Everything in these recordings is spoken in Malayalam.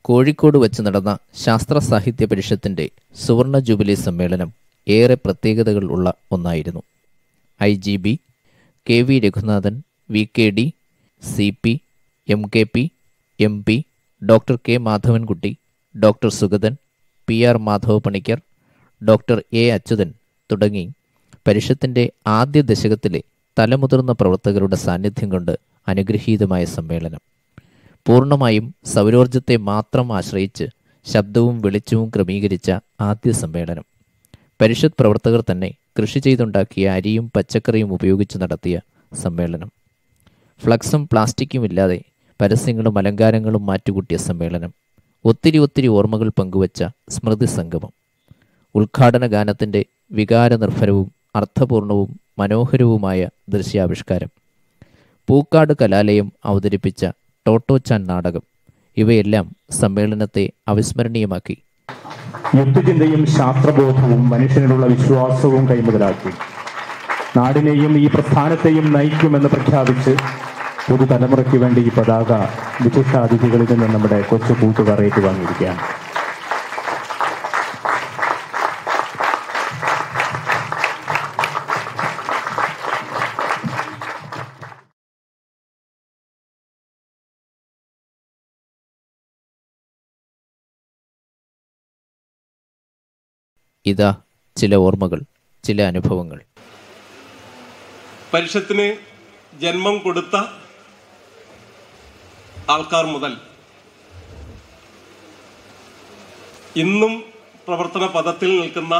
കോഴിക്കോട് വച്ച് നടന്ന ശാസ്ത്ര സാഹിത്യ പരിഷത്തിന്റെ സുവർണ ജൂബിലി സമ്മേളനം ഏറെ പ്രത്യേകതകൾ ഉള്ള ഒന്നായിരുന്നു I G B K V Raghunathan V K D C P M K P M P doctor K Madhavankutty doctor Sugathan P R Madhava Panicker doctor A Achuthan തുടങ്ങി പരിഷത്തിന്റെ ആദ്യ ദശകത്തിലെ തലമുതിർന്ന പ്രവർത്തകരുടെ സാന്നിധ്യം കൊണ്ട് അനുഗ്രഹീതമായ സമ്മേളനം പൂർണ്ണമായും സൗരോർജത്തെ മാത്രം ആശ്രയിച്ച് ശബ്ദവും വെളിച്ചവും ക്രമീകരിച്ച ആദ്യ സമ്മേളനം പരിഷത്ത് പ്രവർത്തകർ തന്നെ കൃഷി ചെയ്തുണ്ടാക്കിയ അരിയും പച്ചക്കറിയും ഉപയോഗിച്ച് നടത്തിയ സമ്മേളനം ഫ്ലക്സും പ്ലാസ്റ്റിക്കും ഇല്ലാതെ പരസ്യങ്ങളും അലങ്കാരങ്ങളും മാറ്റുകൂട്ടിയ സമ്മേളനം ഒത്തിരി ഒത്തിരി ഓർമ്മകൾ പങ്കുവച്ച സ്മൃതി സംഗമം ഉദ്ഘാടന ഗാനത്തിൻ്റെ വികാരനിർഭരവും അർത്ഥപൂർണവും മനോഹരവുമായ ദൃശ്യാവിഷ്കാരം പൂക്കാട് കലാലയം അവതരിപ്പിച്ച ടോട്ടോച്ചാൻ നാടകം ഇവയെല്ലാം സമ്മേളനത്തെ അവിസ്മരണീയമാക്കി യുദ്ധചിന്തയും ശാസ്ത്രബോധവും മനുഷ്യനിലുള്ള വിശ്വാസവും കൈമുതലാക്കി നാടിനെയും ഈ പ്രസ്ഥാനത്തെയും നയിക്കുമെന്ന് പ്രഖ്യാപിച്ച് പുതുതലമുറയ്ക്ക് വേണ്ടി ഈ പതാക വിശിഷ്ടാതിഥികളിൽ നിന്ന് നമ്മുടെ കൊച്ചു കൂട്ടുകാർ ഏറ്റുവാങ്ങിയിരിക്കുകയാണ് ഇതാ ചില ഓർമ്മകൾ ചില അനുഭവങ്ങൾ പരിഷത്തിന് ജന്മം കൊടുത്ത ആൾക്കാർ മുതൽ ഇന്നും പ്രവർത്തന പദത്തിൽ നിൽക്കുന്ന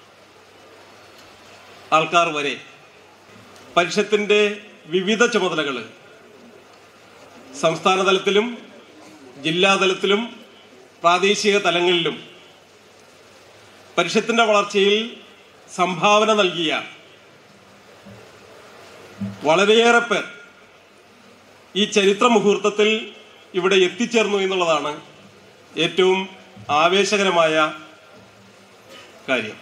ആൾക്കാർ വരെ പരിഷത്തിൻ്റെ വിവിധ ചുമതലകൾ സംസ്ഥാന തലത്തിലും ജില്ലാതലത്തിലും പ്രാദേശിക തലങ്ങളിലും പരിഷത്തിൻ്റെ വളർച്ചയിൽ സംഭാവന നൽകിയ വളരെയേറെ പേർ ഈ ചരിത്ര മുഹൂർത്തത്തിൽ ഇവിടെ എത്തിച്ചേർന്നു എന്നുള്ളതാണ് ഏറ്റവും ആവേശകരമായ കാര്യം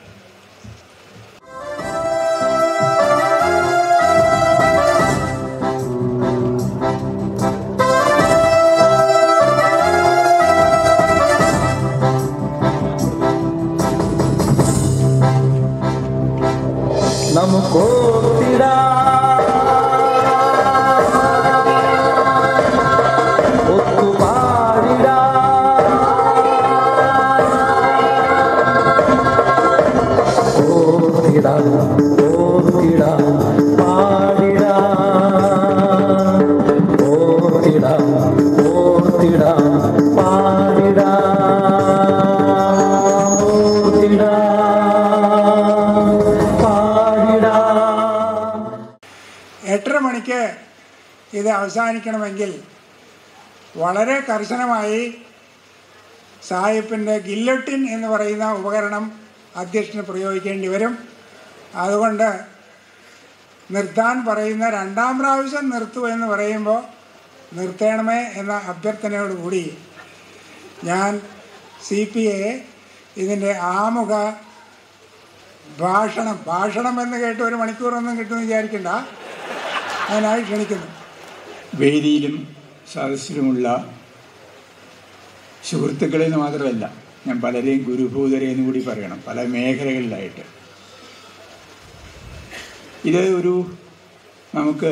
എട്ടര മണിക്ക് ഇത് അവസാനിക്കണമെങ്കിൽ വളരെ കർശനമായി സാഹിബിൻ്റെ ഗില്ലട്ടിൻ എന്ന് പറയുന്ന ഉപകരണം അധ്യക്ഷന് പ്രയോഗിക്കേണ്ടി വരും അതുകൊണ്ട് നിർത്താൻ പറയുന്ന രണ്ടാം പ്രാവശ്യം നിർത്തൂ എന്ന് പറയുമ്പോൾ നിർത്തണമേ എന്ന അഭ്യർത്ഥനയോടുകൂടി ഞാൻ സി പി എ ഇതിൻ്റെ ആമുഖ ഭാഷണം ഭാഷണം എന്ന് കേട്ട് ഒരു മണിക്കൂറൊന്നും കിട്ടുമെന്ന് വിചാരിക്കണ്ട അതിനായി ക്ഷണിക്കുന്നു വേദിയിലും സദസ്സിലുമുള്ള സുഹൃത്തുക്കളെ എന്ന് മാത്രമല്ല ഞാൻ പലരെയും ഗുരുഭൂതരെ എന്ന് കൂടി പറയണം പല മേഖലകളിലായിട്ട് ഇത് ഒരു നമുക്ക്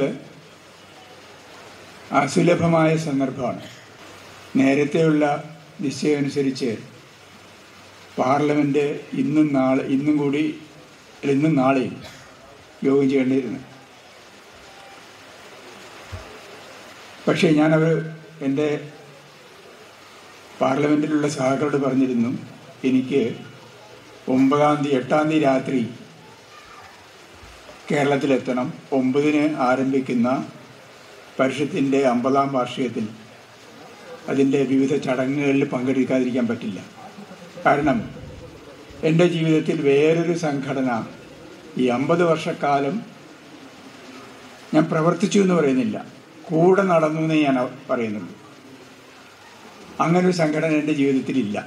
അസുലഭമായ സന്ദർഭമാണ് നേരത്തെയുള്ള നിശ്ചയമനുസരിച്ച് പാർലമെൻറ്റ് ഇന്നും നാളെ ഇന്നും കൂടി അല്ല, ഇന്നും നാളെയും യോഗം ചെയ്യേണ്ടിയിരുന്നു പക്ഷേ ഞാനവർ എൻ്റെ പാർലമെൻറ്റിലുള്ള സഹാക്കളോട് പറഞ്ഞിരുന്നു എനിക്ക് ഒമ്പതാം തീയതി എട്ടാം തീയതി രാത്രി കേരളത്തിലെത്തണം ഒമ്പതിന് ആരംഭിക്കുന്ന പരിഷത്തിൻ്റെ അമ്പതാം വാർഷികത്തിൽ അതിൻ്റെ വിവിധ ചടങ്ങുകളിൽ പങ്കെടുക്കാതിരിക്കാൻ പറ്റില്ല കാരണം എൻ്റെ ജീവിതത്തിൽ വേറൊരു സംഘടന ഈ അമ്പത് വർഷക്കാലം ഞാൻ പ്രവർത്തിച്ചു എന്ന് പറയുന്നില്ല കൂടെ നടന്നു എന്നേ ഞാൻ പറയുന്നുള്ളൂ അങ്ങനെ ഒരു സംഘടന എൻ്റെ ജീവിതത്തിലില്ല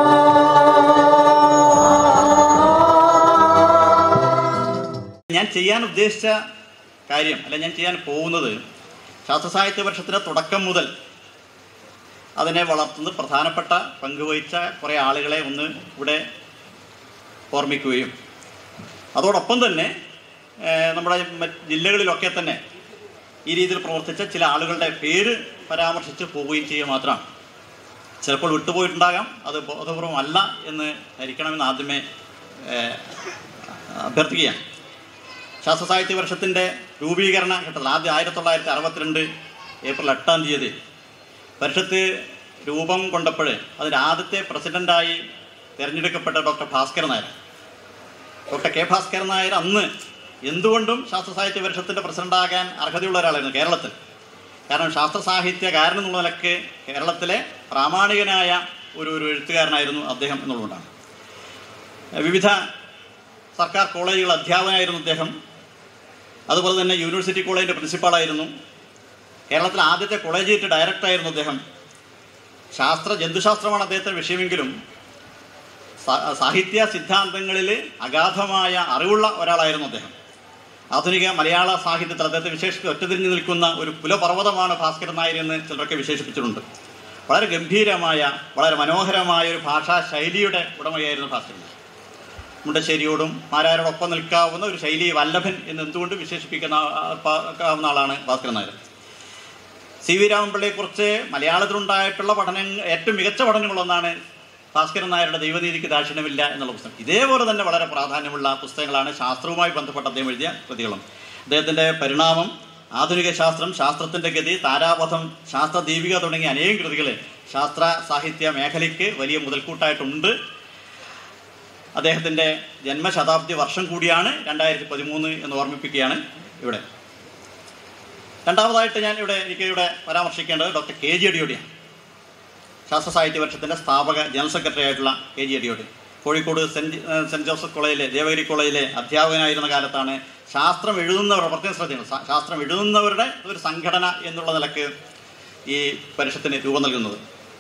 ഞാൻ ചെയ്യാൻ ചെയ്യാൻ ഉദ്ദേശിച്ച കാര്യം അല്ല ഞാൻ ചെയ്യാൻ പോകുന്നത് ശാസ്ത്ര സാഹിത്യ പരിഷത്തിൻ്റെ തുടക്കം മുതൽ അതിനെ വളർത്തുന്നത് പ്രധാനപ്പെട്ട പങ്കുവഹിച്ച കുറേ ആളുകളെ ഒന്ന് ഇവിടെ ഓർമ്മിക്കുകയും അതോടൊപ്പം തന്നെ ഏഹ്, നമ്മുടെ മറ്റ് ജില്ലകളിലൊക്കെ തന്നെ ഈ രീതിയിൽ പ്രവർത്തിച്ച ചില ആളുകളുടെ പേര് പരാമർശിച്ച് പോവുകയും ചെയ്യുക മാത്രമാണ് ചിലപ്പോൾ വിട്ടുപോയിട്ടുണ്ടാകാം അത് ബോധപൂർവം അല്ല എന്ന് ധരിക്കണമെന്ന് ആദ്യമേ ഏഹ്, അഭ്യർത്ഥിക്കുകയാണ് ശാസ്ത്ര സാഹിത്യ വർഷത്തിൻ്റെ രൂപീകരണ ഘട്ടത്തിൽ ആദ്യം ആയിരത്തി തൊള്ളായിരത്തി അറുപത്തിരണ്ട് ഏപ്രിൽ എട്ടാം തീയതി പരിഷത്ത് രൂപം കൊണ്ടപ്പോൾ അതിൻ്റെ ആദ്യത്തെ പ്രസിഡൻ്റായി തിരഞ്ഞെടുക്കപ്പെട്ട doctor Bhaskaran Nair doctor K Bhaskaran Nair അന്ന് എന്തുകൊണ്ടും ശാസ്ത്ര സാഹിത്യ പരിഷത്തിൻ്റെ പ്രസിഡൻ്റാകാൻ അർഹതയുള്ള ഒരാളായിരുന്നു കേരളത്തിൽ കാരണം ശാസ്ത്ര സാഹിത്യകാരൻ എന്നുള്ള നിലയ്ക്ക് കേരളത്തിലെ പ്രാമാണികനായ ഒരു ഒരു എഴുത്തുകാരനായിരുന്നു അദ്ദേഹം എന്നുള്ളതുകൊണ്ടാണ് വിവിധ സർക്കാർ കോളേജുകൾ അധ്യാപകനായിരുന്നു അദ്ദേഹം അതുപോലെ തന്നെ യൂണിവേഴ്സിറ്റി കോളേജിൻ്റെ പ്രിൻസിപ്പാളായിരുന്നു കേരളത്തിലെ ആദ്യത്തെ കോളേജിയറ്റ് ഡയറക്ടറായിരുന്നു അദ്ദേഹം ശാസ്ത്ര ജന്തുശാസ്ത്രമാണ് അദ്ദേഹത്തിൻ്റെ വിഷയമെങ്കിലും സാ- സാഹിത്യ സിദ്ധാന്തങ്ങളിൽ അഗാധമായ അറിവുള്ള ഒരാളായിരുന്നു അദ്ദേഹം ആധുനിക മലയാള സാഹിത്യത്തിൽ അദ്ദേഹത്തെ വിശേഷിച്ച് ഒറ്റതിരിഞ്ഞു നിൽക്കുന്ന ഒരു പുലപർവ്വതമാണ് ഭാസ്കരൻ നായർ എന്ന് ചിലരൊക്കെ വിശേഷിപ്പിച്ചിട്ടുണ്ട് വളരെ ഗംഭീരമായ വളരെ മനോഹരമായ ഒരു ഭാഷാ ശൈലിയുടെ ഉടമയായിരുന്നു ഭാസ്കരൻ നായർ മുണ്ടശ്ശേരിയോടും മാരാരോടൊപ്പം നിൽക്കാവുന്ന ഒരു ശൈലി വല്ലഭൻ എന്ന് എന്തുകൊണ്ട് വിശേഷിപ്പിക്കുന്ന ആ- പാ- ആളാണ് ഭാസ്കരൻ നായർ സി വി രാമൻപിള്ളയെക്കുറിച്ച് മലയാളത്തിലുണ്ടായിട്ടുള്ള പഠനം ഏറ്റവും മികച്ച പഠനങ്ങളൊന്നാണ് ഭാസ്കരൻ നായരുടെ ദൈവനീതിക്ക് ദാക്ഷിണ്യമില്ല എന്നുള്ള പുസ്തകം ഇതേപോലെ തന്നെ വളരെ പ്രാധാന്യമുള്ള പുസ്തകങ്ങളാണ് ശാസ്ത്രവുമായി ബന്ധപ്പെട്ട് അദ്ദേഹം എഴുതിയ കൃതികളും അദ്ദേഹത്തിൻ്റെ പരിണാമം ആധുനിക ശാസ്ത്രം ശാസ്ത്രത്തിൻ്റെ ഗതി താരാപഥം ശാസ്ത്ര ദീപിക തുടങ്ങിയ അനേകം കൃതികൾ ശാസ്ത്ര സാഹിത്യ മേഖലയ്ക്ക് വലിയ മുതൽക്കൂട്ടായിട്ടുണ്ട് അദ്ദേഹത്തിൻ്റെ ജന്മശതാബ്ദി വർഷം കൂടിയാണ് രണ്ടായിരത്തി പതിമൂന്ന് എന്ന് ഓർമ്മിപ്പിക്കുകയാണ് ഇവിടെ രണ്ടാമതായിട്ട് ഞാൻ ഇവിടെ എനിക്ക് ഇവിടെ പരാമർശിക്കേണ്ടത് ഡോക്ടർ കെ ജി അടിയോടിയാണ് ശാസ്ത്ര സാഹിത്യ പരിഷത്തിൻ്റെ സ്ഥാപക ജനറൽ സെക്രട്ടറി ആയിട്ടുള്ള K G Adiyodi Kozhikode saint saint Joseph കോളേജിലെ ദേവഗിരി കോളേജിലെ അധ്യാപകനായിരുന്ന കാലത്താണ് ശാസ്ത്രം എഴുതുന്നവർ പ്രത്യേകം ശ്രദ്ധിക്കണം ശാ- ശാസ്ത്രം എഴുതുന്നവരുടെ ഒരു സംഘടന എന്നുള്ള നിലക്ക് ഈ പരിഷത്തിന് രൂപം നൽകുന്നത്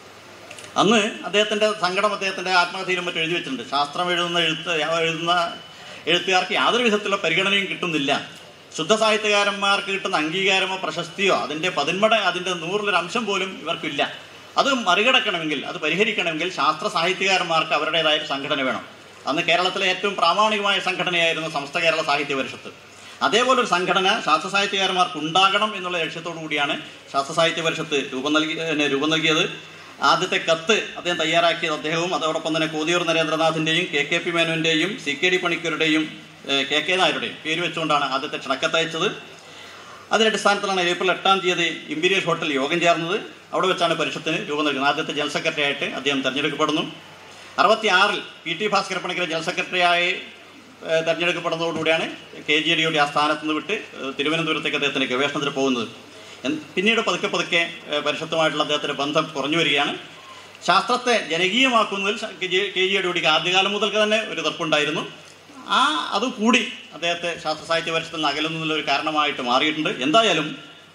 അന്ന് അദ്ദേഹത്തിൻ്റെ സങ്കടം അദ്ദേഹത്തിൻ്റെ ആത്മകഥയിലും മറ്റും എഴുതി വെച്ചിട്ടുണ്ട് ശാസ്ത്രം എഴുതുന്ന എഴുത്ത് എഴുതുന്ന എഴുത്തുകാർക്ക് യാതൊരു വിധത്തിലുള്ള പരിഗണനയും കിട്ടുന്നില്ല ശുദ്ധ സാഹിത്യകാരന്മാർക്ക് കിട്ടുന്ന അംഗീകാരമോ പ്രശസ്തിയോ അതിൻ്റെ പതിന്മട അതിൻ്റെ നൂറിലൊരു അംശം പോലും ഇവർക്കില്ല അത് മറികടക്കണമെങ്കിൽ അത് പരിഹരിക്കണമെങ്കിൽ ശാസ്ത്ര സാഹിത്യകാരന്മാർക്ക് അവരുടേതായ ഒരു സംഘടന വേണം അന്ന് കേരളത്തിലെ ഏറ്റവും പ്രാമാണികമായ സംഘടനയായിരുന്നു സമസ്ത കേരള സാഹിത്യ പരിഷത്ത് അതേപോലെ ഒരു സംഘടന ശാസ്ത്ര സാഹിത്യകാരന്മാർക്ക് ഉണ്ടാകണം എന്നുള്ള ലക്ഷ്യത്തോടു കൂടിയാണ് ശാസ്ത്ര സാഹിത്യ പരിഷത്ത് രൂപം നൽകി പിന്നെ രൂപം നൽകിയത് ആദ്യത്തെ കത്ത് അദ്ദേഹം തയ്യാറാക്കിയത് അദ്ദേഹവും അതോടൊപ്പം തന്നെ കോതിയൂർ നരേന്ദ്രനാഥിൻ്റെയും കെ കെ പി മേനോൻ്റെയും സി കെ ഡി പണിക്കരുടെയും ഏഹ്, കെ കെ നായരുടെയും പേര് വെച്ചുകൊണ്ടാണ് ആദ്യത്തെ ക്ഷണക്കത്ത് അയച്ചത് അതിൻ്റെ അടിസ്ഥാനത്തിലാണ് ഏപ്രിൽ എട്ടാം തീയതി ഇമ്പീരിയൽ ഹോട്ടൽ യോഗം ചേർന്നത് അവിടെ വെച്ചാണ് പരിഷത്തിന് രൂപം നൽകുന്നത് ആദ്യത്തെ ജനറൽ സെക്രട്ടറി ആയിട്ട് അദ്ദേഹം തെരഞ്ഞെടുക്കപ്പെടുന്നു അറുപത്തി ആറിൽ P T Bhaskara Panicker general സെക്രട്ടറിയായി ഏഹ്, തെരഞ്ഞെടുക്കപ്പെടുന്നതോടുകൂടിയാണ് കെ ജി ഡിയുടെ ആ സ്ഥാനത്ത് നിന്ന് വിട്ട് ഏഹ്, തിരുവനന്തപുരത്തേക്ക് അദ്ദേഹത്തിന് ഗവേഷണത്തിന് പോകുന്നത് എൻ- പിന്നീട് പതുക്കെ പതുക്കെ ഏഹ്, പരിഷത്തുമായിട്ടുള്ള അദ്ദേഹത്തിൻ്റെ ബന്ധം കുറഞ്ഞു വരികയാണ് ശാസ്ത്രത്തെ ജനകീയമാക്കുന്നതിൽ ശ- കെ ജി കെ ജി അടിയോടിക്ക് ആദ്യകാലം മുതൽക്ക് തന്നെ ഒരു തർപ്പുണ്ടായിരുന്നു ആ അത് കൂടി അദ്ദേഹത്തെ ശാസ്ത്ര സാഹിത്യ പരിഷത്തിൽ നിന്ന് അകലുന്നതിൽ ഒരു കാരണമായിട്ട് മാറിയിട്ടുണ്ട് എന്തായാലും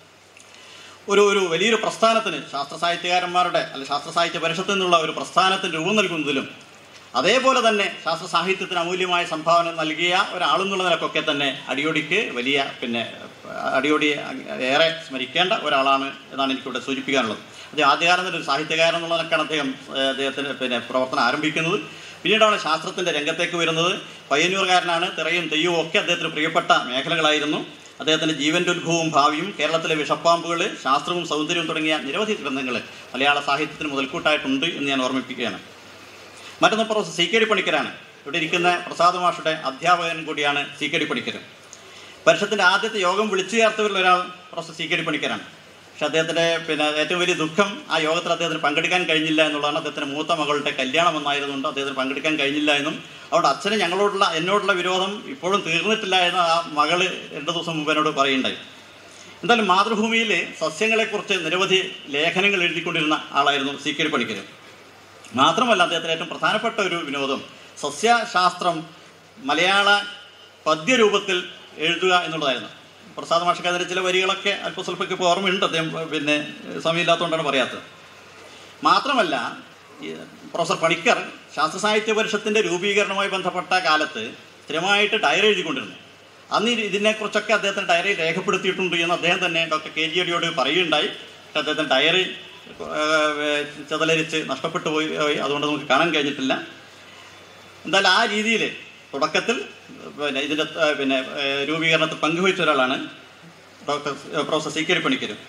ഒരു ഒരു വലിയൊരു പ്രസ്ഥാനത്തിന് ശാസ്ത്ര സാഹിത്യകാരന്മാരുടെ അല്ല ശാസ്ത്ര സാഹിത്യ പരിഷത്തിൽ നിന്നുള്ള ഒരു പ്രസ്ഥാനത്തിന് രൂപം നൽകുന്നതിലും അതേപോലെ തന്നെ ശാസ്ത്ര സാഹിത്യത്തിന് അമൂല്യമായ സംഭാവന നൽകിയ ഒരാളെന്നുള്ള നിലക്കൊക്കെ തന്നെ അടിയോടിക്ക് വലിയ പിന്നെ അടിയോടി ഏറെ സ്മരിക്കേണ്ട ഒരാളാണ് എന്നാണ് എനിക്കിവിടെ സൂചിപ്പിക്കാനുള്ളത് അത് ആദ്യകാലം ഒരു സാഹിത്യകാരൻ എന്നുള്ള നിലക്കാണ് അദ്ദേഹം ഏഹ്, അദ്ദേഹത്തിന് പിന്നെ പ്രവർത്തനം ആരംഭിക്കുന്നത് പിന്നീടാണ് ശാസ്ത്രത്തിൻ്റെ രംഗത്തേക്ക് വരുന്നത് പയ്യന്നൂർകാരനാണ് തിറയും തെയ്യവും ഒക്കെ അദ്ദേഹത്തിന് പ്രിയപ്പെട്ട മേഖലകളായിരുന്നു അദ്ദേഹത്തിൻ്റെ ജീവൻ്റെ ഉത്ഭവവും ഭാവിയും കേരളത്തിലെ വിഷപ്പാമ്പുകൾ ശാസ്ത്രവും സൗന്ദര്യവും തുടങ്ങിയ നിരവധി ഗ്രന്ഥങ്ങൾ മലയാള സാഹിത്യത്തിന് മുതൽക്കൂട്ടായിട്ടുണ്ട് എന്ന് ഞാൻ ഓർമ്മിപ്പിക്കുകയാണ് മറ്റൊന്ന് പ്രൊഫസർ സി കെ ഡി പണിക്കരാണ് ഇവിടെ ഇരിക്കുന്ന പ്രസാദ് മാഷുടെ അധ്യാപകൻ കൂടിയാണ് സി കെ ഡി പണിക്കർ പരിഷത്തിൻ്റെ ആദ്യത്തെ യോഗം വിളിച്ചു ചേർത്തവരിൽ ഒരാൾ പ്രൊഫസർ സി കെ ഡി പണിക്കരാണ് പക്ഷെ അദ്ദേഹത്തിൻ്റെ പിന്നെ ഏറ്റവും വലിയ ദുഃഖം ആ യോഗത്തിൽ അദ്ദേഹത്തിന് പങ്കെടുക്കാൻ കഴിഞ്ഞില്ല എന്നുള്ളതാണ് അദ്ദേഹത്തിൻ്റെ മൂത്ത മകളുടെ കല്യാണം എന്നായതുകൊണ്ട് അദ്ദേഹത്തിന് പങ്കെടുക്കാൻ കഴിഞ്ഞില്ല എന്നും അവിടെ അച്ഛന് ഞങ്ങളോടുള്ള എന്നോടുള്ള വിരോധം ഇപ്പോഴും തീർന്നിട്ടില്ല എന്ന് ആ മകള് രണ്ട് ദിവസം മുമ്പ് എന്നോട് പറയുണ്ടായി എന്തായാലും മാതൃഭൂമിയിൽ സസ്യങ്ങളെക്കുറിച്ച് നിരവധി ലേഖനങ്ങൾ എഴുതിക്കൊണ്ടിരുന്ന ആളായിരുന്നു സി കെ ഡി പണിക്കർ മാത്രമല്ല അദ്ദേഹത്തിന് ഏറ്റവും പ്രധാനപ്പെട്ട ഒരു വിനോദം സസ്യശാസ്ത്രം മലയാള പദ്യരൂപത്തിൽ എഴുതുക എന്നുള്ളതായിരുന്നു പ്രസാദ് മാഷക്ക് അതിൻ്റെ ചില വരികളൊക്കെ അല്പ സ്വല്പമൊക്കെ ഇപ്പോൾ ഓർമ്മയുണ്ട് അദ്ദേഹം പിന്നെ സമയമില്ലാത്തതുകൊണ്ടാണ് പറയാത്തത് മാത്രമല്ല ഈ പ്രൊഫസർ പണിക്കർ ശാസ്ത്ര സാഹിത്യ പരിഷത്തിൻ്റെ രൂപീകരണവുമായി ബന്ധപ്പെട്ട കാലത്ത് സ്ഥിരമായിട്ട് ഡയറി എഴുതിക്കൊണ്ടിരുന്നു അന്ന് ഇത് ഇതിനെക്കുറിച്ചൊക്കെ അദ്ദേഹത്തിന് ഡയറി രേഖപ്പെടുത്തിയിട്ടുണ്ട് എന്ന് അദ്ദേഹം തന്നെ ഡോക്ടർ കെ ജി അടിയോട് പറയുകയുണ്ടായി പക്ഷേ അദ്ദേഹത്തിന് ഡയറി ഏഹ്, ചെതലരിച്ച് നഷ്ടപ്പെട്ടു പോയി പോയി. അതുകൊണ്ട് നമുക്ക് കാണാൻ കഴിഞ്ഞിട്ടില്ല എന്തായാലും ആ രീതിയിൽ തുടക്കത്തിൽ പിന്നെ ഇതിൻ്റെ ഏഹ്, പിന്നെ ഏഹ്, രൂപീകരണത്തിൽ പങ്കുവഹിച്ച ഒരാളാണ് ഡോക്ടർ പ്രൊഫസർ സി കെ പണിക്കരും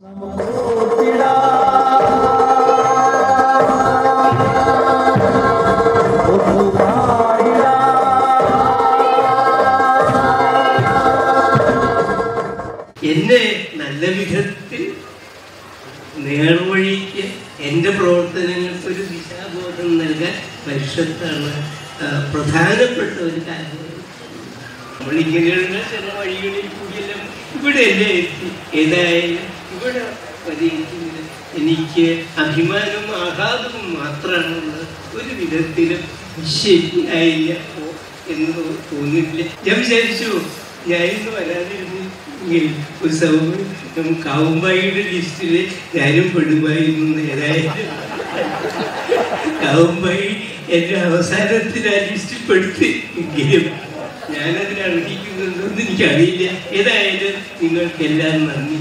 എന്നെ നല്ല വിധത്തിൽ നേർവഴിക്ക് എൻ്റെ പ്രവർത്തനങ്ങൾക്ക് ഒരു ദിശാബോധം നൽകാൻ പരിഷത്താണ് ആ, പ്രധാനപ്പെട്ട ഒരു കാര്യം നമ്മളിങ്ങനെയുള്ള ചില വഴികളിൽ കൂടിയെല്ലാം ഇവിടെയല്ലേ എത്തി ഏതായാലും ഇവിടെ വരെയെങ്കിലും എനിക്ക് അഭിമാനവും ആഹ്ലാദവും മാത്രമാണുള്ളത് ഒരു വിധത്തിലും ശരിയായില്ല എന്ന് തോന്നിയിട്ടില്ല ഞാൻ വിചാരിച്ചു ഞാൻ ഇന്ന് വരാതിരുന്നെങ്കിൽ ഒരു സൗകര്യം കാവുമ്പായിയുടെ ലിസ്റ്റിൽ ഞാനും പെടുമായിരുന്നു ഏതായാലും കാവുമ്പായി എന്റെ അവസാനത്തിൽ ആ ലിസ്റ്റിൽ പെടുത്തി എങ്കിലും ഞാനതിന് അർഹിക്കുന്നുണ്ടെന്ന് എനിക്കറിയില്ല ഏതായാലും നിങ്ങൾക്കെല്ലാം നന്ദി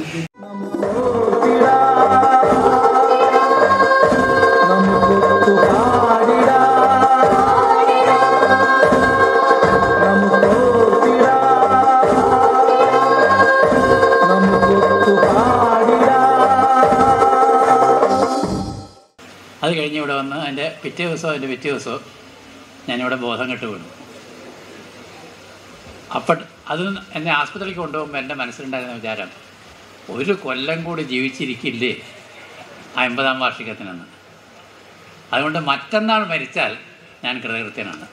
അത് കഴിഞ്ഞ് ഇവിടെ വന്ന് അതിൻ്റെ പിറ്റേ ദിവസവും അതിൻ്റെ പിറ്റേ ദിവസവും ഞാനിവിടെ ബോധം കെട്ട് വീണു അപ്പം അത് എന്നെ ആസ്പത്രിക്ക് കൊണ്ടുപോകുമ്പോൾ എൻ്റെ മനസ്സിലുണ്ടായിരുന്ന വിചാരം ഒരു കൊല്ലം കൂടി ജീവിച്ചിരിക്കില്ലേ ആ എൺപതാം വാർഷികത്തിനെന്ന് അതുകൊണ്ട് മറ്റന്നാൾ മരിച്ചാൽ ഞാൻ കൃതകൃത്യനാണ്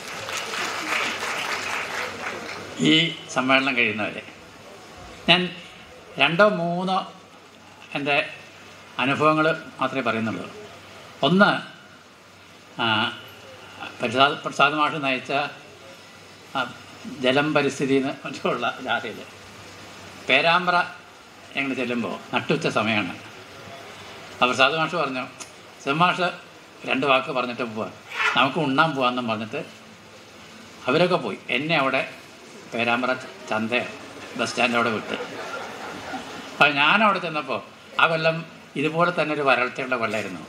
ഈ സമ്മേളനം കഴിയുന്നവരെ ഞാൻ രണ്ടോ മൂന്നോ എൻ്റെ അനുഭവങ്ങൾ മാത്രമേ പറയുന്നുള്ളൂ ഒന്ന് ആ, പ്രസാദ് പ്രസാദ് മാഷ് നയിച്ച ആ, ജലം പരിസ്ഥിതി എന്ന് മറ്റുള്ള ജാഥയിൽ പേരാമ്പ്ര ഞങ്ങൾ ചെല്ലുമ്പോൾ നട്ടുച്ച സമയമാണ് അപ്പോൾ പ്രസാദ് മാഷ് പറഞ്ഞു സിമാഷ് രണ്ട് വാക്ക് പറഞ്ഞിട്ട് പോവാം നമുക്ക് ഉണ്ണാൻ പോവാമെന്നും പറഞ്ഞിട്ട് അവരൊക്കെ പോയി എന്നെ അവിടെ പേരാമ്പ്ര ചന്ത ബസ് സ്റ്റാൻഡ് അവിടെ വിട്ട് അപ്പോൾ ഞാൻ അവിടെ ചെന്നപ്പോൾ ആ കൊല്ലം ഇതുപോലെ തന്നെ ഒരു വരൾച്ചയുള്ള കൊല്ലായിരുന്നു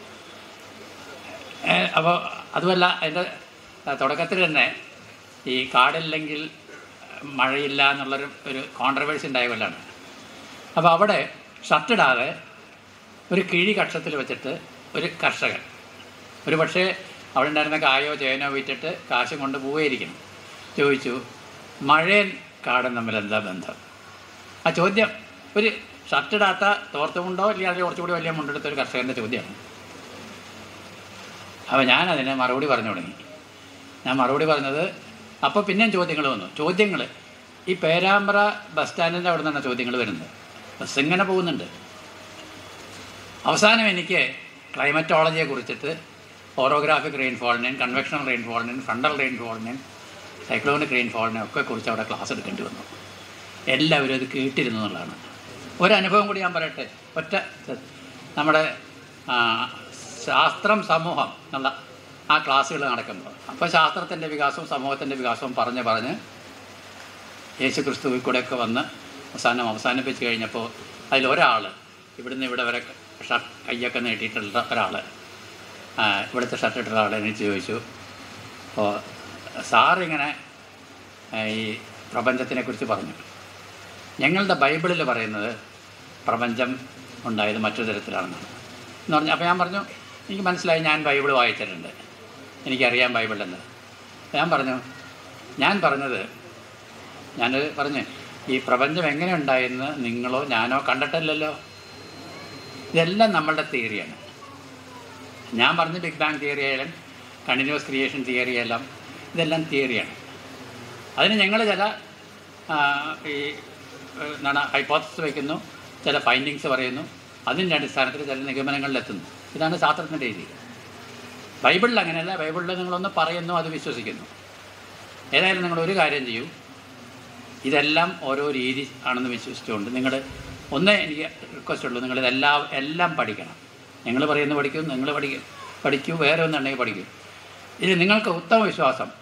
അപ്പോൾ അതുമല്ല അതിൻ്റെ തുടക്കത്തിൽ തന്നെ ഈ കാടില്ലെങ്കിൽ മഴയില്ല എന്നുള്ളൊരു ഒരു കോൺട്രവേഴ്സി ഉണ്ടായ കൊല്ലാണ് അപ്പോൾ അവിടെ ഷർട്ടിടാതെ ഒരു കിഴി കക്ഷത്തിൽ വെച്ചിട്ട് ഒരു കർഷകൻ ഒരു പക്ഷേ അവിടെ ഉണ്ടായിരുന്ന കായോ ചേനോ വിറ്റിട്ട് കാശും കൊണ്ട് പോവുകയായിരിക്കണം ചോദിച്ചു മഴയും കാടും തമ്മിൽ എന്താ ബന്ധം ആ ചോദ്യം ഒരു ഷർട്ടിടാത്ത തോർത്തുമുണ്ടോ ഇല്ലെങ്കിൽ അതിൽ കുറച്ചുകൂടി വലിയ മുണ്ടെടുത്ത ഒരു കർഷകൻ്റെ ചോദ്യമാണ് അപ്പോൾ ഞാനതിന് മറുപടി പറഞ്ഞു തുടങ്ങി ഞാൻ മറുപടി പറഞ്ഞത് അപ്പോൾ പിന്നെയും ചോദ്യങ്ങൾ വന്നു ചോദ്യങ്ങൾ ഈ പേരാമ്പ്ര ബസ് സ്റ്റാൻഡിൻ്റെ അവിടെ നിന്നാണ് ചോദ്യങ്ങൾ വരുന്നത് ബസ് ഇങ്ങനെ പോകുന്നുണ്ട് അവസാനം എനിക്ക് ക്ലൈമറ്റോളജിയെ കുറിച്ചിട്ട് ഓറോഗ്രാഫിക് റെയിൻഫോളിനെയും കൺവെക്ഷണൽ റെയിൻഫോളിനെയും ഫ്രണ്ടൽ റെയിൻഫോളിനെയും സൈക്ലോണിക് റെയിൻഫോളിനെയും ഒക്കെ കുറിച്ച് അവിടെ ക്ലാസ് എടുക്കേണ്ടി വന്നു എല്ലാവരും അത് കേട്ടിരുന്നു എന്നുള്ളതാണ് ഒരനുഭവം കൂടി ഞാൻ പറയട്ടെ ഒറ്റ ഇത്. നമ്മുടെ ആ, ശാസ്ത്രം സമൂഹം എന്നുള്ള ആ ക്ലാസ്സുകൾ നടക്കുമ്പോൾ അപ്പോൾ ശാസ്ത്രത്തിൻ്റെ വികാസവും സമൂഹത്തിൻ്റെ വികാസവും പറഞ്ഞ് പറഞ്ഞ് യേശു ക്രിസ്തുവിൽ കൂടെയൊക്കെ വന്ന് അവസാനം അവസാനിപ്പിച്ച് കഴിഞ്ഞപ്പോൾ അതിലൊരാൾ ഇവിടുന്ന് ഇവിടെ വരെ ഷർട്ട് കയ്യൊക്കെ നീട്ടിയിട്ടുള്ള ഒരാൾ ഇവിടുത്തെ ഷർട്ട് ഇട്ട ഒരാൾ എനിക്ക് ചോദിച്ചു അപ്പോൾ സാറിങ്ങനെ ആ, ഈ പ്രപഞ്ചത്തിനെക്കുറിച്ച് പറഞ്ഞു ഞങ്ങളുടെ ബൈബിളിൽ പറയുന്നത് പ്രപഞ്ചം ഉണ്ടായത് മറ്റൊരു തരത്തിലാണെന്നാണ് എന്ന് പറഞ്ഞു അപ്പോൾ ഞാൻ പറഞ്ഞു എനിക്ക് മനസ്സിലായി ഞാൻ ബൈബിൾ വായിച്ചിട്ടുണ്ട് എനിക്കറിയാം ബൈബിളെന്ന് ഞാൻ പറഞ്ഞു ഞാൻ പറഞ്ഞത് ഞാൻ പറഞ്ഞു ഈ പ്രപഞ്ചം എങ്ങനെ ഉണ്ടായെന്ന് നിങ്ങളോ ഞാനോ കണ്ടിട്ടില്ലല്ലോ ഇതെല്ലാം നമ്മളുടെ തിയറിയാണ് ഞാൻ പറഞ്ഞ ബിഗ് ബാങ് തിയറി ആയാലും കണ്ടിന്യൂസ് ക്രിയേഷൻ തിയറി എല്ലാം ഇതെല്ലാം തിയറിയാണ് അതിന് ഞങ്ങൾ ചില ആ, ഈ ഏഹ്, എന്താണ് ഹൈപ്പോത്തസ് വയ്ക്കുന്നു ചില ഫൈൻഡിങ്സ് പറയുന്നു അതിൻ്റെ അടിസ്ഥാനത്തിൽ ചില നിഗമനങ്ങളിലെത്തുന്നു ഇതാണ് ശാസ്ത്രത്തിൻ്റെ രീതി ബൈബിളിൽ അങ്ങനെയല്ല ബൈബിളിൽ നിങ്ങളൊന്ന് പറയുന്നു അത് വിശ്വസിക്കുന്നു ഏതായാലും നിങ്ങൾ ഒരു കാര്യം ചെയ്യൂ ഇതെല്ലാം ഓരോ രീതി ആണെന്ന് വിശ്വസിച്ചുകൊണ്ട് നിങ്ങൾ ഒന്നേ എനിക്ക് റിക്വസ്റ്റ് ഉള്ളൂ നിങ്ങളിതെല്ലാം എല്ലാം പഠിക്കണം നിങ്ങൾ പറയുന്നത് പഠിക്കും നിങ്ങൾ പഠിക്കും പഠിക്കൂ വേറെ ഒന്നുണ്ടെങ്കിൽ പഠിക്കൂ ഇനി നിങ്ങൾക്ക് ഉത്തമ വിശ്വാസം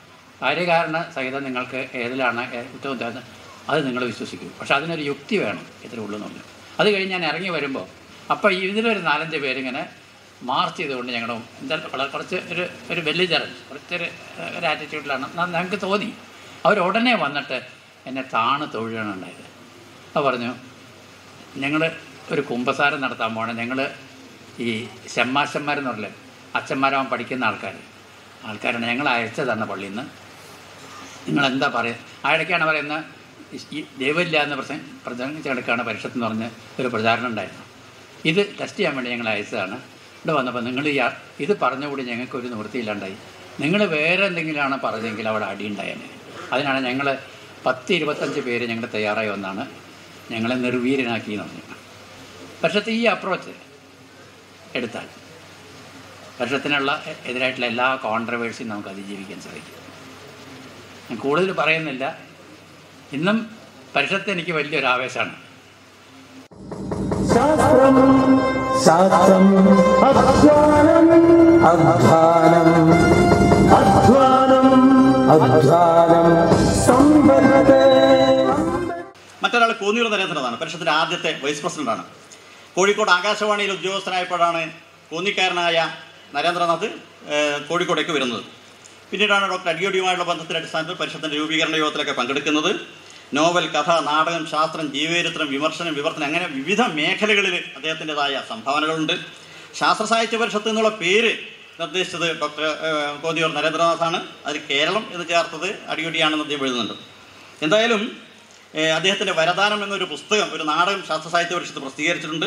കാര്യകാരണ സഹിതം നിങ്ങൾക്ക് ഏതിലാണ് ഏ- കുറ്റവും തോന്നുന്നത് അത് നിങ്ങൾ വിശ്വസിക്കും പക്ഷെ അതിനൊരു യുക്തി വേണം ഇത്ര ഉള്ളൂ എന്ന് പറഞ്ഞു അത് കഴിഞ്ഞ് ഞാൻ ഇറങ്ങി വരുമ്പോൾ അപ്പോൾ ഇതിലൊരു നാലഞ്ച് പേരിങ്ങനെ മാർച്ച് ചെയ്തുകൊണ്ട് ഞങ്ങളുടെ എന്താ വളരെ കുറച്ച് ഒരു ഒരു വലിയ ചലഞ്ച് കുറച്ചൊരു ഏഹ്, ഒരു ആറ്റിറ്റ്യൂഡിലാണ് ഞങ്ങൾക്ക് തോന്നി അവർ ഉടനെ വന്നിട്ട് എന്നെ താണ് തൊഴിലാണ് ഉണ്ടായത് അപ്പോൾ പറഞ്ഞു ഞങ്ങൾ ഒരു കുമ്പസാരം നടത്താൻ പോകണം ഞങ്ങൾ ഈ ശമ്മാശന്മാരെന്ന് പറഞ്ഞില്ലേ അച്ഛന്മാരാവാൻ പഠിക്കുന്ന ആൾക്കാർ ആൾക്കാരാണ് ഞങ്ങൾ അയച്ചതാണ് പള്ളിയിൽ നിന്ന് നിങ്ങൾ എന്താ പറയുക ആ ഇടയ്ക്കാണ് പറയുന്നത് ഈ ദൈവമില്ല എന്ന് പ്രസംഗ പ്രസംഗിച്ചെടുക്കാണ് പരിഷത്ത് എന്ന് പറഞ്ഞ് ഒരു പ്രചാരണം ഉണ്ടായിരുന്നു ഇത് ടെസ്റ്റ് ചെയ്യാൻ വേണ്ടി ഞങ്ങൾ അയച്ചതാണ് ഇവിടെ വന്നപ്പോൾ നിങ്ങൾ ഈ ആ- ഇത് പറഞ്ഞുകൂടി ഞങ്ങൾക്ക് ഒരു നിവൃത്തിയില്ലാണ്ടായി നിങ്ങൾ വേറെ എന്തെങ്കിലുമാണ് പറഞ്ഞെങ്കിൽ അവിടെ അടിയുണ്ടായേനെ അതിനാണ് ഞങ്ങൾ പത്ത് ഇരുപത്തഞ്ച് പേര് ഞങ്ങൾ തയ്യാറായി വന്നാണ് ഞങ്ങളെ നിർവീര്യനാക്കി എന്ന് പറഞ്ഞു പക്ഷത്തെ ഈ അപ്രോച്ച് എടുത്താൽ വർഷത്തിനുള്ള എതിരായിട്ടുള്ള എല്ലാ കോൺട്രവേഴ്സിയും നമുക്ക് അതിജീവിക്കാൻ സാധിക്കും ഞാൻ കൂടുതൽ പറയുന്നില്ല ഇന്നും പരിഷത്ത് എനിക്ക് വലിയൊരു ആവേശമാണ് ശാസ്ത്രം ശാസ്ത്രം അധ്വാനം അധ്വാനം അധ്വാനം അധ്വാനം സമ്പത്ത് മറ്റൊരാൾ കോന്നിയൂർ നരേന്ദ്രനാഥാണ് പരിഷത്തിൻ്റെ ആദ്യത്തെ വൈസ് പ്രസിഡന്റാണ് കോഴിക്കോട് ആകാശവാണിയിൽ ഉദ്യോഗസ്ഥനായപ്പോഴാണ് കോന്നിക്കാരനായ നരേന്ദ്രനാഥ് ഏഹ്, കോഴിക്കോടേക്ക് വരുന്നത് പിന്നീടാണ് ഡോക്ടർ അടിയോടിയുമായുള്ള ബന്ധത്തിൻ്റെ അടിസ്ഥാനത്തിൽ പരിഷത്തിൻ്റെ രൂപീകരണ യോഗത്തിലൊക്കെ പങ്കെടുക്കുന്നത് നോവൽ കഥ നാടകം ശാസ്ത്രം ജീവചരിത്രം വിമർശനം വിവർത്തനം അങ്ങനെ വിവിധ മേഖലകളിൽ അദ്ദേഹത്തിൻ്റെതായ സംഭാവനകളുണ്ട് ശാസ്ത്ര സാഹിത്യ പരിഷത്ത് എന്നുള്ള പേര് നിർദ്ദേശിച്ചത് ഡോക്ടർ ഏഹ്, കോന്നിയൂർ നരേന്ദ്രനാഥാണ് അതിൽ കേരളം എന്ന് ചേർത്തത് അടിയൊടിയാണെന്ന് അദ്ദേഹം എഴുതുന്നുണ്ട് എന്തായാലും ഏഹ് അദ്ദേഹത്തിൻ്റെ വരദാനം എന്നൊരു പുസ്തകം ഒരു നാടകം ശാസ്ത്ര സാഹിത്യ പരിഷത്ത് പ്രസിദ്ധീകരിച്ചിട്ടുണ്ട്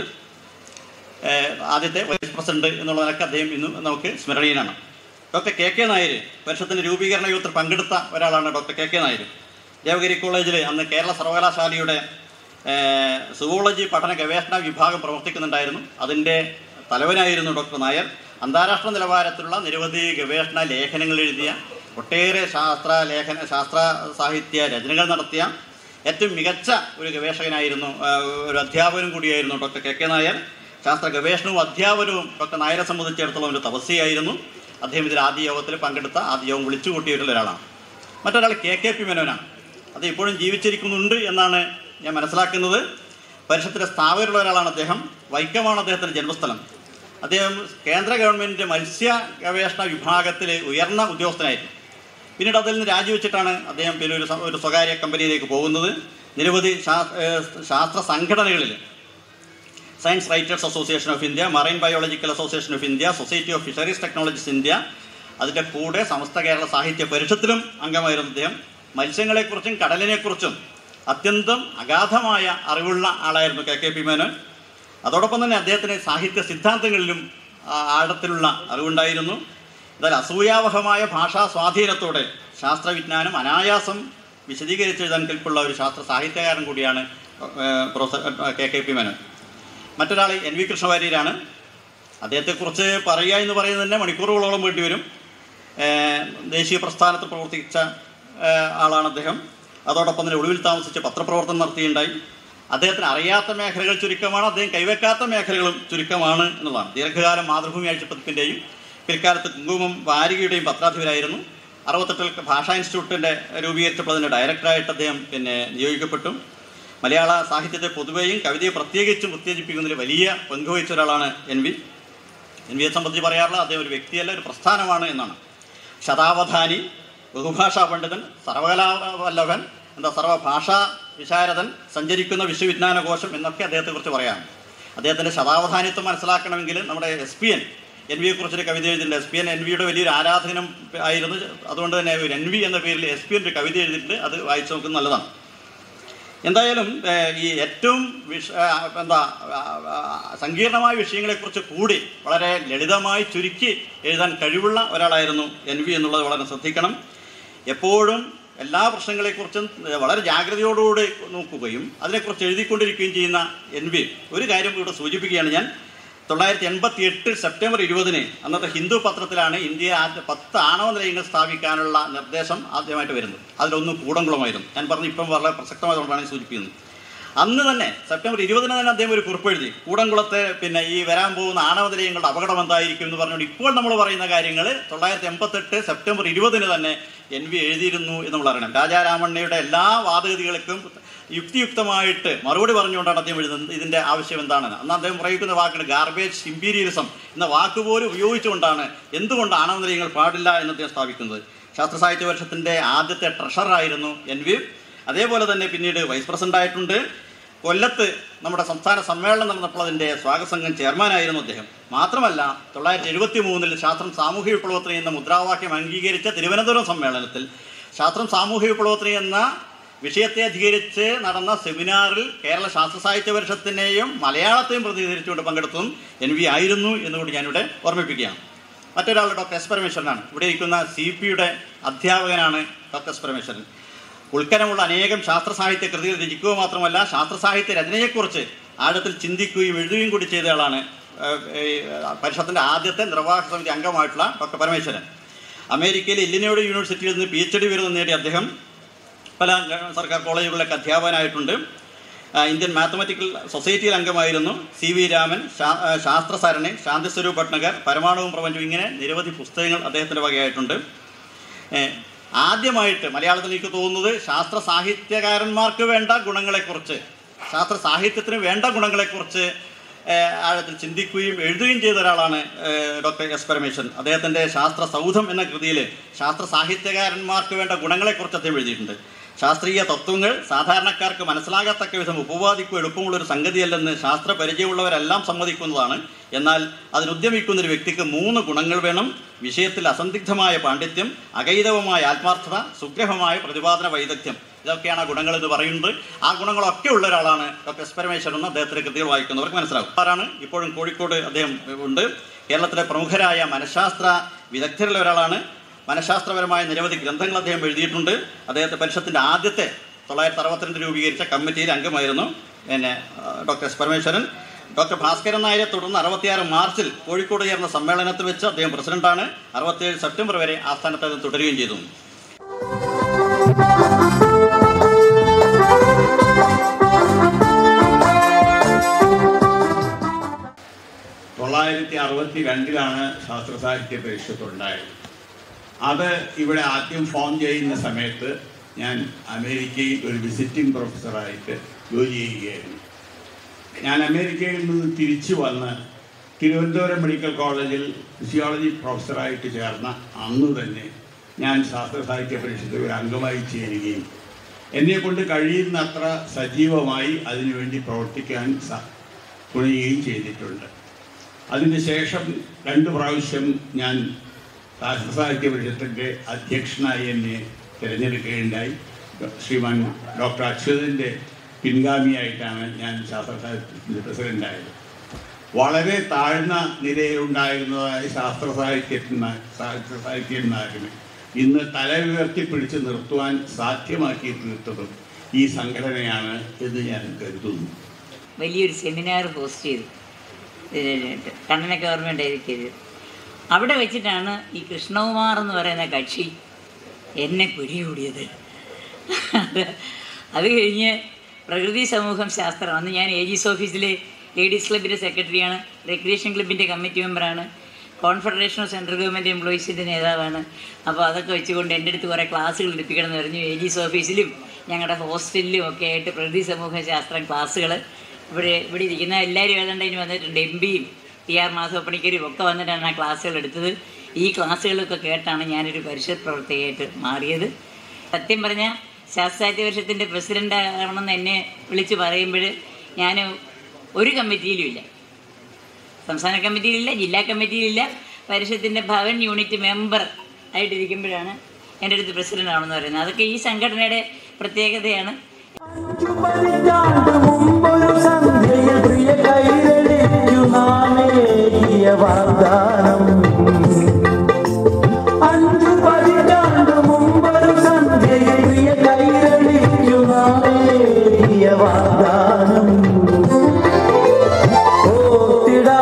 ഏഹ് ആദ്യത്തെ വൈസ് പ്രസിഡന്റ് എന്നുള്ള നിലക്ക് അദ്ദേഹം ഇന്നും നമുക്ക് സ്മരണീയനാണ് ഡോക്ടർ കെ കെ നായർ പരിഷത്തിൻ്റെ രൂപീകരണ യോഗത്തിൽ പങ്കെടുത്ത ഒരാളാണ് doctor K K Nair Devagiri കോളേജിൽ അന്ന് കേരള സർവകലാശാലയുടെ ഏഹ് സുവോളജി പഠന ഗവേഷണ വിഭാഗം പ്രവർത്തിക്കുന്നുണ്ടായിരുന്നു അതിൻ്റെ തലവനായിരുന്നു ഡോക്ടർ നായർ അന്താരാഷ്ട്ര നിലവാരത്തിലുള്ള നിരവധി ഗവേഷണ ലേഖനങ്ങൾ എഴുതിയ ഒട്ടേറെ ശാസ്ത്ര ലേഖന ശാസ്ത്ര സാഹിത്യ രചനകൾ നടത്തിയ ഏറ്റവും മികച്ച ഒരു ഗവേഷകനായിരുന്നു ആ, ഒരു അധ്യാപകനും കൂടിയായിരുന്നു ഡോക്ടർ കെ കെ നായർ ശാസ്ത്ര ഗവേഷണവും അധ്യാപനവും ഡോക്ടർ നായരെ സംബന്ധിച്ചിടത്തോളം ഒരു തപസ്യയായിരുന്നു അദ്ദേഹം ഇതിൽ ആദ്യ യോഗത്തിൽ പങ്കെടുത്ത ആദ്യ യോഗം വിളിച്ചു കൂട്ടിയിട്ടുള്ള ഒരാളാണ് മറ്റൊരാൾ കെ കെ പി മേനോനാണ് അത് ഇപ്പോഴും ജീവിച്ചിരിക്കുന്നുണ്ട് എന്നാണ് ഞാൻ മനസ്സിലാക്കുന്നത് പരിഷത്തിൻ്റെ സ്ഥാപകരുള്ള ഒരാളാണ് അദ്ദേഹം വൈക്കമാണ് അദ്ദേഹത്തിൻ്റെ ജന്മസ്ഥലം അദ്ദേഹം കേന്ദ്ര ഗവൺമെൻറ്റിൻ്റെ മത്സ്യ ഗവേഷണ വിഭാഗത്തിൽ ഉയർന്ന ഉദ്യോഗസ്ഥനായിരുന്നു പിന്നീട് അതിൽ നിന്ന് രാജിവെച്ചിട്ടാണ് അദ്ദേഹം പിന്നെ ഒരു സ- ഒരു സ്വകാര്യ കമ്പനിയിലേക്ക് പോകുന്നത് നിരവധി ശാ- ഏഹ് ശാസ്ത്ര സംഘടനകളിൽ science writers association of India marine biological association of India society of fisheries technologies India അതിൻ്റെ കൂടെ സമസ്ത കേരള സാഹിത്യ പരിഷത്തിലും അംഗമായിരുന്നു അദ്ദേഹം മത്സ്യങ്ങളെക്കുറിച്ചും കടലിനെക്കുറിച്ചും അത്യന്തം അഗാധമായ അറിവുള്ള ആളായിരുന്നു കെ കെ പി മേനോൻ അതോടൊപ്പം തന്നെ അദ്ദേഹത്തിന് സാഹിത്യ സിദ്ധാന്തങ്ങളിലും ആ, ആഴത്തിലുള്ള അറിവുണ്ടായിരുന്നു എന്നാൽ അസൂയാവഹമായ ഭാഷാ സ്വാധീനത്തോടെ ശാസ്ത്രവിജ്ഞാനം അനായാസം വിശദീകരിച്ചെഴുതാൻ കെൽപ്പുള്ള ഒരു ശാസ്ത്ര സാഹിത്യകാരൻ കൂടിയാണ് ഏഹ്, പ്രൊഫസർ ഏഹ്, കെ കെ പി മേനോൻ മറ്റൊരാൾ എൻ വി കൃഷ്ണവാര്യരാണ് അദ്ദേഹത്തെക്കുറിച്ച് പറയുക എന്ന് പറയുന്നത് തന്നെ മണിക്കൂറുകളോളം വേണ്ടി വരും ഏഹ്, ദേശീയ പ്രസ്ഥാനത്ത് പ്രവർത്തിച്ച ഏഹ്, ആളാണ് അദ്ദേഹം അതോടൊപ്പം തന്നെ ഒളിവിൽ താമസിച്ച് പത്രപ്രവർത്തനം നടത്തിയുണ്ടായി അദ്ദേഹത്തിന് അറിയാത്ത മേഖലകൾ ചുരുക്കമാണ് അദ്ദേഹം കൈവെക്കാത്ത മേഖലകളും ചുരുക്കമാണ് എന്നുള്ളതാണ് ദീർഘകാലം മാതൃഭൂമി ആഴ്ചപ്പതിപ്പിൻ്റെയും പിൽക്കാലത്ത് കുങ്കുമം വാരികയുടെയും പത്രാധിപരായിരുന്നു അറുപത്തെട്ടിൽ ഭാഷാ ഇൻസ്റ്റിറ്റ്യൂട്ടിൻ്റെ രൂപീകരിച്ചപ്പോൾ അതിൻ്റെ ഡയറക്ടറായിട്ട് അദ്ദേഹം പിന്നെ നിയോഗിക്കപ്പെട്ടു മലയാള സാഹിത്യത്തെ പൊതുവെയും കവിതയെ പ്രത്യേകിച്ചും ഉത്തേജിപ്പിക്കുന്നതിൽ വലിയ പങ്കുവഹിച്ച ഒരാളാണ് എൻ വി എൻ വിയെ സംബന്ധിച്ച് പറയാറുള്ള അദ്ദേഹം ഒരു വ്യക്തിയല്ല ഒരു പ്രസ്ഥാനമാണ് എന്നാണ് ശതാവധാനി ബഹുഭാഷാ പണ്ഡിതൻ സർവകലാവല്ലഭൻ എന്താ സർവഭാഷാ വിശാരദൻ സഞ്ചരിക്കുന്ന വിശ്വവിജ്ഞാന കോശം എന്നൊക്കെ അദ്ദേഹത്തെക്കുറിച്ച് പറയാം അദ്ദേഹത്തിൻ്റെ ശതാവധാനിത്വം മനസ്സിലാക്കണമെങ്കിൽ നമ്മുടെ എസ് പി എൻ എൻ വിയെ കുറിച്ചൊരു കവിത എഴുതിയിട്ടുണ്ട് എസ് പി എൻ എൻ വിയുടെ വലിയൊരു ആരാധനം ആയിരുന്നു അതുകൊണ്ട് തന്നെ ഒരു എൻ വി എന്ന പേരിൽ എസ് പി എൻ ഒരു കവിത എഴുതിയിട്ടുണ്ട് അത് വായിച്ചു നോക്കുന്നത് നല്ലതാണ് എന്തായാലും ഏഹ്, ഈ ഏറ്റവും വിഷ ആ, എന്താ ആ, ആ, സങ്കീർണമായ വിഷയങ്ങളെക്കുറിച്ച് കൂടി വളരെ ലളിതമായി ചുരുക്കി എഴുതാൻ കഴിവുള്ള ഒരാളായിരുന്നു എൻ വി എന്നുള്ളത് വളരെ ശ്രദ്ധിക്കണം എപ്പോഴും എല്ലാ പ്രശ്നങ്ങളെക്കുറിച്ചും ഏഹ്, വളരെ ജാഗ്രതയോടുകൂടി നോക്കുകയും അതിനെക്കുറിച്ച് എഴുതിക്കൊണ്ടിരിക്കുകയും ചെയ്യുന്ന എൻ വി ഒരു കാര്യം ഇവിടെ സൂചിപ്പിക്കുകയാണ് ഞാൻ തൊള്ളായിരത്തി എൺപത്തി എട്ട് സെപ്റ്റംബർ ഇരുപതിന് അന്നത്തെ ഹിന്ദു പത്രത്തിലാണ് ഇന്ത്യ ആദ്യ പത്ത് ആണവ നിലയങ്ങൾ സ്ഥാപിക്കാനുള്ള നിർദ്ദേശം ആദ്യമായിട്ട് വരുന്നത് അതിലൊന്ന് കൂടംകുളമായിരുന്നു ഞാൻ പറഞ്ഞു ഇപ്പം വളരെ പ്രസക്തമായതുകൊണ്ടാണ് ഈ സൂചിപ്പിക്കുന്നത് അന്ന് തന്നെ സെപ്റ്റംബർ ഇരുപതിന് തന്നെ അദ്ദേഹം ഒരു കുറിപ്പ് എഴുതി കൂടംകുളത്ത് പിന്നെ ഈ വരാൻ പോകുന്ന ആണവ നിലയങ്ങളുടെ അപകടം എന്തായിരിക്കും എന്ന് പറഞ്ഞുകൊണ്ട് ഇപ്പോൾ നമ്മൾ പറയുന്ന കാര്യങ്ങൾ തൊള്ളായിരത്തി എൺപത്തെട്ട് സെപ്റ്റംബർ ഇരുപതിന് തന്നെ എൻ വി എഴുതിയിരുന്നു എന്ന് നമ്മൾ അറിയണം രാജാരാമണ്ണയുടെ എല്ലാ വാദഗതികൾക്കും യുക്തിയുക്തമായിട്ട് മറുപടി പറഞ്ഞുകൊണ്ടാണ് അദ്ദേഹം എഴുതുന്നത് ഇതിൻ്റെ ആവശ്യം എന്താണെന്ന് അന്ന് അദ്ദേഹം പ്രയോഗിക്കുന്ന വാക്കാണ് ഗാർബേജ് ഇമ്പീരിയലിസം എന്ന വാക്ക് പോലും ഉപയോഗിച്ചുകൊണ്ടാണ് എന്തുകൊണ്ട് ആണവ നിലയങ്ങൾ പാടില്ല എന്ന് അദ്ദേഹം സ്ഥാപിക്കുന്നത് ശാസ്ത്ര സാഹിത്യ വർഷത്തിൻ്റെ ആദ്യത്തെ ട്രഷറായിരുന്നു എൻ വി അതേപോലെ തന്നെ പിന്നീട് വൈസ് പ്രസിഡന്റ് ആയിട്ടുണ്ട് കൊല്ലത്ത് നമ്മുടെ സംസ്ഥാന സമ്മേളനം നടന്നപ്പോൾ അതിൻ്റെ സ്വാഗത സംഘം ചെയർമാനായിരുന്നു അദ്ദേഹം മാത്രമല്ല തൊള്ളായിരത്തി എഴുപത്തി മൂന്നിൽ ശാസ്ത്രം സാമൂഹ്യ വിപ്ലവത്തിന് എന്ന മുദ്രാവാക്യം അംഗീകരിച്ച തിരുവനന്തപുരം സമ്മേളനത്തിൽ ശാസ്ത്രം സാമൂഹ്യ വിപ്ലവത്തിന് എന്ന വിഷയത്തെ അധികരിച്ച് നടന്ന സെമിനാറിൽ കേരള ശാസ്ത്ര സാഹിത്യ പരിഷത്തിനെയും മലയാളത്തെയും പ്രതിനിധീകരിച്ചുകൊണ്ട് പങ്കെടുത്തതും എൻ വി ആയിരുന്നു എന്നുകൂടി ഞാനിവിടെ ഓർമ്മിപ്പിക്കുകയാണ് മറ്റൊരാൾ ഡോക്ടർ എസ് പരമേശ്വരനാണ് ഇവിടെ ഇരിക്കുന്ന സി പിയുടെ അധ്യാപകനാണ് ഡോക്ടർ എസ് പരമേശ്വരൻ ഉൾക്കരമുള്ള അനേകം ശാസ്ത്ര സാഹിത്യ കൃതികൾ രചിക്കുക മാത്രമല്ല ശാസ്ത്ര സാഹിത്യ രചനയെക്കുറിച്ച് ആഴത്തിൽ ചിന്തിക്കുകയും എഴുതുകയും കൂടി ചെയ്ത ആളാണ് ഏഹ്, ഏഹ്, പരിഷത്തിൻ്റെ ആദ്യത്തെ നിർവാഹക സമിതി അംഗമായിട്ടുള്ള ഡോക്ടർ പരമേശ്വരൻ അമേരിക്കയിലെ ഇല്ലിനോട് യൂണിവേഴ്സിറ്റിയിൽ നിന്ന് പി എച്ച് ഡി ബിരുദം നേടിയ അദ്ദേഹം പല ഗവ- സർക്കാർ കോളേജുകളിലൊക്കെ അധ്യാപകനായിട്ടുണ്ട് ആ, ഇന്ത്യൻ മാത്തമാറ്റിക്കൽ സൊസൈറ്റിയിൽ അംഗമായിരുന്നു സി വി രാമൻ ശാ- ആ, ശാസ്ത്രസരണി ശാന്തിസ്വരൂപ് ഭട്നഗർ പരമാണുവും പ്രപഞ്ചവും ഇങ്ങനെ നിരവധി പുസ്തകങ്ങൾ അദ്ദേഹത്തിൻ്റെ വകയായിട്ടുണ്ട് ഏ, ആദ്യമായിട്ട് മലയാളത്തിൽ എനിക്ക് തോന്നുന്നത് ശാസ്ത്ര സാഹിത്യകാരന്മാർക്ക് വേണ്ട ഗുണങ്ങളെക്കുറിച്ച് ശാസ്ത്ര സാഹിത്യത്തിന് വേണ്ട ഗുണങ്ങളെക്കുറിച്ച് ഏ, ആഴത്തിൽ ചിന്തിക്കുകയും എഴുതുകയും ചെയ്ത ഒരാളാണ് ഏ, ഡോക്ടർ എസ് പരമേശ്വരൻ അദ്ദേഹത്തിൻ്റെ ശാസ്ത്ര സൗധം എന്ന കൃതിയിൽ ശാസ്ത്ര സാഹിത്യകാരന്മാർക്ക് വേണ്ട ഗുണങ്ങളെക്കുറിച്ച് അദ്ദേഹം എഴുതിയിട്ടുണ്ട് ശാസ്ത്രീയ തത്വങ്ങൾ സാധാരണക്കാർക്ക് മനസ്സിലാകത്തക്ക വിധം ഉപവാദിക്കും എളുപ്പമുള്ളൊരു സംഗതിയല്ലെന്ന് ശാസ്ത്ര പരിചയമുള്ളവരെല്ലാം സമ്മതിക്കുന്നതാണ് എന്നാൽ അതിനുദ്യമിക്കുന്ന ഒരു വ്യക്തിക്ക് മൂന്ന് ഗുണങ്ങൾ വേണം വിഷയത്തിൽ അസന്ദിഗ്ധമായ പാണ്ഡിത്യം അകൈതവമായ ആത്മാർത്ഥത സുഗ്രഹമായ പ്രതിപാദന വൈദഗ്ധ്യം ഇതൊക്കെയാണ് ആ ഗുണങ്ങൾ എന്ന് പറയുന്നത് ആ ഗുണങ്ങളൊക്കെ ഉള്ള ഒരാളാണ് ഡോക്ടർ എസ് പരമേശ്വരൻ എന്ന് അദ്ദേഹത്തിൻ്റെ കൃതികൾ വായിക്കുന്നവർക്ക് മനസ്സിലാവും ആരാണ് ഇപ്പോഴും കോഴിക്കോട് അദ്ദേഹം ഉണ്ട് കേരളത്തിലെ പ്രമുഖരായ മനഃശാസ്ത്ര വിദഗ്ധരിൽ ഒരാളാണ് മനഃശാസ്ത്രപരമായ നിരവധി ഗ്രന്ഥങ്ങൾ അദ്ദേഹം എഴുതിയിട്ടുണ്ട് അദ്ദേഹത്തെ പരിഷത്തിൻ്റെ ആദ്യത്തെ തൊള്ളായിരത്തി അറുപത്തിരണ്ട് രൂപീകരിച്ച കമ്മിറ്റിയിൽ അംഗമായിരുന്നു പിന്നെ ആ, doctor S Parameswaran doctor Bhaskaran നായരെ തുടർന്ന് അറുപത്തിയാറ് മാർച്ചിൽ കോഴിക്കോട് ചേർന്ന സമ്മേളനത്തിൽ വെച്ച് അദ്ദേഹം പ്രസിഡന്റാണ് അറുപത്തിയേഴ് സെപ്റ്റംബർ വരെ ആ സ്ഥാനത്ത് അദ്ദേഹം തുടരുകയും ചെയ്തു തൊള്ളായിരത്തി അറുപത്തി രണ്ടിലാണ് ശാസ്ത്ര സാഹിത്യ പരിഷത്ത് ഉണ്ടായത് അത് ഇവിടെ ആദ്യം ഫോം ചെയ്യുന്ന സമയത്ത് ഞാൻ അമേരിക്കയിൽ ഒരു വിസിറ്റിംഗ് പ്രൊഫസറായിട്ട് ജോലി ചെയ്യുകയായിരുന്നു ഞാൻ അമേരിക്കയിൽ നിന്ന് തിരിച്ചു വന്ന് തിരുവനന്തപുരം മെഡിക്കൽ കോളേജിൽ ഫിസിയോളജി പ്രൊഫസറായിട്ട് ചേർന്ന അന്ന് തന്നെ ഞാൻ ശാസ്ത്ര സാഹിത്യ പരിഷത്തിൽ ഒരു അംഗമായി ചേരുകയും എന്നെ കൊണ്ട് കഴിയുന്നത്ര സജീവമായി അതിനുവേണ്ടി പ്രവർത്തിക്കാൻ സ തുണിയുകയും ചെയ്തിട്ടുണ്ട് അതിന് ശേഷം രണ്ട് പ്രാവശ്യം ഞാൻ ശാസ്ത്ര സാഹിത്യ പരിഷത്തിൻ്റെ അധ്യക്ഷനായി എന്നെ തിരഞ്ഞെടുക്കുകയുണ്ടായി ശ്രീമാൻ ഡോക്ടർ അച്യുതൻ്റെ പിൻഗാമിയായിട്ടാണ് ഞാൻ ശാസ്ത്ര സാഹിത്യത്തിൻ്റെ പ്രസിഡൻ്റായത് വളരെ താഴ്ന്ന നിലയിലുണ്ടായിരുന്നതായ ശാസ്ത്ര സാഹിത്യന്മാർ ശാസ്ത്ര സാഹിത്യന്മാരിനെ ഇന്ന് തല ഉയർത്തി പിടിച്ച് നിർത്തുവാൻ സാധ്യമാക്കി തീർത്തതും ഈ സംഘടനയാണ് എന്ന് ഞാൻ കരുതുന്നു വലിയൊരു സെമിനാർ ഹോസ്റ്റ് ചെയ്തു ഇതിനായിട്ട് കണ്ണന ഗവൺമെൻറ് ആയിരിക്കരുത് അവിടെ വെച്ചിട്ടാണ് ഈ കൃഷ്ണകുമാർ എന്ന് പറയുന്ന കക്ഷി എന്നെ പിടികൂടിയത് അത് അത് കഴിഞ്ഞ് പ്രകൃതി സമൂഹം ശാസ്ത്രം അന്ന് ഞാൻ ഏജീസ് ഓഫീസിലെ ലേഡീസ് ക്ലബിൻ്റെ സെക്രട്ടറിയാണ് റെക്രിയേഷൻ ക്ലബിൻ്റെ കമ്മിറ്റി മെമ്പറാണ് കോൺഫെഡറേഷൻ ഓഫ് സെൻട്രൽ ഗവൺമെൻറ് എംപ്ലോയീസിൻ്റെ നേതാവാണ് അപ്പോൾ അതൊക്കെ വെച്ചുകൊണ്ട് എൻ്റെ അടുത്ത് കുറേ ക്ലാസ്സുകൾ എടുപ്പിക്കണം എന്ന് പറഞ്ഞു ഏജീസ് ഓഫീസിലും ഞങ്ങളുടെ ഹോസ്റ്റലിലും ഒക്കെ ആയിട്ട് പ്രകൃതി സമൂഹ ശാസ്ത്രം ക്ലാസ്സുകൾ ഇവിടെ ഇവിടെ ഇരിക്കുന്ന എല്ലാവരും ഏതാണ്ട് അതിന് വന്നിട്ടുണ്ട് എം പിയും പി ആർ മാധവപ്പണിക്കരും ഒക്കെ വന്നിട്ടാണ് ആ ക്ലാസ്സുകൾ എടുത്തത് ഈ ക്ലാസ്സുകളൊക്കെ കേട്ടാണ് ഞാനൊരു പരിഷത്ത് പ്രവർത്തകയായിട്ട് മാറിയത് സത്യം പറഞ്ഞാൽ ശാസ്ത്രാജ്യ പരിഷത്തിൻ്റെ പ്രസിഡൻ്റ് ആവണമെന്ന് എന്നെ വിളിച്ച് പറയുമ്പോൾ ഞാൻ ഒരു കമ്മിറ്റിയിലും ഇല്ല സംസ്ഥാന കമ്മിറ്റിയിലില്ല ജില്ലാ കമ്മിറ്റിയിലില്ല പരിഷത്തിൻ്റെ ഭവൻ യൂണിറ്റ് മെമ്പർ ആയിട്ടിരിക്കുമ്പോഴാണ് എൻ്റെ അടുത്ത് പ്രസിഡൻ്റ് ആവണമെന്ന് പറയുന്നത് അതൊക്കെ ഈ സംഘടനയുടെ പ്രത്യേകതയാണ് മുമ്പൊരു സന്ധ്യയിൽ പ്രിയ കൈരളിക്കു നാമേകിയ വാഗ്ദാനം അഞ്ചു പതിറ്റാണ്ട് മുമ്പൊരു സന്ധ്യയിൽ പ്രിയ കൈരളിക്കു നാമേകിയ വാഗ്ദാനം ഓർത്തിടാ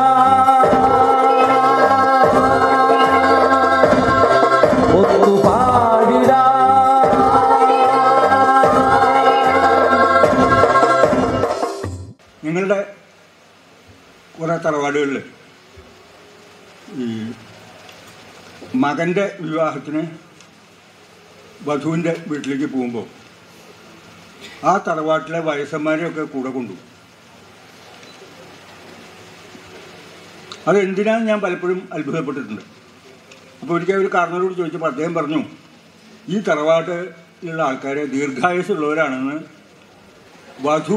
ഒത്തുപാടിടാ മകൻ്റെ വിവാഹത്തിന് വധുവിൻ്റെ വീട്ടിലേക്ക് പോകുമ്പോൾ ആ തറവാട്ടിലെ വയസ്സന്മാരെയൊക്കെ കൂടെ കൊണ്ടു അതെന്തിനാന്ന് ഞാൻ പലപ്പോഴും അത്ഭുതപ്പെട്ടിട്ടുണ്ട് അപ്പോൾ ഒരിക്കൽ ഒരു കാരണവരോട് ചോദിച്ചപ്പോൾ അദ്ദേഹം പറഞ്ഞു ഈ തറവാട്ടിലുള്ള ആൾക്കാർ ദീർഘായുസുള്ളവരാണെന്ന് വധു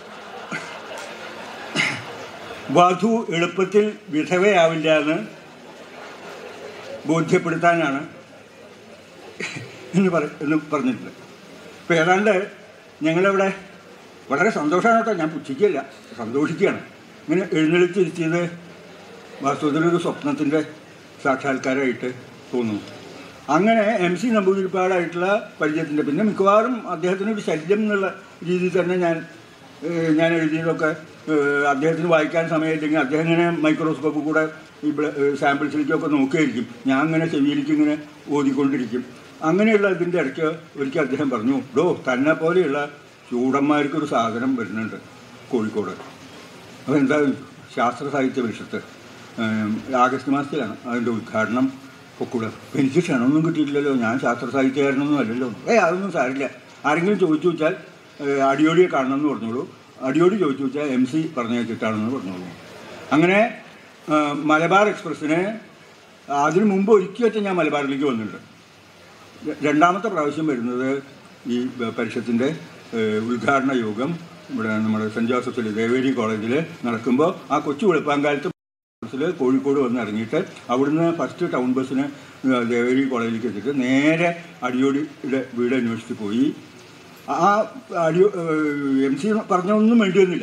വധു എളുപ്പത്തിൽ വിധവയാവില്ല എന്ന് ബോധ്യപ്പെടുത്താനാണ് എന്ന് പറ എന്ന് പറഞ്ഞിട്ടുണ്ട് അപ്പോൾ ഏതാണ്ട് ഞങ്ങളിവിടെ വളരെ സന്തോഷമാണ് കേട്ടോ ഞാൻ പുച്ഛിക്കുകയല്ല സന്തോഷിക്കുകയാണ് ഇങ്ങനെ എഴുന്നള്ളിച്ചിരുത്തിയത് വാസ്തവത്തിലൊരു സ്വപ്നത്തിൻ്റെ സാക്ഷാത്കാരമായിട്ട് തോന്നുന്നു അങ്ങനെ എം സി നമ്പൂതിരിപ്പാടായിട്ടുള്ള പരിചയത്തിൻ്റെ പിന്നെ മിക്കവാറും അദ്ദേഹത്തിന് ഒരു ശല്യം എന്നുള്ള രീതിയിൽ തന്നെ ഞാൻ ഏഹ്, ഞാൻ എഴുതിയതൊക്കെ ഏഹ്, അദ്ദേഹത്തിന് വായിക്കാൻ സമയമില്ലെങ്കിൽ അദ്ദേഹം ഇങ്ങനെ മൈക്രോസ്കോപ്പ് കൂടെ ഈ സാമ്പിൾസിലേക്കൊക്കെ നോക്കിയായിരിക്കും ഞാൻ ഇങ്ങനെ ചെവിയിലേക്ക് ഇങ്ങനെ ഓതിക്കൊണ്ടിരിക്കും അങ്ങനെയുള്ള ഇതിൻ്റെ ഇടയ്ക്ക് ഒരിക്കൽ അദ്ദേഹം പറഞ്ഞു ഡോ തന്നെ പോലെയുള്ള ചൂടന്മാർക്കൊരു സാധനം വരുന്നുണ്ട് കോഴിക്കോട് അതെന്താ ശാസ്ത്ര സാഹിത്യ പരിഷത്ത് ഏം, ആഗസ്റ്റ് മാസത്തിലാണ് അതിൻ്റെ ഉദ്ഘാടനം പൊക്കൂടെ എനിക്ക് ക്ഷണമൊന്നും കിട്ടിയിട്ടില്ലല്ലോ ഞാൻ ശാസ്ത്ര സാഹിത്യകാരനൊന്നും അല്ലല്ലോ ഏ അതൊന്നും സാരില്ല ആരെങ്കിലും ചോദിച്ചു വെച്ചാൽ ഏഹ്, അടിയോടിയെ കാണണമെന്ന് പറഞ്ഞോളൂ അടിയോടി ചോദിച്ചു വെച്ചാൽ എം സി പറഞ്ഞേച്ചിട്ടാണെന്ന് പറഞ്ഞോളൂ അങ്ങനെ ഏഹ്, മലബാർ എക്സ്പ്രസ്സിന് അതിനു മുമ്പ് ഒരിക്കലും ഞാൻ മലബാറിലേക്ക് വന്നിട്ടുണ്ട് ര- രണ്ടാമത്തെ പ്രാവശ്യം വരുന്നത് ഈ ബ- പരിഷത്തിൻ്റെ ഏഹ്, ഉദ്ഘാടന യോഗം ഇവിടെ നമ്മുടെ സെൻറ്റ് ജോസഫിൽ ദേവേരി കോളേജിൽ നടക്കുമ്പോൾ ആ കൊച്ചു വെളുപ്പാങ്കാലത്ത് ബസ്സിൽ കോഴിക്കോട് വന്ന് ഇറങ്ങിയിട്ട് അവിടുന്ന് ഫസ്റ്റ് ടൗൺ ബസ്സിന് ഏഹ്, ദേവേരി കോളേജിലേക്ക് എത്തിയിട്ട് നേരെ അടിയോടിയുടെ വീട് അന്വേഷിച്ച് പോയി ആ അടിയോ എം സി പറഞ്ഞൊന്നും വേണ്ടി വന്നില്ല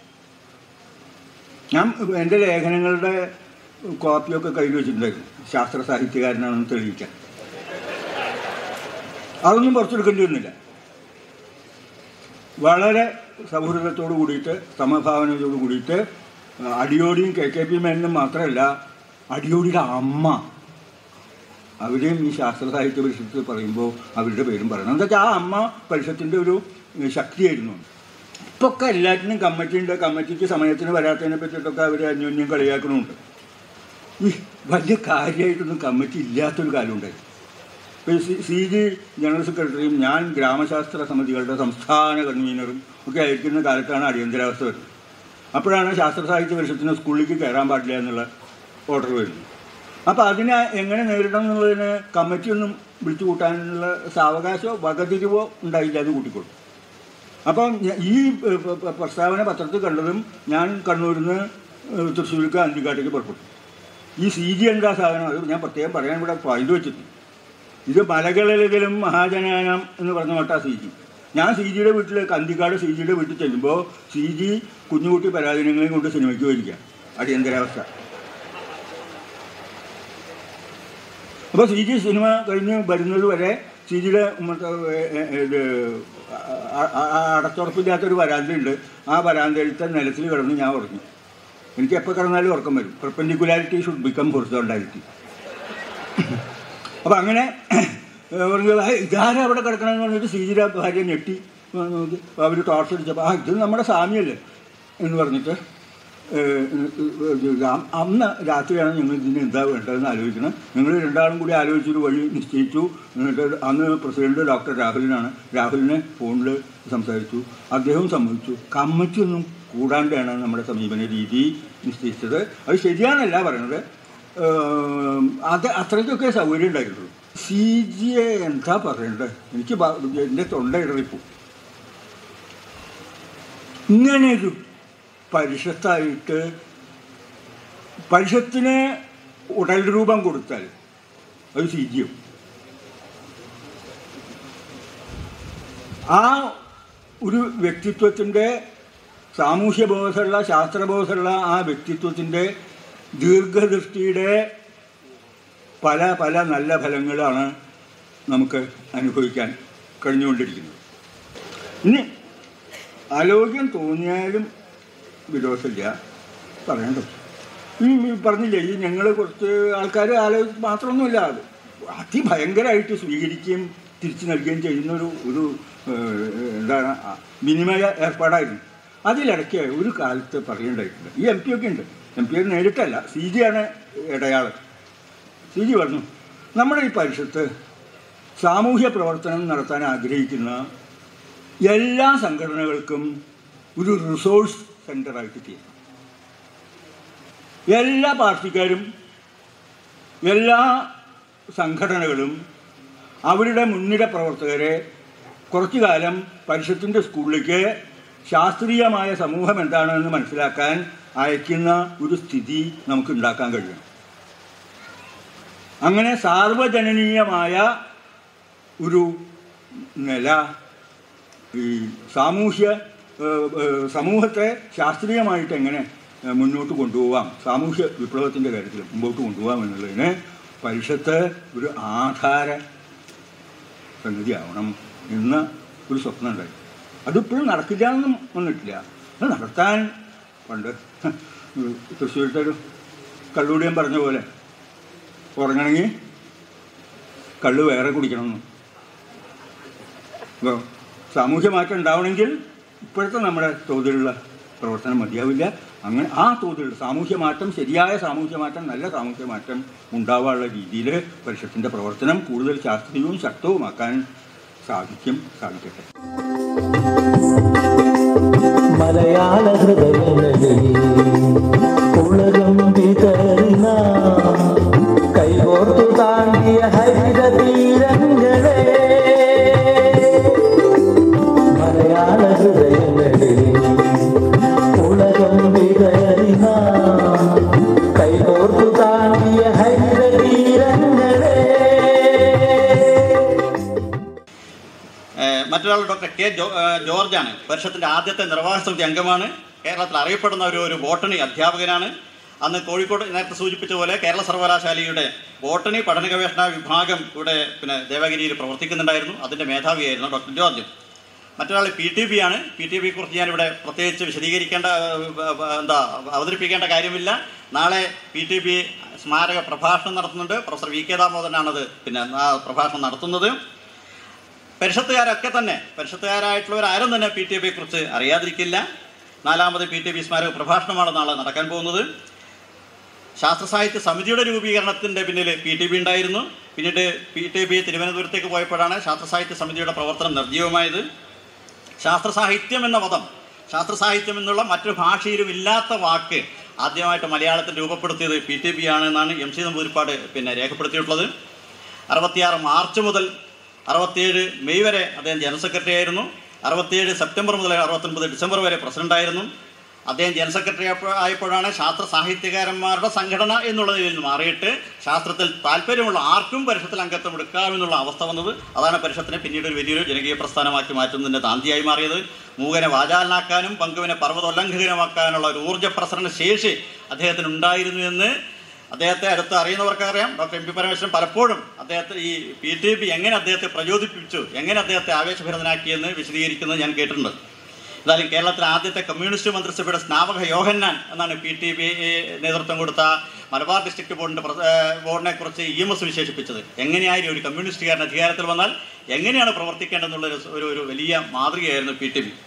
ഞാൻ എൻ്റെ ലേഖനങ്ങളുടെ കോപ്പിയൊക്കെ കയ്യിൽ വെച്ചിട്ടുണ്ടായിരുന്നു ശാസ്ത്ര സാഹിത്യകാരനാണെന്ന് തെളിയിക്കാൻ അതൊന്നും പുറത്തെടുക്കേണ്ടി വന്നില്ല വളരെ സൗഹൃദത്തോട് കൂടിയിട്ട് സമഭാവനയോട് കൂടിയിട്ട് അടിയോടിയും കെ കെ പി മേനും മാത്രമല്ല അടിയോടിയുടെ അമ്മ അവരെയും ഈ ശാസ്ത്ര സാഹിത്യ പരിഷത്ത് പറയുമ്പോൾ അവരുടെ പേരും പറയണം എന്താ വെച്ചാൽ ആ അമ്മ പരിഷത്തിൻ്റെ ഒരു ഏഹ്, ശക്തിയായിരുന്നു ഇപ്പൊ ഒക്കെ എല്ലാറ്റിനും കമ്മിറ്റി ഉണ്ട് കമ്മിറ്റിക്ക് സമയത്തിന് വരാത്തതിനെ പറ്റിയിട്ടൊക്കെ അവർ അന്യോന്യം കളിയാക്കണമുണ്ട് ഈ വലിയ കാര്യമായിട്ടൊന്നും കമ്മിറ്റി ഇല്ലാത്തൊരു കാലമുണ്ടായി ഇപ്പോൾ സി സി ജി ജനറൽ സെക്രട്ടറിയും ഞാൻ ഗ്രാമശാസ്ത്ര സമിതികളുടെ സംസ്ഥാന കൺവീനറും ഒക്കെ ആയിരിക്കുന്ന കാലത്താണ് അടിയന്തരാവസ്ഥ വരുന്നത് അപ്പോഴാണ് ശാസ്ത്ര സാഹിത്യ പരിഷത്തിന് സ്കൂളിലേക്ക് കയറാൻ പാടില്ല എന്നുള്ള ഓർഡർ വരുന്നത് അപ്പോൾ അതിനെ എങ്ങനെ നേരിടണം എന്നുള്ളതിന് കമ്മിറ്റിയൊന്നും വിളിച്ചു കൂട്ടാനുള്ള സാവകാശമോ വകതിരിവോ ഉണ്ടായില്ല എന്ന് കൂട്ടിക്കൊള്ളു അപ്പം ഞ- ഈ ഏഹ്, പ- പ- പ്രസ്താവന പത്രത്തിൽ കണ്ടതും ഞാൻ കണ്ണൂരിൽ നിന്ന് ഏഹ്, തൃശ്ശൂർക്ക് അന്തിക്കാട്ടേക്ക് പുറപ്പെട്ടു ഈ സി ജി എന്താ സാധനം അത് ഞാൻ പ്രത്യേകം പറയാൻ ഇവിടെ ഇത് വെച്ചിട്ടുണ്ട് ഇത് മലകളിലും മഹാജനാനം എന്ന് പറഞ്ഞ മട്ടാ സി ജി ഞാൻ സി ജിയുടെ വീട്ടിൽ കന്തിക്കാട് സി ജിയുടെ വീട്ടിൽ ചെല്ലുമ്പോൾ സി ജി കുഞ്ഞുകുട്ടി പരാധീനങ്ങളെയും കൊണ്ട് സിനിമയ്ക്ക് പോയിരിക്കുക അടിയന്തരാവസ്ഥ അപ്പോൾ സി ജി സിനിമ കഴിഞ്ഞ് വരുന്നത് വരെ സി ജിയുടെ മറ്റേ ഏ, ഏ, ഇത് അ- അ- അ- അടച്ചുറപ്പില്ലാത്തൊരു വരാന്തയുണ്ട് ആ വരാന്തയിലത്തെ നിലത്തിൽ കിടന്ന് ഞാൻ ഉറങ്ങി എനിക്ക് എപ്പോൾ കിടന്നാലും ഉറക്കം വരും പെർപെൻഡിക്കുലാരിറ്റി ഷുഡ് ബിക്കം ഹൊറിസോണ്ടാലിറ്റി അപ്പം അങ്ങനെ പറഞ്ഞു "ഹേയ്, ഇതാരാ അവിടെ കിടക്കണമെന്ന് പറഞ്ഞിട്ട് സീജിയുടെ ഭാര്യ ഞെട്ടി നോക്കി അവർ ടോർച്ച് അടിച്ചപ്പോൾ ആ ഇത് നമ്മുടെ സ്വാമിയല്ലേ എന്ന് പറഞ്ഞിട്ട് ഏഹ്, ഇത് അ- അന്ന് രാത്രിയാണ് ഞങ്ങൾ ഇതിന് എന്താ വേണ്ടതെന്ന് ആലോചിക്കണം ഞങ്ങൾ രണ്ടാളും കൂടി ആലോചിച്ചൊരു വഴി നിശ്ചയിച്ചു എന്നിട്ട് അന്ന് പ്രസിഡന്റ് ഡോക്ടർ രാഹുലിനാണ് രാഹുലിനെ ഫോണിൽ സംസാരിച്ചു അദ്ദേഹവും സമ്മതിച്ചു കമ്മിറ്റി ഒന്നും കൂടാണ്ടാണ് നമ്മുടെ സമീപന രീതി നിശ്ചയിച്ചത് അത് ശരിയാണല്ല പറയണത് ഏഹ്, അത് അത്രയ്ക്കൊക്കെ സൗകര്യം ഉണ്ടായിട്ടുള്ളൂ സി ജി എ എന്താ പറയണ്ടത് എനിക്ക് ബ- എൻ്റെ തൊണ്ട ഇടറിപ്പോ ഇങ്ങനെയൊരു പരിഷത്തായിട്ട് പരിഷത്തിന് ഉടൽ രൂപം കൊടുത്താൽ അത് സി ജി എം ആ ഒരു വ്യക്തിത്വത്തിൻ്റെ സാമൂഹ്യ ബോധമുള്ള ശാസ്ത്രബോധമുള്ള ആ വ്യക്തിത്വത്തിൻ്റെ ദീർഘദൃഷ്ടിയുടെ പല പല നല്ല ഫലങ്ങളാണ് നമുക്ക് അനുഭവിക്കാൻ കഴിഞ്ഞുകൊണ്ടിരിക്കുന്നത് ഇനി ആരോഗ്യം തോന്നിയാലും വിരോധമില്ല പറയണ്ടോ ഈ ഈ പറഞ്ഞില്ലേ ഈ ഞങ്ങൾ കുറച്ച് ആൾക്കാർ ആലോചിച്ച് മാത്രമൊന്നുമില്ല അത് അതിഭയങ്കരമായിട്ട് സ്വീകരിക്കുകയും തിരിച്ചു നൽകുകയും ചെയ്യുന്ന ഒരു ഒരു ഏഹ്, എന്താണ് ആ, വിനിമയ ഏർപ്പാടായിരുന്നു അതിലിടയ്ക്ക് ഒരു കാലത്ത് പറയണ്ടായിട്ടുണ്ട് ഈ എം പി ഒക്കെ ഉണ്ട് എം പി നേരിട്ടല്ല സി ജി ആണ് ഇടയാൾ സി ജി പറഞ്ഞു നമ്മുടെ ഈ പരിഷത്ത് സാമൂഹ്യ പ്രവർത്തനം നടത്താൻ ആഗ്രഹിക്കുന്ന എല്ലാ സംഘടനകൾക്കും ഒരു റിസോഴ്സ് സെൻ്ററായിട്ട് ചെയ്യണം എല്ലാ പാർട്ടിക്കാരും എല്ലാ സംഘടനകളും അവരുടെ മുൻനിര പ്രവർത്തകരെ കുറച്ചു കാലം പരിഷത്തിൻ്റെ സ്കൂളിലേക്ക് ശാസ്ത്രീയമായ സമൂഹം എന്താണെന്ന് മനസ്സിലാക്കാൻ അയക്കുന്ന ഒരു സ്ഥിതി നമുക്ക് ഉണ്ടാക്കാൻ കഴിയണം അങ്ങനെ സാർവജനനീയമായ ഒരു നില ഈ സാമൂഹ്യ ഏഹ്, ഏഹ്, സമൂഹത്തെ ശാസ്ത്രീയമായിട്ട് എങ്ങനെ ഏഹ്, മുന്നോട്ട് കൊണ്ടുപോകാം സാമൂഹ്യ വിപ്ലവത്തിൻ്റെ കാര്യത്തിൽ മുമ്പോട്ട് കൊണ്ടുപോകാം എന്നുള്ളതിന് പരിഷത്ത് ഒരു ആധാര സംഗതിയാവണം എന്ന ഒരു സ്വപ്നം ഉണ്ടായി അതിപ്പോഴും നടക്കില്ല എന്നും വന്നിട്ടില്ല അത് നടത്താൻ പണ്ട് തൃശ്ശൂരത്തെ ഒരു കള്ളുകൂടിയൻ പറഞ്ഞ പോലെ ഉറങ്ങണമെങ്കിൽ കള്ള് വേറെ കുടിക്കണമെന്ന് അപ്പോൾ സാമൂഹ്യ മാറ്റം ഉണ്ടാവണമെങ്കിൽ ഇപ്പോഴത്തെ നമ്മുടെ തോതിലുള്ള പ്രവർത്തനം മതിയാവില്ല അങ്ങനെ ആ തോതിലുള്ള സാമൂഹ്യ മാറ്റം ശരിയായ സാമൂഹ്യ മാറ്റം നല്ല സാമൂഹ്യ മാറ്റം ഉണ്ടാവാനുള്ള രീതിയിൽ പരിഷത്തിൻ്റെ പ്രവർത്തനം കൂടുതൽ ശാസ്ത്രീയവും ശക്തവുമാക്കാൻ സാധിക്കും സാധിക്കട്ടെ മലയാള ഹൃദയങ്ങളിൽ ഉലകം വിതറിന കൈകോർത്തു താണ്ടിയ ഹരിത തീരങ്ങളെ മലയാള ഹൃദയങ്ങളിൽ ഉലകം വിതറിന കൈകോർത്തു താണ്ടിയ ഹരിത തീരങ്ങളെ ഏഹ് മറ്റൊരാൾ ഡോക്ടർ കെ ജോ ഏഹ് ജോർജാണ് പരിഷത്തിൻ്റെ ആദ്യത്തെ നിർവാഹക സമിതി അംഗമാണ് കേരളത്തിൽ അറിയപ്പെടുന്ന ഒരു ഒരു ബോട്ടണി അധ്യാപകനാണ് അന്ന് കോഴിക്കോട് നേരത്തെ സൂചിപ്പിച്ച പോലെ കേരള സർവകലാശാലയുടെ ബോട്ടണി പഠന ഗവേഷണ വിഭാഗം ഇവിടെ പിന്നെ ദേവഗിരിയിൽ പ്രവർത്തിക്കുന്നുണ്ടായിരുന്നു അതിൻ്റെ മേധാവിയായിരുന്നു ഡോക്ടർ ജോർജ് മറ്റൊരാൾ പി ടി ബി ആണ് പി ടി ബിയെ കുറിച്ച് ഞാനിവിടെ പ്രത്യേകിച്ച് വിശദീകരിക്കേണ്ട ഏഹ്, ഏഹ്, എന്താ അവതരിപ്പിക്കേണ്ട കാര്യമില്ല നാളെ പി ടി ബി സ്മാരക പ്രഭാഷണം നടത്തുന്നുണ്ട് പ്രൊഫസർ വി കെ ദാമോദരനാണത് പിന്നെ ആ പ്രഭാഷണം നടത്തുന്നത് പരിഷത്തുകാരൊക്കെ തന്നെ പരിഷത്തുകാരായിട്ടുള്ളവർ ആരും തന്നെ പി ടി ബിയെ കുറിച്ച് അറിയാതിരിക്കില്ല നാലാമത് പി ടി ബി സ്മാരക പ്രഭാഷണമാണ് നാളെ നടക്കാൻ പോകുന്നത് ശാസ്ത്ര സാഹിത്യ സമിതിയുടെ രൂപീകരണത്തിൻ്റെ പിന്നിൽ പി ടി ബി ഉണ്ടായിരുന്നു പിന്നീട് പി ടി ബി തിരുവനന്തപുരത്തേക്ക് പോയപ്പോഴാണ് ശാസ്ത്ര സാഹിത്യ സമിതിയുടെ പ്രവർത്തനം നിർജ്ജീവമായത് ശാസ്ത്ര സാഹിത്യം എന്ന പദം ശാസ്ത്ര സാഹിത്യം എന്നുള്ള മറ്റൊരു ഭാഷയിലും ഇല്ലാത്ത വാക്ക് ആദ്യമായിട്ട് മലയാളത്തിൽ രൂപപ്പെടുത്തിയത് പി ടി ബി ആണ് എന്നാണ് എം സി നമ്പൂരിപ്പാട് പിന്നെ രേഖപ്പെടുത്തിയിട്ടുള്ളത് അറുപത്തിയാറ് മാർച്ച് മുതൽ അറുപത്തിയേഴ് മെയ് വരെ അദ്ദേഹം ജനറൽ സെക്രട്ടറി ആയിരുന്നു അറുപത്തിയേഴ് സെപ്റ്റംബർ മുതൽ അറുപത്തൊൻപത് ഡിസംബർ വരെ പ്രസിഡൻ്റായിരുന്നു അദ്ദേഹം ജനറൽ സെക്രട്ടറി ആയപ്പോ- ആയപ്പോഴാണ് ശാസ്ത്ര സാഹിത്യകാരന്മാരുടെ സംഘടന എന്നുള്ള നിലയിൽ നിന്ന് മാറിയിട്ട് ശാസ്ത്രത്തിൽ താല്പര്യമുള്ള ആർക്കും പരിഷത്തിൽ അംഗത്വം എടുക്കാമെന്നുള്ള അവസ്ഥ വന്നത് അതാണ് പരിഷത്തിനെ പിന്നീട് ഒരു വലിയൊരു ജനകീയ പ്രസ്ഥാനമാക്കി മാറ്റുന്നതിൻ്റെ താന്തിയായി മാറിയത് മൂകനെ വാചാലനാക്കാനും പങ്കുവിനെ പർവ്വതോല്ലംഘനമാക്കാനുള്ള ഒരു ഊർജ്ജ പ്രസരണ ശേഷി അദ്ദേഹത്തിന് ഉണ്ടായിരുന്നു എന്ന് അദ്ദേഹത്തെ അടുത്ത് അറിയുന്നവർക്കറിയാം ഡോക്ടർ എം പി പരമേശ്വരൻ പലപ്പോഴും അദ്ദേഹത്തെ ഈ പി ടി പി എങ്ങനെ അദ്ദേഹത്തെ പ്രചോദിപ്പിച്ചു എങ്ങനെ അദ്ദേഹത്തെ ആവേശഭരിതനാക്കിയെന്ന് വിശദീകരിക്കുന്നത് ഞാൻ കേട്ടിട്ടുണ്ട് എന്തായാലും കേരളത്തിലെ ആദ്യത്തെ കമ്മ്യൂണിസ്റ്റ് മന്ത്രിസഭയുടെ സ്നാപക യോഹന്നാൻ എന്നാണ് പി ടി പി നേതൃത്വം കൊടുത്ത മലബാർ ഡിസ്ട്രിക്ട് ബോർഡിൻ്റെ ബോർഡിനെ കുറിച്ച് ഇ എം എസ് വിശേഷിപ്പിച്ചത് എങ്ങനെയായിരുന്നു ഒരു കമ്മ്യൂണിസ്റ്റുകാരൻ അധികാരത്തിൽ വന്നാൽ എങ്ങനെയാണ് പ്രവർത്തിക്കേണ്ടതെന്നുള്ള ഒരു- ഒരു ഒരു വലിയ മാതൃകയായിരുന്നു പി ടി പി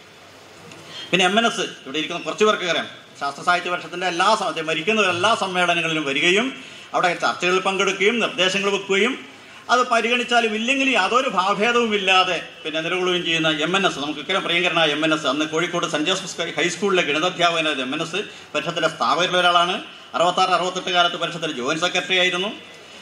പിന്നെ എം എൻ എസ് ഇവിടെ ഇരിക്കുന്ന കുറച്ച് പേർക്ക് അറിയാം ശാസ്ത്ര സാഹിത്യ പരിഷത്തിൻ്റെ എല്ലാ സ- അത് മരിക്കുന്ന എല്ലാ സമ്മേളനങ്ങളിലും വരികയും അവിടെ ചർച്ചകളിൽ പങ്കെടുക്കുകയും നിർദ്ദേശങ്ങൾ വെക്കുകയും അത് പരിഗണിച്ചാലും ഇല്ലെങ്കിലും യാതൊരു ഭാവഭേദവും ഇല്ലാതെ പിന്നെ നിലകൊള്ളുകയും ചെയ്യുന്ന എം എൻ എസ് നമുക്ക് ഇക്കരം പ്രിയങ്കരനായ എം എൻ എസ് അന്ന് കോഴിക്കോട് സെൻറ് ജോസഫ്സ് ഹൈ- ഹൈസ്കൂളിലെ ഗണിതാധ്യാപകനായ എം എൻ എസ് പരിഷത്തിൻ്റെ സ്ഥാപകരിൽ ഒരാളാണ് അറുപത്താറ് അറുപത്തെട്ട് കാലത്ത് പരിഷത്തിൽ ജോയിൻറ്റ് സെക്രട്ടറി ആയിരുന്നു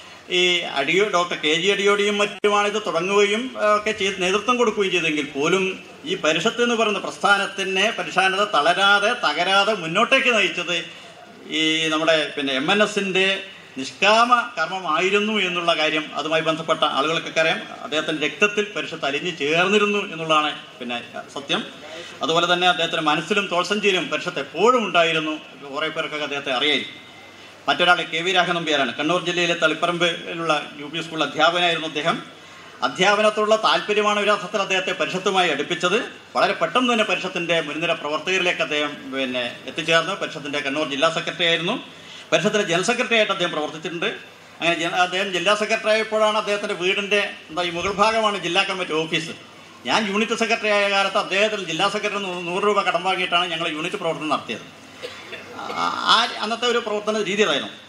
ഈ അടിയോ ഡോക്ടർ കെ ജി അടിയോടിയും മറ്റുമാണ് ഇത് തുടങ്ങുകയും ആ, ഒക്കെ ചെയ്ത് നേതൃത്വം കൊടുക്കുകയും ചെയ്തെങ്കിൽ പോലും ഈ പരിഷത്ത് എന്ന് പറയുന്ന പ്രസ്ഥാനത്തിനെ പരിശാനത തളരാതെ തകരാതെ മുന്നോട്ടേക്ക് നയിച്ചത് ഈ നമ്മുടെ പിന്നെ എം എൻ എസിൻ്റെ നിഷ്കാമ കർമ്മമായിരുന്നു എന്നുള്ള കാര്യം അതുമായി ബന്ധപ്പെട്ട ആളുകൾക്കൊക്കെ അറിയാം അദ്ദേഹത്തിൻ്റെ രക്തത്തിൽ പരിഷത്ത് അലിഞ്ഞു ചേർന്നിരുന്നു എന്നുള്ളതാണ് പിന്നെ സത്യം അതുപോലെ തന്നെ അദ്ദേഹത്തിൻ്റെ മനസ്സിലും തോൾസഞ്ചിയിലും പരിഷത്ത് എപ്പോഴും ഉണ്ടായിരുന്നു കുറേ പേർക്കൊക്കെ അദ്ദേഹത്തെ അറിയായിരിക്കും മറ്റൊരാൾ കെ വി രാഘവൻ നമ്പ്യാരാണ് കണ്ണൂർ ജില്ലയിലെ തളിപ്പറമ്പിലുള്ള യു പി സ്കൂൾ അധ്യാപകനായിരുന്നു അദ്ദേഹം അധ്യാപനത്തോടുള്ള താല്പര്യമാണ് ഒരു അർത്ഥത്തിൽ അദ്ദേഹത്തെ പരിഷത്തുമായി അടുപ്പിച്ചത് വളരെ പെട്ടെന്ന് തന്നെ പരിഷത്തിൻ്റെ മുൻനിര പ്രവർത്തകരിലേക്ക് അദ്ദേഹം പിന്നെ എത്തിച്ചേർന്നു പരിഷത്തിൻ്റെ കണ്ണൂർ ജില്ലാ സെക്രട്ടറി ആയിരുന്നു പരിഷത്തിൻ്റെ ജനറൽ സെക്രട്ടറി ആയിട്ട് അദ്ദേഹം പ്രവർത്തിച്ചിട്ടുണ്ട് അങ്ങനെ ജന- അദ്ദേഹം ജില്ലാ സെക്രട്ടറി ആയപ്പോഴാണ് അദ്ദേഹത്തിൻ്റെ വീടിൻ്റെ എന്താ ഈ മുകൾ ഭാഗമാണ് ജില്ലാ കമ്മിറ്റി ഓഫീസ് ഞാൻ യൂണിറ്റ് സെക്രട്ടറി ആയ കാലത്ത് അദ്ദേഹത്തിന് ജില്ലാ സെക്രട്ടറി നൂറ് രൂപ കടം വാങ്ങിയിട്ടാണ് ഞങ്ങൾ യൂണിറ്റ് പ്രവർത്തനം നടത്തിയത് ആ- ആ അന്നത്തെ ഒരു പ്രവർത്തന രീതി അതായിരുന്നു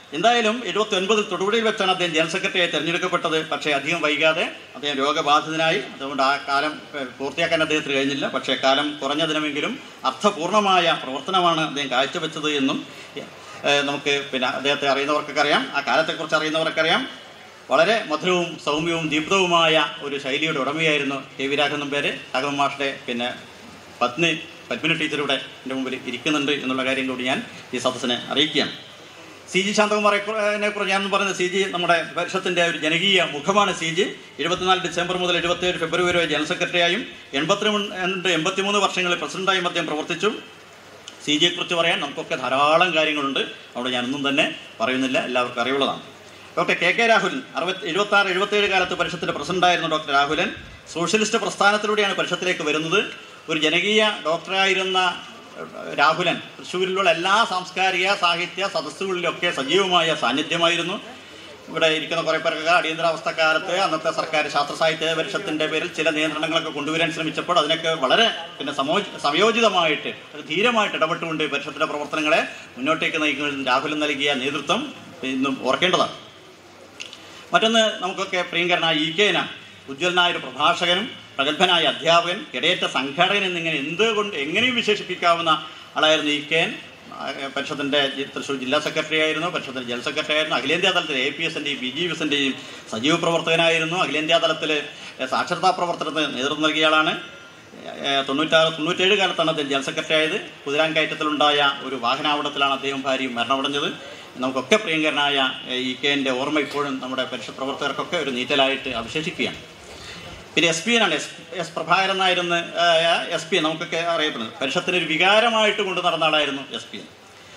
എന്തായാലും എഴുപത്തി ഒൻപതിൽ തൊടുപുഴയിൽ വെച്ചാണ് അദ്ദേഹം ജനറൽ സെക്രട്ടറിയായി തിരഞ്ഞെടുക്കപ്പെട്ടത് പക്ഷേ അധികം വൈകാതെ അദ്ദേഹം രോഗബാധിതനായി അതുകൊണ്ട് ആ കാലം ഏഹ്, പൂർത്തിയാക്കാൻ അദ്ദേഹത്തിന് കഴിഞ്ഞില്ല പക്ഷേ കാലം കുറഞ്ഞ ദിനമെങ്കിലും അർത്ഥപൂർണമായ പ്രവർത്തനമാണ് അദ്ദേഹം കാഴ്ചവെച്ചത് എന്നും ഏഹ്, നമുക്ക് പിന്നെ അദ്ദേഹത്തെ അറിയുന്നവർക്കൊക്കെ അറിയാം ആ കാലത്തെക്കുറിച്ച് അറിയുന്നവർക്കൊക്കെ അറിയാം വളരെ മധുരവും സൗമ്യവും ദീപ്തവുമായ ഒരു ശൈലിയുടെ ഉടമയായിരുന്നു കെ വി രാഘവൻ പേര് രാഘവൻ മാഷിൻ്റെ പിന്നെ പത്നി പത്മിനി ടീച്ചർ ഇവിടെ എൻ്റെ മുമ്പിൽ ഇരിക്കുന്നുണ്ട് എന്നുള്ള കാര്യം കൂടി ഞാൻ ഈ സദസ്സിനെ അറിയിക്കുകയാണ് സി ജി ശാന്തകുമാറെ കുറിച്ച് ഞാൻ പറയുന്നത് സി ജി നമ്മുടെ പരിഷത്തിൻ്റെ ഒരു ജനകീയ മുഖമാണ് സി ജി എഴുപത്തിനാല് ഡിസംബർ മുതൽ എഴുപത്തിയേഴ് ഫെബ്രുവരി വരെ ജനറൽ സെക്രട്ടറിയായും എൺപത്തിരണ്ട് എൺപത്തിമൂന്ന് വർഷങ്ങളിൽ പ്രസിഡന്റായും അദ്ദേഹം പ്രവർത്തിച്ചു സി ജിയെക്കുറിച്ച് പറയാൻ നമുക്കൊക്കെ ധാരാളം കാര്യങ്ങളുണ്ട് അവിടെ ഞാനൊന്നും തന്നെ പറയുന്നില്ല എല്ലാവർക്കും അറിവുള്ളതാണ് ഡോക്ടർ കെ കെ രാഹുൽ അറുപത്തി എഴുപത്തി ആറ് എഴുപത്തേഴ് കാലത്ത് പരിഷത്തിൻ്റെ പ്രസിഡന്റായിരുന്നു ഡോക്ടർ രാഹുലൻ സോഷ്യലിസ്റ്റ് പ്രസ്ഥാനത്തിലൂടെയാണ് പരിഷത്തിലേക്ക് വരുന്നത് ഒരു ജനകീയ ഡോക്ടറായിരുന്ന ഏഹ്, രാഹുലൻ തൃശ്ശൂരിലുള്ള എല്ലാ സാംസ്കാരിക സാഹിത്യ സദസ്സുകളിലൊക്കെ സജീവമായ സാന്നിധ്യമായിരുന്നു ഇവിടെ ഇരിക്കുന്ന കുറേ പേർക്ക് അടിയന്തരാവസ്ഥ കാലത്ത് അന്നത്തെ സർക്കാർ ശാസ്ത്ര സാഹിത്യ പരിഷത്തിൻ്റെ പേരിൽ ചില നിയന്ത്രണങ്ങളൊക്കെ കൊണ്ടുവരാൻ ശ്രമിച്ചപ്പോൾ അതിനൊക്കെ വളരെ പിന്നെ സമോ സംയോജിതമായിട്ട് അത് ധീരമായിട്ട് ഇടപെട്ടുകൊണ്ട് പരിഷത്തിൻ്റെ പ്രവർത്തനങ്ങളെ മുന്നോട്ടേക്ക് നയിക്കുന്നതിൽ രാഹുലൻ നൽകിയ നേതൃത്വം ഇന്നും ഓർക്കേണ്ടതാണ് മറ്റൊന്ന് നമുക്കൊക്കെ പ്രിയങ്കരനായ ഇ കെന ഉജ്ജ്വലനായ ഒരു പ്രഭാഷകനും പ്രഗത്ഭനായ അധ്യാപകൻ ഇടയേറ്റ സംഘാടകൻ എന്നിങ്ങനെ എന്തുകൊണ്ട് എങ്ങനെയും വിശേഷിപ്പിക്കാവുന്ന ആളായിരുന്നു ഇ കെ എൻ പരിഷത്തിൻ്റെ തൃശ്ശൂർ ജില്ലാ സെക്രട്ടറി ആയിരുന്നു പരിഷത്തിൻ്റെ ജനറൽ സെക്രട്ടറി ആയിരുന്നു അഖിലേന്ത്യാ തലത്തിൽ എ പി എസിൻ്റെയും ബി ജി എസിൻ്റെയും സജീവ പ്രവർത്തകനായിരുന്നു അഖിലേന്ത്യാ തലത്തിൽ സാക്ഷരതാ പ്രവർത്തനത്തിന് നേതൃത്വം നൽകിയ ആളാണ് ഏഹ് തൊണ്ണൂറ്റാറ് തൊണ്ണൂറ്റേഴ് കാലത്താണ് അദ്ദേഹം ജനറൽ സെക്രട്ടറി ആയത് കുതിരാൻകയറ്റത്തിലുണ്ടായ ഒരു വാഹനാപകടത്തിലാണ് അദ്ദേഹം ഭാര്യയും മരണമടഞ്ഞത് നമുക്കൊക്കെ പ്രിയങ്കരനായ ഏഹ്, ഇ കെ എൻ്റെ ഓർമ്മ ഇപ്പോഴും നമ്മുടെ പരിഷത്ത് പ്രവർത്തകർക്കൊക്കെ ഒരു നീറ്റലായിട്ട് അവശേഷിക്കുകയാണ് പിന്നെ എസ് പി ആണ് എസ് എസ് പ്രഭാകരൻ എന്നായിരുന്നു എസ് പി നമുക്കൊക്കെ അറിയപ്പെടുന്നത് പരിഷത്തിന് ഒരു വികാരമായിട്ട് കൊണ്ടു നടന്ന ആളായിരുന്നു എസ് പി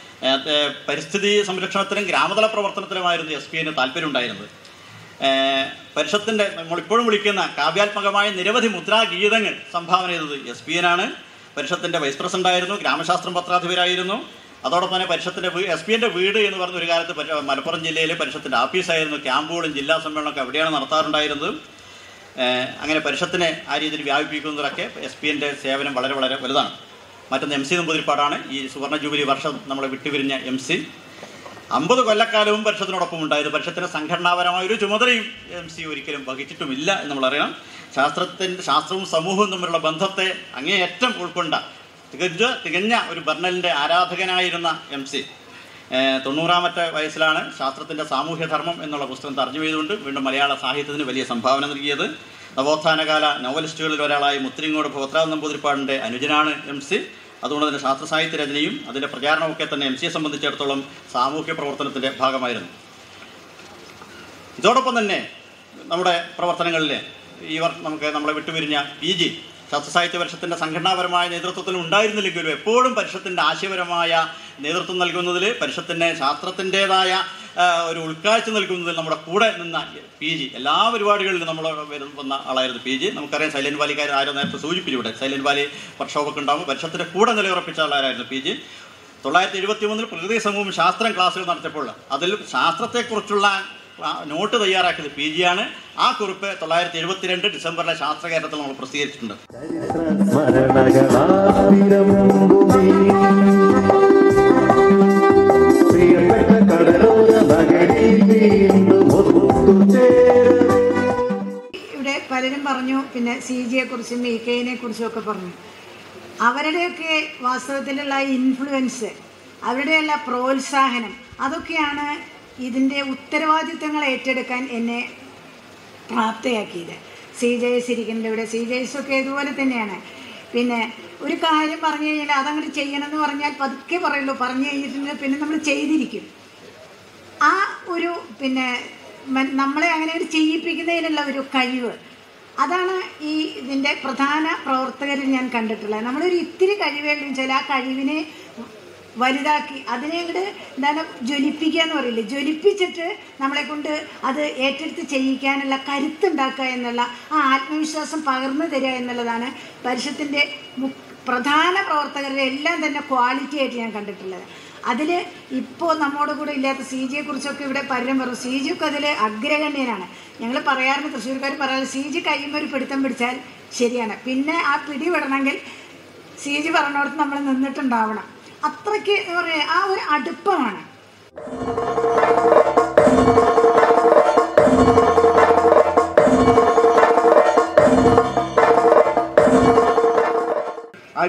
പരിസ്ഥിതി സംരക്ഷണത്തിനും ഗ്രാമതല പ്രവർത്തനത്തിലുമായിരുന്നു എസ് പി എന് താല്പര്യം ഉണ്ടായിരുന്നത് ഏഹ് പരിഷത്തിൻ്റെ നമ്മളിപ്പോഴും വിളിക്കുന്ന കാവ്യാത്മകമായ നിരവധി മുദ്രാഗീതങ്ങൾ സംഭാവന ചെയ്തത് എസ് പി എനാണ് പരിഷത്തിൻ്റെ വൈസ് പ്രസിഡന്റ് ആയിരുന്നു ഗ്രാമശാസ്ത്രം പത്രാധിപരായിരുന്നു അതോടൊപ്പം തന്നെ പരിഷത്തിൻ്റെ എസ് പി എൻ്റെ വീട് എന്ന് പറഞ്ഞ ഒരു കാലത്ത് പരി- മലപ്പുറം ജില്ലയിലെ പരിഷത്തിൻ്റെ ഓഫീസായിരുന്നു ക്യാമ്പുകളും ജില്ലാ സമ്മേളനമൊക്കെ അവിടെയാണ് നടത്താറുണ്ടായിരുന്നത് ഏഹ് അങ്ങനെ പരിഷത്തിനെ ആ രീതിയിൽ വ്യാപിപ്പിക്കുന്നതൊക്കെ എസ് പി എൻ്റെ സേവനം വളരെ വളരെ വലുതാണ് മറ്റൊന്ന് എം സി നമ്പൂതിരിപ്പാടാണ് ഈ സുവർണ ജൂബിലി വർഷം നമ്മളെ വിട്ടുപിരിഞ്ഞ എം സി അമ്പത് കൊല്ലക്കാലവും പരിഷത്തിനോടൊപ്പം ഉണ്ടായത് പരിഷത്തിന് സംഘടനാപരമായ ഒരു ചുമതലയും എം സി ഒരിക്കലും വഹിച്ചിട്ടുമില്ല എന്ന് നമ്മളറിയണം ശാസ്ത്രത്തിൻ്റെ ശാസ്ത്രവും സമൂഹവും തമ്മിലുള്ള ബന്ധത്തെ അങ്ങേയറ്റം ഉൾക്കൊണ്ട തികഞ്ഞ തികഞ്ഞ ഒരു ബർണലിൻ്റെ ആരാധകനായിരുന്ന എം സി തൊണ്ണൂറാമത്തെ വയസ്സിലാണ് ശാസ്ത്രത്തിൻ്റെ സാമൂഹ്യധർമ്മം എന്നുള്ള പുസ്തകം തർജ്ജമ ചെയ്തുകൊണ്ട് വീണ്ടും മലയാള സാഹിത്യത്തിന് വലിയ സംഭാവന നൽകിയത് നവോത്ഥാനകാല നോവലിസ്റ്റുകളിൽ ഒരാളായ മുത്തിരിങ്ങോട് ഭോത്രാവ് നമ്പൂതിരിപ്പാടിൻ്റെ അനുജനാണ് എം സി അതുകൊണ്ട് തന്നെ ശാസ്ത്ര സാഹിത്യ രചനയും അതിൻ്റെ പ്രചാരണമൊക്കെ തന്നെ എം സിയെ സംബന്ധിച്ചിടത്തോളം സാമൂഹ്യ പ്രവർത്തനത്തിൻ്റെ ഭാഗമായിരുന്നു ഇതോടൊപ്പം തന്നെ നമ്മുടെ പ്രവർത്തനങ്ങളിൽ ഈ വർ നമുക്ക് നമ്മളെ വിട്ടുപിരിഞ്ഞ പി ജി ശാസ്ത്ര സാഹിത്യ പരിഷത്തിൻ്റെ സംഘടനാപരമായ നേതൃത്വത്തിൽ ഉണ്ടായിരുന്നില്ലെങ്കിലും എപ്പോഴും പരിഷത്തിൻ്റെ ആശയപരമായ നേതൃത്വം നൽകുന്നതിൽ പരിഷത്തിൻ്റെ ശാസ്ത്രത്തിൻ്റെതായ ആ, ഒരു ഉൾക്കാഴ്ച നൽകുന്നതിൽ നമ്മുടെ കൂടെ നിന്ന പി ജി എല്ലാ പരിപാടികളിലും നമ്മൾ വരുന്ന വന്ന ആളായിരുന്നു പി ജി നമുക്കറിയാം സൈലന്റ് വാലിക്കാർ ആരോ നേരത്തെ സൂചിപ്പിച്ചു ഇവിടെ സൈലന്റ് വാലി വർക്ക്ഷോപ്പൊക്കെ ഉണ്ടാകുമ്പോൾ പരിഷത്തിൻ്റെ കൂടെ നിലയുറപ്പിച്ച ആളായിരുന്നു പി ജി തൊള്ളായിരത്തി എഴുപത്തി മൂന്നിൽ പ്രകൃതി സമൂഹം ശാസ്ത്രം ക്ലാസ്സുകൾ നടത്തിയപ്പോൾ അതിൽ ശാസ്ത്രത്തെക്കുറിച്ചുള്ള ആ, നോട്ട് തയ്യാറാക്കിയത് പി ജി ആണ് ആ കുറിപ്പ് തൊള്ളായിരത്തി എഴുപത്തിരണ്ട് ഡിസംബറിലെ ശാസ്ത്ര കേരളത്തിൽ നമ്മൾ പ്രസിദ്ധീകരിച്ചിട്ടുണ്ട് പ്രിയപ്പെട്ട കടലോര നഗരി വീണ്ടും ഒത്തുചേരും ഇവിടെ പലരും പറഞ്ഞു പിന്നെ സി ജിയെ കുറിച്ചും ഇ കെനെ കുറിച്ചും ഒക്കെ പറഞ്ഞു അവരുടെയൊക്കെ വാസ്തവത്തിലുള്ള ഇൻഫ്ലുവൻസ് അവരുടെയുള്ള പ്രോത്സാഹനം അതൊക്കെയാണ് ഇതിൻ്റെ ഉത്തരവാദിത്തങ്ങൾ ഏറ്റെടുക്കാൻ എന്നെ പ്രാപ്തയാക്കിയത് സി ജയസ് ഇരിക്കുന്നുണ്ട് ഇവിടെ സി ജയസ് ഒക്കെ ഇതുപോലെ തന്നെയാണ് പിന്നെ ഒരു കാര്യം പറഞ്ഞു കഴിഞ്ഞാൽ അതങ്ങോട്ട് ചെയ്യണമെന്ന് പറഞ്ഞാൽ പതുക്കെ പറയുള്ളൂ പറഞ്ഞു കഴിഞ്ഞിട്ടുണ്ടെങ്കിൽ പിന്നെ നമ്മൾ ചെയ്തിരിക്കും ആ ഒരു പിന്നെ മ- നമ്മളെ അങ്ങനെ ഒരു ചെയ്യിപ്പിക്കുന്നതിനുള്ള ഒരു കഴിവ് അതാണ് ഈ ഇതിൻ്റെ പ്രധാന പ്രവർത്തകരിൽ ഞാൻ കണ്ടിട്ടുള്ളത് നമ്മളൊരു ഇത്തിരി കഴിവേ ഉള്ളൂ വെച്ചാൽ ആ കഴിവിനെ വലുതാക്കി അതിനെ അങ്ങോട്ട് എന്താണ് ജ്വലിപ്പിക്കുക എന്ന് പറയില്ലേ ജ്വലിപ്പിച്ചിട്ട് നമ്മളെ കൊണ്ട് അത് ഏറ്റെടുത്ത് ചെയ്യിക്കാനുള്ള കരുത്തുണ്ടാക്കുക എന്നുള്ള ആ ആത്മവിശ്വാസം പകർന്നു തരിക എന്നുള്ളതാണ് പരിഷത്തിൻ്റെ മു- പ്രധാന പ്രവർത്തകരുടെ എല്ലാം തന്നെ ക്വാളിറ്റി ആയിട്ട് ഞാൻ കണ്ടിട്ടുള്ളത് അതിൽ ഇപ്പോൾ നമ്മോട് കൂടെ ഇല്ലാത്ത സി ജിയെ കുറിച്ചൊക്കെ ഇവിടെ പലരും പറഞ്ഞു സി ജിയൊക്കെ അതിൽ അഗ്രഗണ്യനാണ് ഞങ്ങൾ പറയാറുണ്ട് തൃശ്ശൂർക്കാർ പറയാറ് സി ജി കയ്യുമ്പോൾ ഒരു പിടുത്തം പിടിച്ചാൽ ശരിയാണ് പിന്നെ ആ പിടി വിടണമെങ്കിൽ സി ജി പറഞ്ഞോടത്ത് നമ്മൾ നിന്നിട്ടുണ്ടാവണം അത്രയ്ക്ക് എന്താ പറയുക ആ ഒരു അടുപ്പമാണ്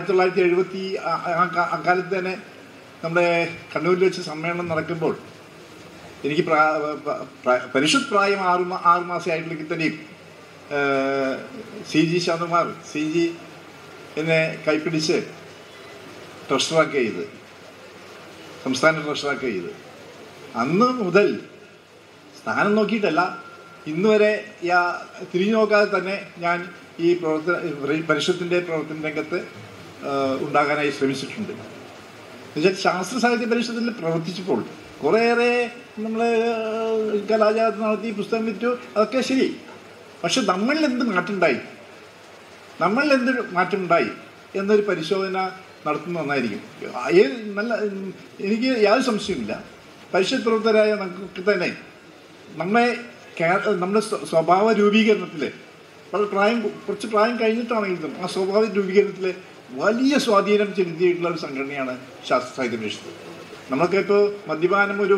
ആയിരത്തി തൊള്ളായിരത്തി എഴുപത്തി അക്കാലത്ത് തന്നെ നമ്മുടെ കണ്ണൂരിൽ വെച്ച് സമ്മേളനം നടക്കുമ്പോൾ എനിക്ക് പ്രാ പ- പ്ര- പരിഷത്ത് പ്രായം ആറ് മാ- ആറ് മാസമായിട്ടുണ്ടെങ്കിൽ തന്നെയും ഏഹ്, C G Santhakumar C G എന്നെ കൈപ്പിടിച്ച് ട്രഷറാക്കുക ചെയ്ത് സംസ്ഥാന ട്രഷറാക്കുക ചെയ്ത് അന്ന് മുതൽ സ്ഥാനം നോക്കിയിട്ടല്ല ഇന്ന് വരെ യാ തിരിഞ്ഞു നോക്കാതെ തന്നെ ഞാൻ ഈ പ്രവർത്തന പരിഷത്തിൻ്റെ പ്രവർത്തന രംഗത്ത് ഏഹ്, ഉണ്ടാകാനായി ശ്രമിച്ചിട്ടുണ്ട് എന്നുവെച്ചാൽ ശാസ്ത്ര സാഹിത്യ പരിഷത്തിൽ പ്രവർത്തിച്ചപ്പോൾ കുറേയേറെ നമ്മൾ കലാജാത നടത്തി പുസ്തകം വിറ്റു അതൊക്കെ ശരി പക്ഷെ നമ്മളിൽ എന്ത് മാറ്റമുണ്ടായി നമ്മളിൽ എന്ത് മാറ്റമുണ്ടായി എന്നൊരു പരിശോധന നടത്തുന്നത് നന്നായിരിക്കും ഏത് നല്ല എനിക്ക് യാതൊരു സംശയമില്ല പരിഷത്ത് പ്രവർത്തകരായ നമുക്ക് തന്നെ നമ്മളെ കേ- നമ്മുടെ സ്വ- സ്വഭാവ രൂപീകരണത്തിൽ വളരെ പ്രായം കുറച്ച് പ്രായം കഴിഞ്ഞിട്ടാണെങ്കിലും ആ സ്വഭാവ രൂപീകരണത്തിൽ വലിയ സ്വാധീനം ചെലുത്തിയിട്ടുള്ള ഒരു സംഘടനയാണ് ശാസ്ത്ര സാഹിത്യ പരിഷത്ത് നമ്മൾക്ക് ഇപ്പോൾ മദ്യപാനം ഒരു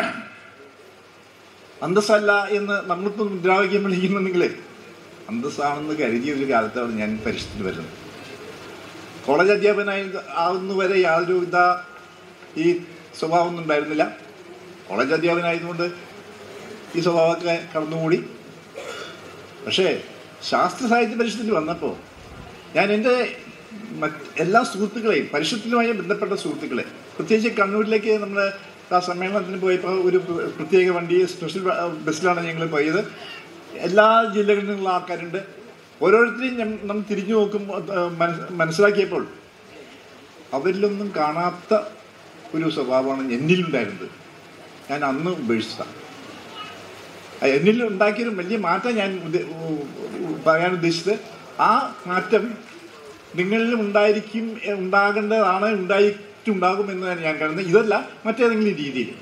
അന്തസ്സല്ല എന്ന് നമ്മളിപ്പോൾ മുദ്രാവാക്യം വിളിക്കുന്നുണ്ടെങ്കിൽ അന്തസ്സാണെന്ന് കരുതിയ ഒരു കാലത്താണ് ഞാൻ പരിഷത്തിന് വരുന്നത് കോളേജ് അധ്യാപകനായി ആവുന്നവരെ യാതൊരുവിധ ഈ സ്വഭാവമൊന്നും ഉണ്ടായിരുന്നില്ല കോളേജ് അധ്യാപകനായതുകൊണ്ട് ഈ സ്വഭാവമൊക്കെ കടന്നുകൂടി പക്ഷേ ശാസ്ത്ര സാഹിത്യ പരിഷത്തിൽ വന്നപ്പോൾ ഞാൻ എൻ്റെ മറ്റ് എല്ലാ സുഹൃത്തുക്കളെയും പരിഷത്തിലുമായി ബന്ധപ്പെട്ട സുഹൃത്തുക്കളെ പ്രത്യേകിച്ച് കണ്ണൂരിലേക്ക് നമ്മൾ ആ സമ്മേളനത്തിന് പോയപ്പോൾ ഒരു പ്ര- പ്രത്യേക വണ്ടി സ്പെഷ്യൽ ബ- ബസ്സിലാണ് ഞങ്ങൾ പോയത് എല്ലാ ജില്ലകളിൽ നിന്നുള്ള ആൾക്കാരുണ്ട് ഓരോരുത്തരെയും ഞാൻ നമ്മൾ തിരിഞ്ഞു നോക്കുമ്പോൾ ഏഹ്, മനസ് മനസ്സിലാക്കിയപ്പോൾ അവരിലൊന്നും കാണാത്ത ഒരു സ്വഭാവമാണ് എന്നിലുണ്ടായിരുന്നത് ഞാൻ അന്ന് ഉപേക്ഷിച്ചതാണ് ആ എന്നിൽ ഉണ്ടാക്കിയൊരു വലിയ മാറ്റം ഞാൻ ഉദ്ദേ- ഉ- ഉ- പറയാൻ ഉദ്ദേശിച്ചത് ആ മാറ്റം നിങ്ങളിലും ഉണ്ടായിരിക്കും എ- ഉണ്ടാകേണ്ടതാണ് ഉണ്ടായിട്ടുണ്ടാകും എന്നാണ് ഞാൻ കരുതുന്നത് ഇതല്ല മറ്റേതെങ്കിലും രീതിയിൽ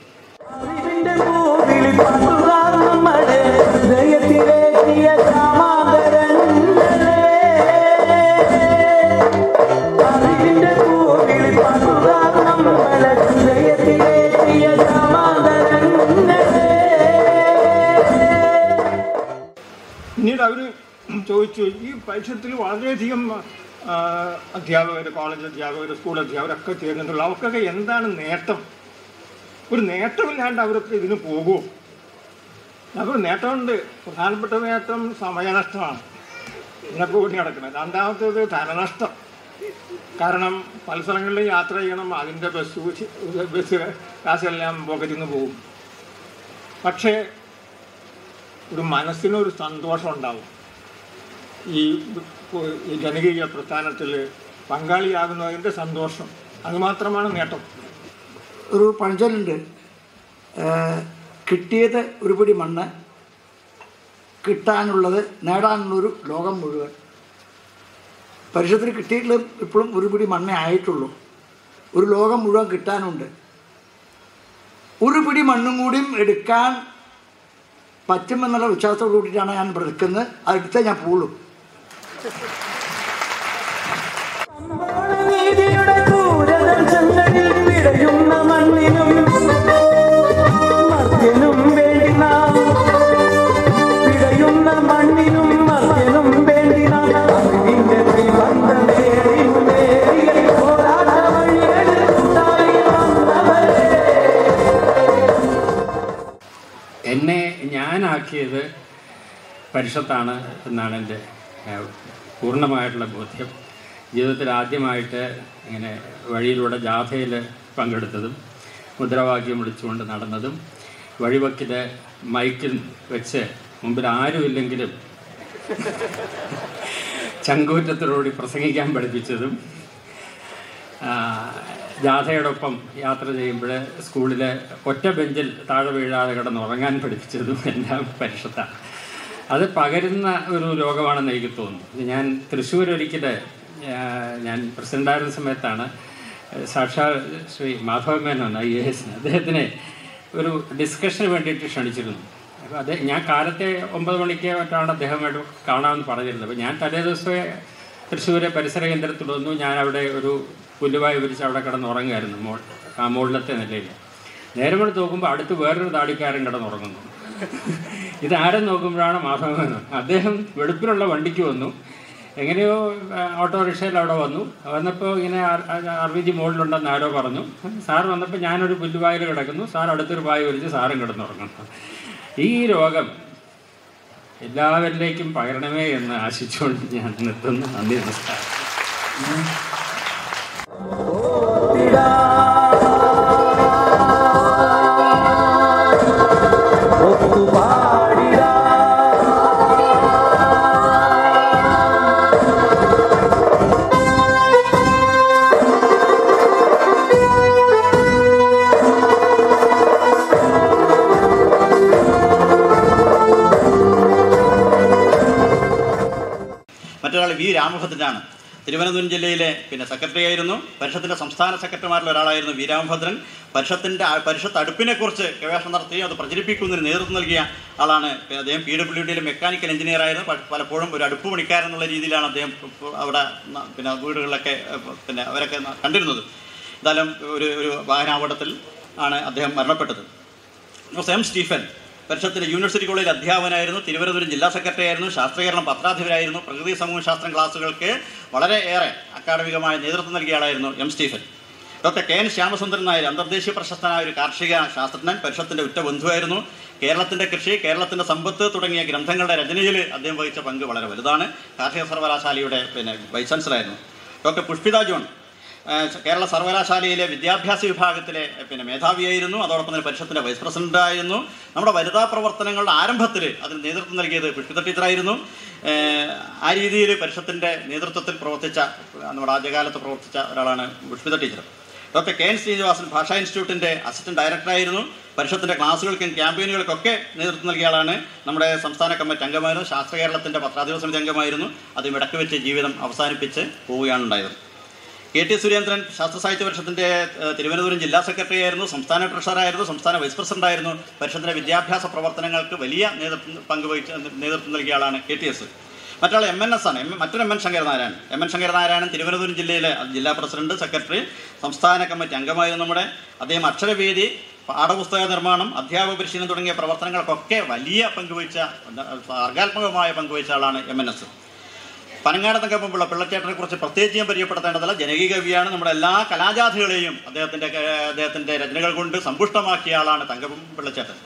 പിന്നീട് അവർ ചോദിച്ചു ഈ പരിഷത്തിൽ വളരെയധികം ആ, അധ്യാപകർ കോളേജ് അധ്യാപകർ സ്കൂൾ അധ്യാപകരൊക്കെ ചേരുന്നുണ്ടല്ലോ അവർക്കൊക്കെ എന്താണ് നേട്ടം ഒരു നേട്ടമില്ലാണ്ട് അവരൊക്കെ ഇതിന് പോകുമോ ഞങ്ങൾക്ക് നേട്ടമുണ്ട് പ്രധാനപ്പെട്ട നേട്ടം സമയനഷ്ടമാണ് ഇതിനൊക്കെ ഓടി നടക്കുന്നത് രണ്ടാമത്തേത് ധനനഷ്ടം കാരണം പല സ്ഥലങ്ങളിലും യാത്ര ചെയ്യണം അതിൻ്റെ ബസ് ബസ് കാശെല്ലാം പോക്കറ്റിൽ നിന്ന് പോകും പക്ഷേ ഒരു മനസ്സിനൊരു സന്തോഷം ഉണ്ടാവും ഈ ഈ ജനകീയ പ്രസ്ഥാനത്തിൽ പങ്കാളിയാകുന്നതിൻ്റെ സന്തോഷം അതുമാത്രമാണ് നേട്ടം ഒരു പഴഞ്ചൊല്ലുണ്ട് ഏഹ്, കിട്ടിയത് ഒരു പിടി മണ്ണ് കിട്ടാനുള്ളത് നേടാനുള്ളൊരു ലോകം മുഴുവൻ പരിഷത്തിന് കിട്ടിയിട്ടുള്ള ഇപ്പോഴും ഒരു പിടി മണ്ണേ ആയിട്ടുള്ളൂ ഒരു ലോകം മുഴുവൻ കിട്ടാനുണ്ട് ഒരു പിടി മണ്ണും കൂടിയും എടുക്കാൻ പറ്റുമെന്നുള്ള വിശ്വാസത്തോടു കൂടിയിട്ടാണ് ഞാൻ ഇവിടെ നിൽക്കുന്നത് അതെടുത്തേ ഞാൻ പോളൂ നീതിയുടെ ക്രൂരദർശങ്ങളിൽ പിടയുന്ന മണ്ണിനും മർത്യനും വേണ്ടി നാം പിടയുന്ന മണ്ണിനും മർത്യനും വേണ്ടി നാം അറിവിന്റെ ത്രിബന്ധമേറിയുമേറിയ പോരാട്ട വഴികളിൽ കൂട്ടായി വന്നവരെ എന്നെ ഞാനാക്കിയത് പരിഷത്താണ് എന്നാണ് എൻ്റെ ഏഹ്, പൂർണ്ണമായിട്ടുള്ള ബോധ്യം ജീവിതത്തിൽ ആദ്യമായിട്ട് ഇങ്ങനെ വഴിയിലൂടെ ജാഥയിൽ പങ്കെടുത്തതും മുദ്രാവാക്യം വിളിച്ചുകൊണ്ട് നടന്നതും വഴിവക്കിൽ മൈക്കിൽ വെച്ച് മുമ്പിൽ ആരുമില്ലെങ്കിലും ചങ്കൂറ്റത്തോടുകൂടി പ്രസംഗിക്കാൻ പഠിപ്പിച്ചതും ആ, ജാഥയോടൊപ്പം യാത്ര ചെയ്യുമ്പോൾ സ്കൂളിൽ ഒറ്റ ബെഞ്ചിൽ താഴെ വീഴാതെ കിടന്ന് ഉറങ്ങാൻ പഠിപ്പിച്ചതും എല്ലാം പരിഷത്താണ് അത് പകരുന്ന ഒരു രോഗമാണെന്ന് എനിക്ക് തോന്നുന്നു ഞാൻ തൃശ്ശൂർ ഒരിക്കൽ ഞാൻ പ്രസിഡൻ്റായിരുന്ന സമയത്താണ് സാക്ഷാൽ ശ്രീ മാധവ മേനോൻ ഐ എ എസിന് അദ്ദേഹത്തിനെ ഒരു ഡിസ്കഷന് വേണ്ടിയിട്ട് ക്ഷണിച്ചിരുന്നു അപ്പോൾ അത് ഞാൻ കാലത്തെ ഒമ്പത് മണിക്ക് മറ്റാണ് അദ്ദേഹമായിട്ട് കാണാമെന്ന് പറഞ്ഞിരുന്നത് അപ്പോൾ ഞാൻ തലേ ദിവസമേ തൃശ്ശൂരെ പരിസര കേന്ദ്രത്തിൽ വന്നു ഞാൻ അവിടെ ഒരു പുല്ലുവായി വിരിച്ച് അവിടെ കിടന്നുറങ്ങുമായിരുന്നു മോൾ ആ മുകളിലത്തെ നിലയിൽ നേരം എടുത്ത് നോക്കുമ്പോൾ അടുത്ത് വേറൊരു താടിക്കാരൻ കിടന്നുറങ്ങുന്നു ഇതാരും നോക്കുമ്പോഴാണ് മാധവമേനോൻ അദ്ദേഹം വെളുപ്പിലുള്ള വണ്ടിക്ക് വന്നു എങ്ങനെയോ ആ, ഓട്ടോറിക്ഷയിൽ അവിടെ വന്നു വന്നപ്പോൾ ഇങ്ങനെ ആർ വി ജി മുകളിലുണ്ടെന്ന് ആരോ പറഞ്ഞു സാർ വന്നപ്പോൾ ഞാനൊരു പുല്ലുവായിൽ കിടക്കുന്നു സാർ അടുത്തൊരു പായ വലിച്ച് സാറും കിടന്നുറങ്ങുന്നു ഈ രോഗം എല്ലാവരിലേക്കും പകരണമേ എന്ന് ആശിച്ചുകൊണ്ട് ഞാൻ നിർത്തുന്നു നന്ദി നമസ്കാരം മറ്റൊരാൾ വി രാമഭദ്രനാണ് തിരുവനന്തപുരം ജില്ലയിലെ പിന്നെ സെക്രട്ടറി ആയിരുന്നു പരിഷത്തിന്റെ സംസ്ഥാന സെക്രട്ടറിമാരിൽ ഒരാളായിരുന്നു വി രാമഭദ്രൻ പരിഷത്തിന്റെ ആ- പരിഷത്ത് അടുപ്പിനെക്കുറിച്ച് ഗവേഷണം നടത്തുകയും അത് പ്രചരിപ്പിക്കുന്നതിന് നേതൃത്വം നൽകിയ ആളാണ് പിന്നെ അദ്ദേഹം പി ഡബ്ല്യു ഡിയിലെ മെക്കാനിക്കൽ എഞ്ചിനീയർ ആയിരുന്നു പ- പലപ്പോഴും ഒരു അടുപ്പ് പണിക്കാരൻ എന്നുള്ള രീതിയിലാണ് അദ്ദേഹം പ- അവിടെ ന- പിന്നെ വീടുകളിലൊക്കെ ഏഹ്, പിന്നെ അവരൊക്കെ ന- കണ്ടിരുന്നത് എന്തായാലും ഒരു ഒരു വാഹനാപകടത്തിൽ ആണ് അദ്ദേഹം മരണപ്പെട്ടത് ജോസ് എം സ്റ്റീഫൻ പരിഷത്തിന്റെ യൂണിവേഴ്സിറ്റി കോളേജ് അധ്യാപകനായിരുന്നു തിരുവനന്തപുരം ജില്ലാ സെക്രട്ടറി ആയിരുന്നു ശാസ്ത്രീകരണം പത്രാധിപരായിരുന്നു പ്രകൃതി സമൂഹ ശാസ്ത്രം ക്ലാസുകൾക്ക് വളരെ ഏറെ അക്കാഡമികമായ നേതൃത്വം നൽകിയ ആളായിരുന്നു M Stephen doctor K N Syamasundaran Nair അന്തർദേശീയ പ്രശസ്തനായ ഒരു കാർഷിക ശാസ്ത്രജ്ഞൻ പരിഷത്തിന്റെ ഉറ്റ ബന്ധുവായിരുന്നു കേരളത്തിന്റെ കൃഷി കേരളത്തിന്റെ സമ്പത്ത് തുടങ്ങിയ ഗ്രന്ഥങ്ങളുടെ രചനയിൽ അദ്ദേഹം വഹിച്ച പങ്ക് വളരെ വലുതാണ് കാർഷിക സർവകലാശാലയുടെ പിന്നെ വൈസ് ചാൻസലറായിരുന്നു ഡോക്ടർ പുഷ്പിത ജോൺ ഏഹ് കേരള സർവകലാശാലയിലെ വിദ്യാഭ്യാസ വിഭാഗത്തിലെ ഏഹ് പിന്നെ മേധാവിയായിരുന്നു അതോടൊപ്പം തന്നെ പരിഷത്തിന്റെ വൈസ് പ്രസിഡന്റ് ആയിരുന്നു നമ്മുടെ വനിതാ പ്രവർത്തനങ്ങളുടെ ആരംഭത്തിൽ അതിന് നേതൃത്വം നൽകിയത് പുഷ്പിത ടീച്ചറായിരുന്നു ഏഹ് ആ രീതിയിൽ പരിഷത്തിന്റെ നേതൃത്വത്തിൽ പ്രവർത്തിച്ച നമ്മുടെ ആദ്യകാലത്ത് പ്രവർത്തിച്ച ഒരാളാണ് Pushpitha teacher doctor K N Srinivasan ഭാഷാ ഇൻസ്റ്റിറ്റ്യൂട്ടിന്റെ അസിസ്റ്റന്റ് ഡയറക്ടറായിരുന്നു പരിഷത്തിന്റെ ക്ലാസുകൾക്കും ക്യാമ്പയിനുകൾക്കൊക്കെ നേതൃത്വം നൽകിയ ആളാണ് നമ്മുടെ സംസ്ഥാന കമ്മിറ്റി അംഗമായിരുന്നു ശാസ്ത്ര കേരളത്തിന്റെ പത്രാധിപ സമിതി അംഗമായിരുന്നു അതും ഇടയ്ക്ക് വെച്ച് ജീവിതം അവസാനിപ്പിച്ച് പോവുകയാണ് ഉണ്ടായത് കെ ടി സുരേന്ദ്രൻ ശാസ്ത്ര സാഹിത്യ പരിഷത്തിന്റെ ഏഹ്, തിരുവനന്തപുരം ജില്ലാ സെക്രട്ടറി ആയിരുന്നു സംസ്ഥാന ട്രഷറായിരുന്നു സംസ്ഥാന വൈസ് പ്രസിഡന്റ് ആയിരുന്നു പരിഷത്തിന്റെ വിദ്യാഭ്യാസ പ്രവർത്തനങ്ങൾക്ക് വലിയ നേതൃത്വം പങ്കുവഹിച്ച നേതൃത്വം നൽകിയ ആളാണ് കെ ടി എസ് മറ്റാൾ എം എൻ എസ് ആണ് എം മറ്റൊരു M N Sankaranarayanan M N Sankaranarayanan Thiruvananthapuram ജില്ലയിലെ ജില്ലാ പ്രസിഡന്റ് സെക്രട്ടറി സംസ്ഥാന കമ്മിറ്റി അംഗമായിരുന്നു നമ്മുടെ അദ്ദേഹം അക്ഷരവേദി പാഠപുസ്തക നിർമ്മാണം അധ്യാപക പരിശീലനം തുടങ്ങിയ പ്രവർത്തനങ്ങൾക്കൊക്കെ വലിയ പങ്കുവഹിച്ച സർഗാത്മകമായ പങ്കുവഹിച്ച ആളാണ് എം എൻ എസ് പനങ്ങാട് തങ്കപ്പുള്ള പിള്ളച്ചേട്ടനെ കുറിച്ച് പ്രത്യേകിച്ച് ഞാൻ പരിചയപ്പെടുത്തേണ്ടതല്ല ജനകീയ കവിയാണ് നമ്മുടെ എല്ലാ കലാജാഥകളെയും അദ്ദേഹത്തിൻ്റെ അദ്ദേഹത്തിൻ്റെ രചനകൾ കൊണ്ട് സമ്പുഷ്ടമാക്കിയ ആളാണ് തങ്കപ്പൻ പിള്ളച്ചേട്ടൻ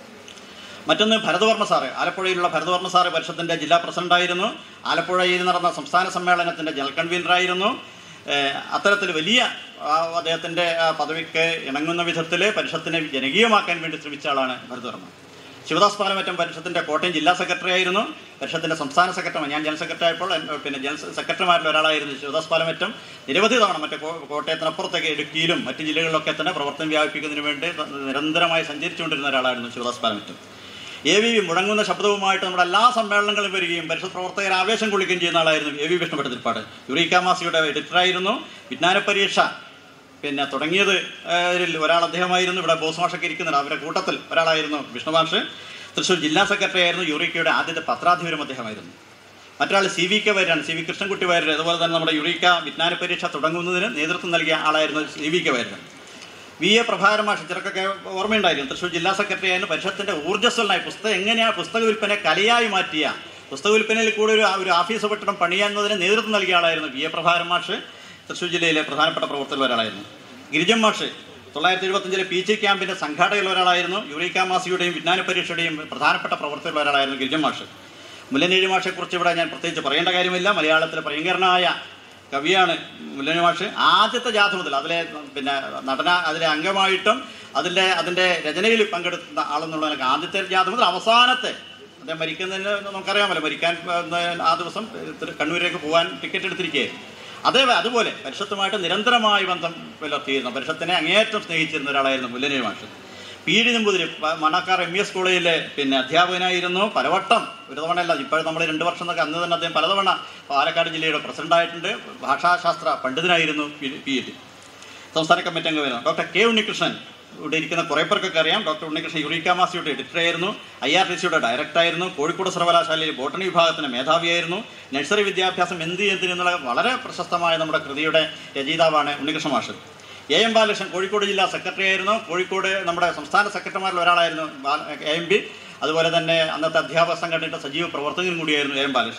മറ്റൊന്ന് ഭരതവർമ്മ സാറ് ആലപ്പുഴയിലുള്ള ഭരതവർമ്മ സാറ് പരിഷത്തിൻ്റെ ജില്ലാ പ്രസിഡന്റായിരുന്നു ആലപ്പുഴയിൽ നടന്ന സംസ്ഥാന സമ്മേളനത്തിൻ്റെ ജനറൽ കൺവീനറായിരുന്നു ഏഹ് അത്തരത്തിൽ വലിയ ആ, അദ്ദേഹത്തിൻ്റെ ആ പദവിക്ക് ഇണങ്ങുന്ന വിധത്തിൽ പരിഷത്തിനെ ജനകീയമാക്കാൻ വേണ്ടി ശ്രമിച്ച ആളാണ് ഭരതവർമ്മ ശിവദാസ് പാലമറ്റം പരിഷത്തിന്റെ കോട്ടയം ജില്ലാ സെക്രട്ടറി ആയിരുന്നു പരിഷത്തിന്റെ സംസ്ഥാന സെക്രട്ടറി ഞാൻ ജനറൽ സെക്രട്ടറി ആയപ്പോൾ എൻ- പിന്നെ ജനറൽ സെക്രട്ടറിമാരിൽ ഒരാളായിരുന്നു ശിവദാസ് പാലമറ്റം നിരവധി തവണ മറ്റേ കോ- കോട്ടയത്തിനപ്പുറത്തേക്ക് ഇടുക്കിയിലും മറ്റ് ജില്ലകളിലൊക്കെ തന്നെ പ്രവർത്തനം വ്യാപിപ്പിക്കുന്നതിന് വേണ്ടി ത- നിരന്തരമായി സഞ്ചരിച്ചുകൊണ്ടിരുന്ന ഒരാളായിരുന്നു Sivadas Palamattam A V V മുഴങ്ങുന്ന ശബ്ദവുമായിട്ട് നമ്മുടെ എല്ലാ സമ്മേളനങ്ങളും വരികയും പരിഷത്ത് പ്രവർത്തകർ ആവേശം കൊള്ളിക്കുകയും ചെയ്യുന്ന ആളായിരുന്നു A V Vishnubhatt Thiruppad Eureka മാസിയുടെ എഡിറ്ററായിരുന്നു വിജ്ഞാന പരീക്ഷ പിന്നെ തുടങ്ങിയത് ഏഹ്, ഒരാൾ അദ്ദേഹമായിരുന്നു ഇവിടെ ബോസ് മാഷൊക്കെ ഇരിക്കുന്നുണ്ട് അവരുടെ കൂട്ടത്തിൽ ഒരാളായിരുന്നു വിഷ്ണുമാഷ് തൃശ്ശൂർ ജില്ലാ സെക്രട്ടറി ആയിരുന്നു യുറീക്കയുടെ ആദ്യത്തെ പത്രാധിപരും അദ്ദേഹമായിരുന്നു മറ്റൊരാൾ സി വി കെ വൈരാണ് സി വി കൃഷ്ണൻകുട്ടി വൈരൻ അതുപോലെ തന്നെ നമ്മുടെ യുറീക്ക വിജ്ഞാന പരീക്ഷ തുടങ്ങുന്നതിന് നേതൃത്വം നൽകിയ ആളായിരുന്നു C V K Vairan V A Prabhakaran മാഷ് ചിലർക്കൊക്കെ ഓർമ്മയുണ്ടായിരുന്നു തൃശ്ശൂർ ജില്ലാ സെക്രട്ടറി ആയിരുന്നു പരിഷത്തിന്റെ ഊർജ്ജസ്വലനായി പുസ്തകം എങ്ങനെയാണ് പുസ്തക വിൽപ്പന കലയായി മാറ്റിയ പുസ്തക വിൽപ്പനയിൽ കൂടെ ഒരു ഒരു ഓഫീസ് പട്ടണം പണിയാന്നതിന് നേതൃത്വം നൽകിയ ആളായിരുന്നു വി എ പ്രഭാകരൻ മാഷ് തൃശ്ശൂർ ജില്ലയിലെ പ്രധാനപ്പെട്ട പ്രവർത്തകരിൽ ഒരാളായിരുന്നു ഗിരിജൻ മാഷ് തൊള്ളായിരത്തി എഴുപത്തഞ്ചിലെ പി ജി ക്യാമ്പിന്റെ സംഘാടകരിൽ ഒരാളായിരുന്നു യുറീക്ക മാസിയുടെയും വിജ്ഞാന പരീക്ഷയുടെയും പ്രധാനപ്പെട്ട പ്രവർത്തകരിൽ ഒരാളായിരുന്നു ഗിരിജൻ മാഷ് മുല്ലനേഴി മാഷെക്കുറിച്ച് ഇവിടെ ഞാൻ പ്രത്യേകിച്ച് പറയേണ്ട കാര്യമില്ല മലയാളത്തിലെ പ്രിയങ്കരനായ കവിയാണ് മുല്ലനേഴി മാഷ് ആദ്യത്തെ ജാഥ മുതൽ അതിലെ പിന്നെ നടന അതിലെ അംഗമായിട്ടും അതിൻ്റെ അതിൻ്റെ രചനയിൽ പങ്കെടുക്കുന്ന ആളെന്നുള്ള നിലയ്ക്ക് ആദ്യത്തെ ജാഥ മുതൽ അവസാനത്തെ അദ്ദേഹം മരിക്കുന്നതിന് നമുക്കറിയാമല്ലോ മരിക്കാൻ ഏഹ്, ആ ദിവസം ഏഹ്, കണ്ണൂരിലേക്ക് പോകാൻ ടിക്കറ്റ് എടുത്തിരിക്കുകയായിരുന്നു അതേ അതുപോലെ പരിഷത്തുമായിട്ട് നിരന്തരമായി ബന്ധം പുലർത്തിയിരുന്നു പരിഷത്തിനെ അങ്ങേയറ്റം സ്നേഹിച്ചിരുന്ന ഒരാളായിരുന്നു മുല്ലനേഴി മാഷ് പി ഡി നമ്പൂതിരി പ- മണക്കാർ എം ഇ എസ് കോളേജിലെ പിന്നെ അധ്യാപകനായിരുന്നു പലവട്ടം ഒരു തവണയല്ല ഇപ്പോൾ നമ്മൾ രണ്ട് വർഷം എന്നൊക്കെ അന്ന് തന്നെ അദ്ദേഹം പലതവണ പാലക്കാട് ജില്ലയുടെ പ്രസിഡന്റായിട്ടുണ്ട് ഭാഷാശാസ്ത്ര പണ്ഡിതനായിരുന്നു പി പി ടി സംസ്ഥാന കമ്മിറ്റി അംഗമായിരുന്നു ഡോക്ടർ കെ ഉണ്ണികൃഷ്ണൻ ഇവിടെ ഇരിക്കുന്ന കുറേ പേർക്കൊക്കെ അറിയാം ഡോക്ടർ ഉണ്ണികൃഷ്ണൻ യുറീക്ക മാസിയുടെ എഡിറ്ററായിരുന്നു ഐ ആർ ടി സിയുടെ ഡയറക്ടറായിരുന്നു കോഴിക്കോട് സർവകലാശാലയിൽ ബോട്ടണി വിഭാഗത്തിന്റെ മേധാവിയായിരുന്നു നഴ്സറി വിദ്യാഭ്യാസം എന്ത് ചെയ്യുന്നതിന് എന്നുള്ള വളരെ പ്രശസ്തമായ നമ്മുടെ കൃതിയുടെ രചയിതാവാണ് ഉണ്ണികൃഷ്ണ മാഷ് എ എം ബാലകൃഷ്ണൻ കോഴിക്കോട് ജില്ലാ സെക്രട്ടറി ആയിരുന്നു കോഴിക്കോട് നമ്മുടെ സംസ്ഥാന സെക്രട്ടറിമാരിൽ ഒരാളായിരുന്നു ബാല- എ എം പി അതുപോലെ തന്നെ അന്നത്തെ അധ്യാപക സംഘടനയുടെ സജീവ പ്രവർത്തകനും കൂടിയായിരുന്നു A M Balakrishnan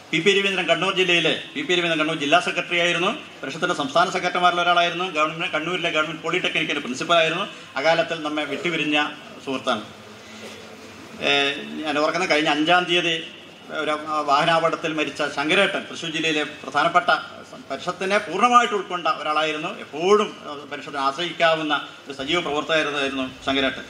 P P Raveendran Kannur ജില്ലയിലെ പി പി രവീന്ദ്രൻ കണ്ണൂർ ജില്ലാ സെക്രട്ടറി ആയിരുന്നു പരിഷത്തിന്റെ സംസ്ഥാന സെക്രട്ടറിമാരിൽ ഒരാളായിരുന്നു ഗവൺമെന്റ് കണ്ണൂരിലെ ഗവൺമെന്റ് പോളിടെക്നിക്കിന്റെ പ്രിൻസിപ്പലായിരുന്നു അകാലത്തിൽ നമ്മെ വിട്ടുപിരിഞ്ഞ സുഹൃത്താണ് ഏഹ് ഞാൻ ഓർക്കുന്ന കഴിഞ്ഞ അഞ്ചാം തീയതി ഒരു വാഹനാപകടത്തിൽ മരിച്ച ശങ്കരേട്ടൻ തൃശ്ശൂർ ജില്ലയിലെ പ്രധാനപ്പെട്ട പരിഷത്തിനെ പൂർണ്ണമായിട്ട് ഉൾക്കൊണ്ട ഒരാളായിരുന്നു എപ്പോഴും ഏഹ് പരിഷത്തിനെ ആശ്രയിക്കാവുന്ന ഒരു സജീവ പ്രവർത്തകരായിരുന്നു ശങ്കരേട്ടൻ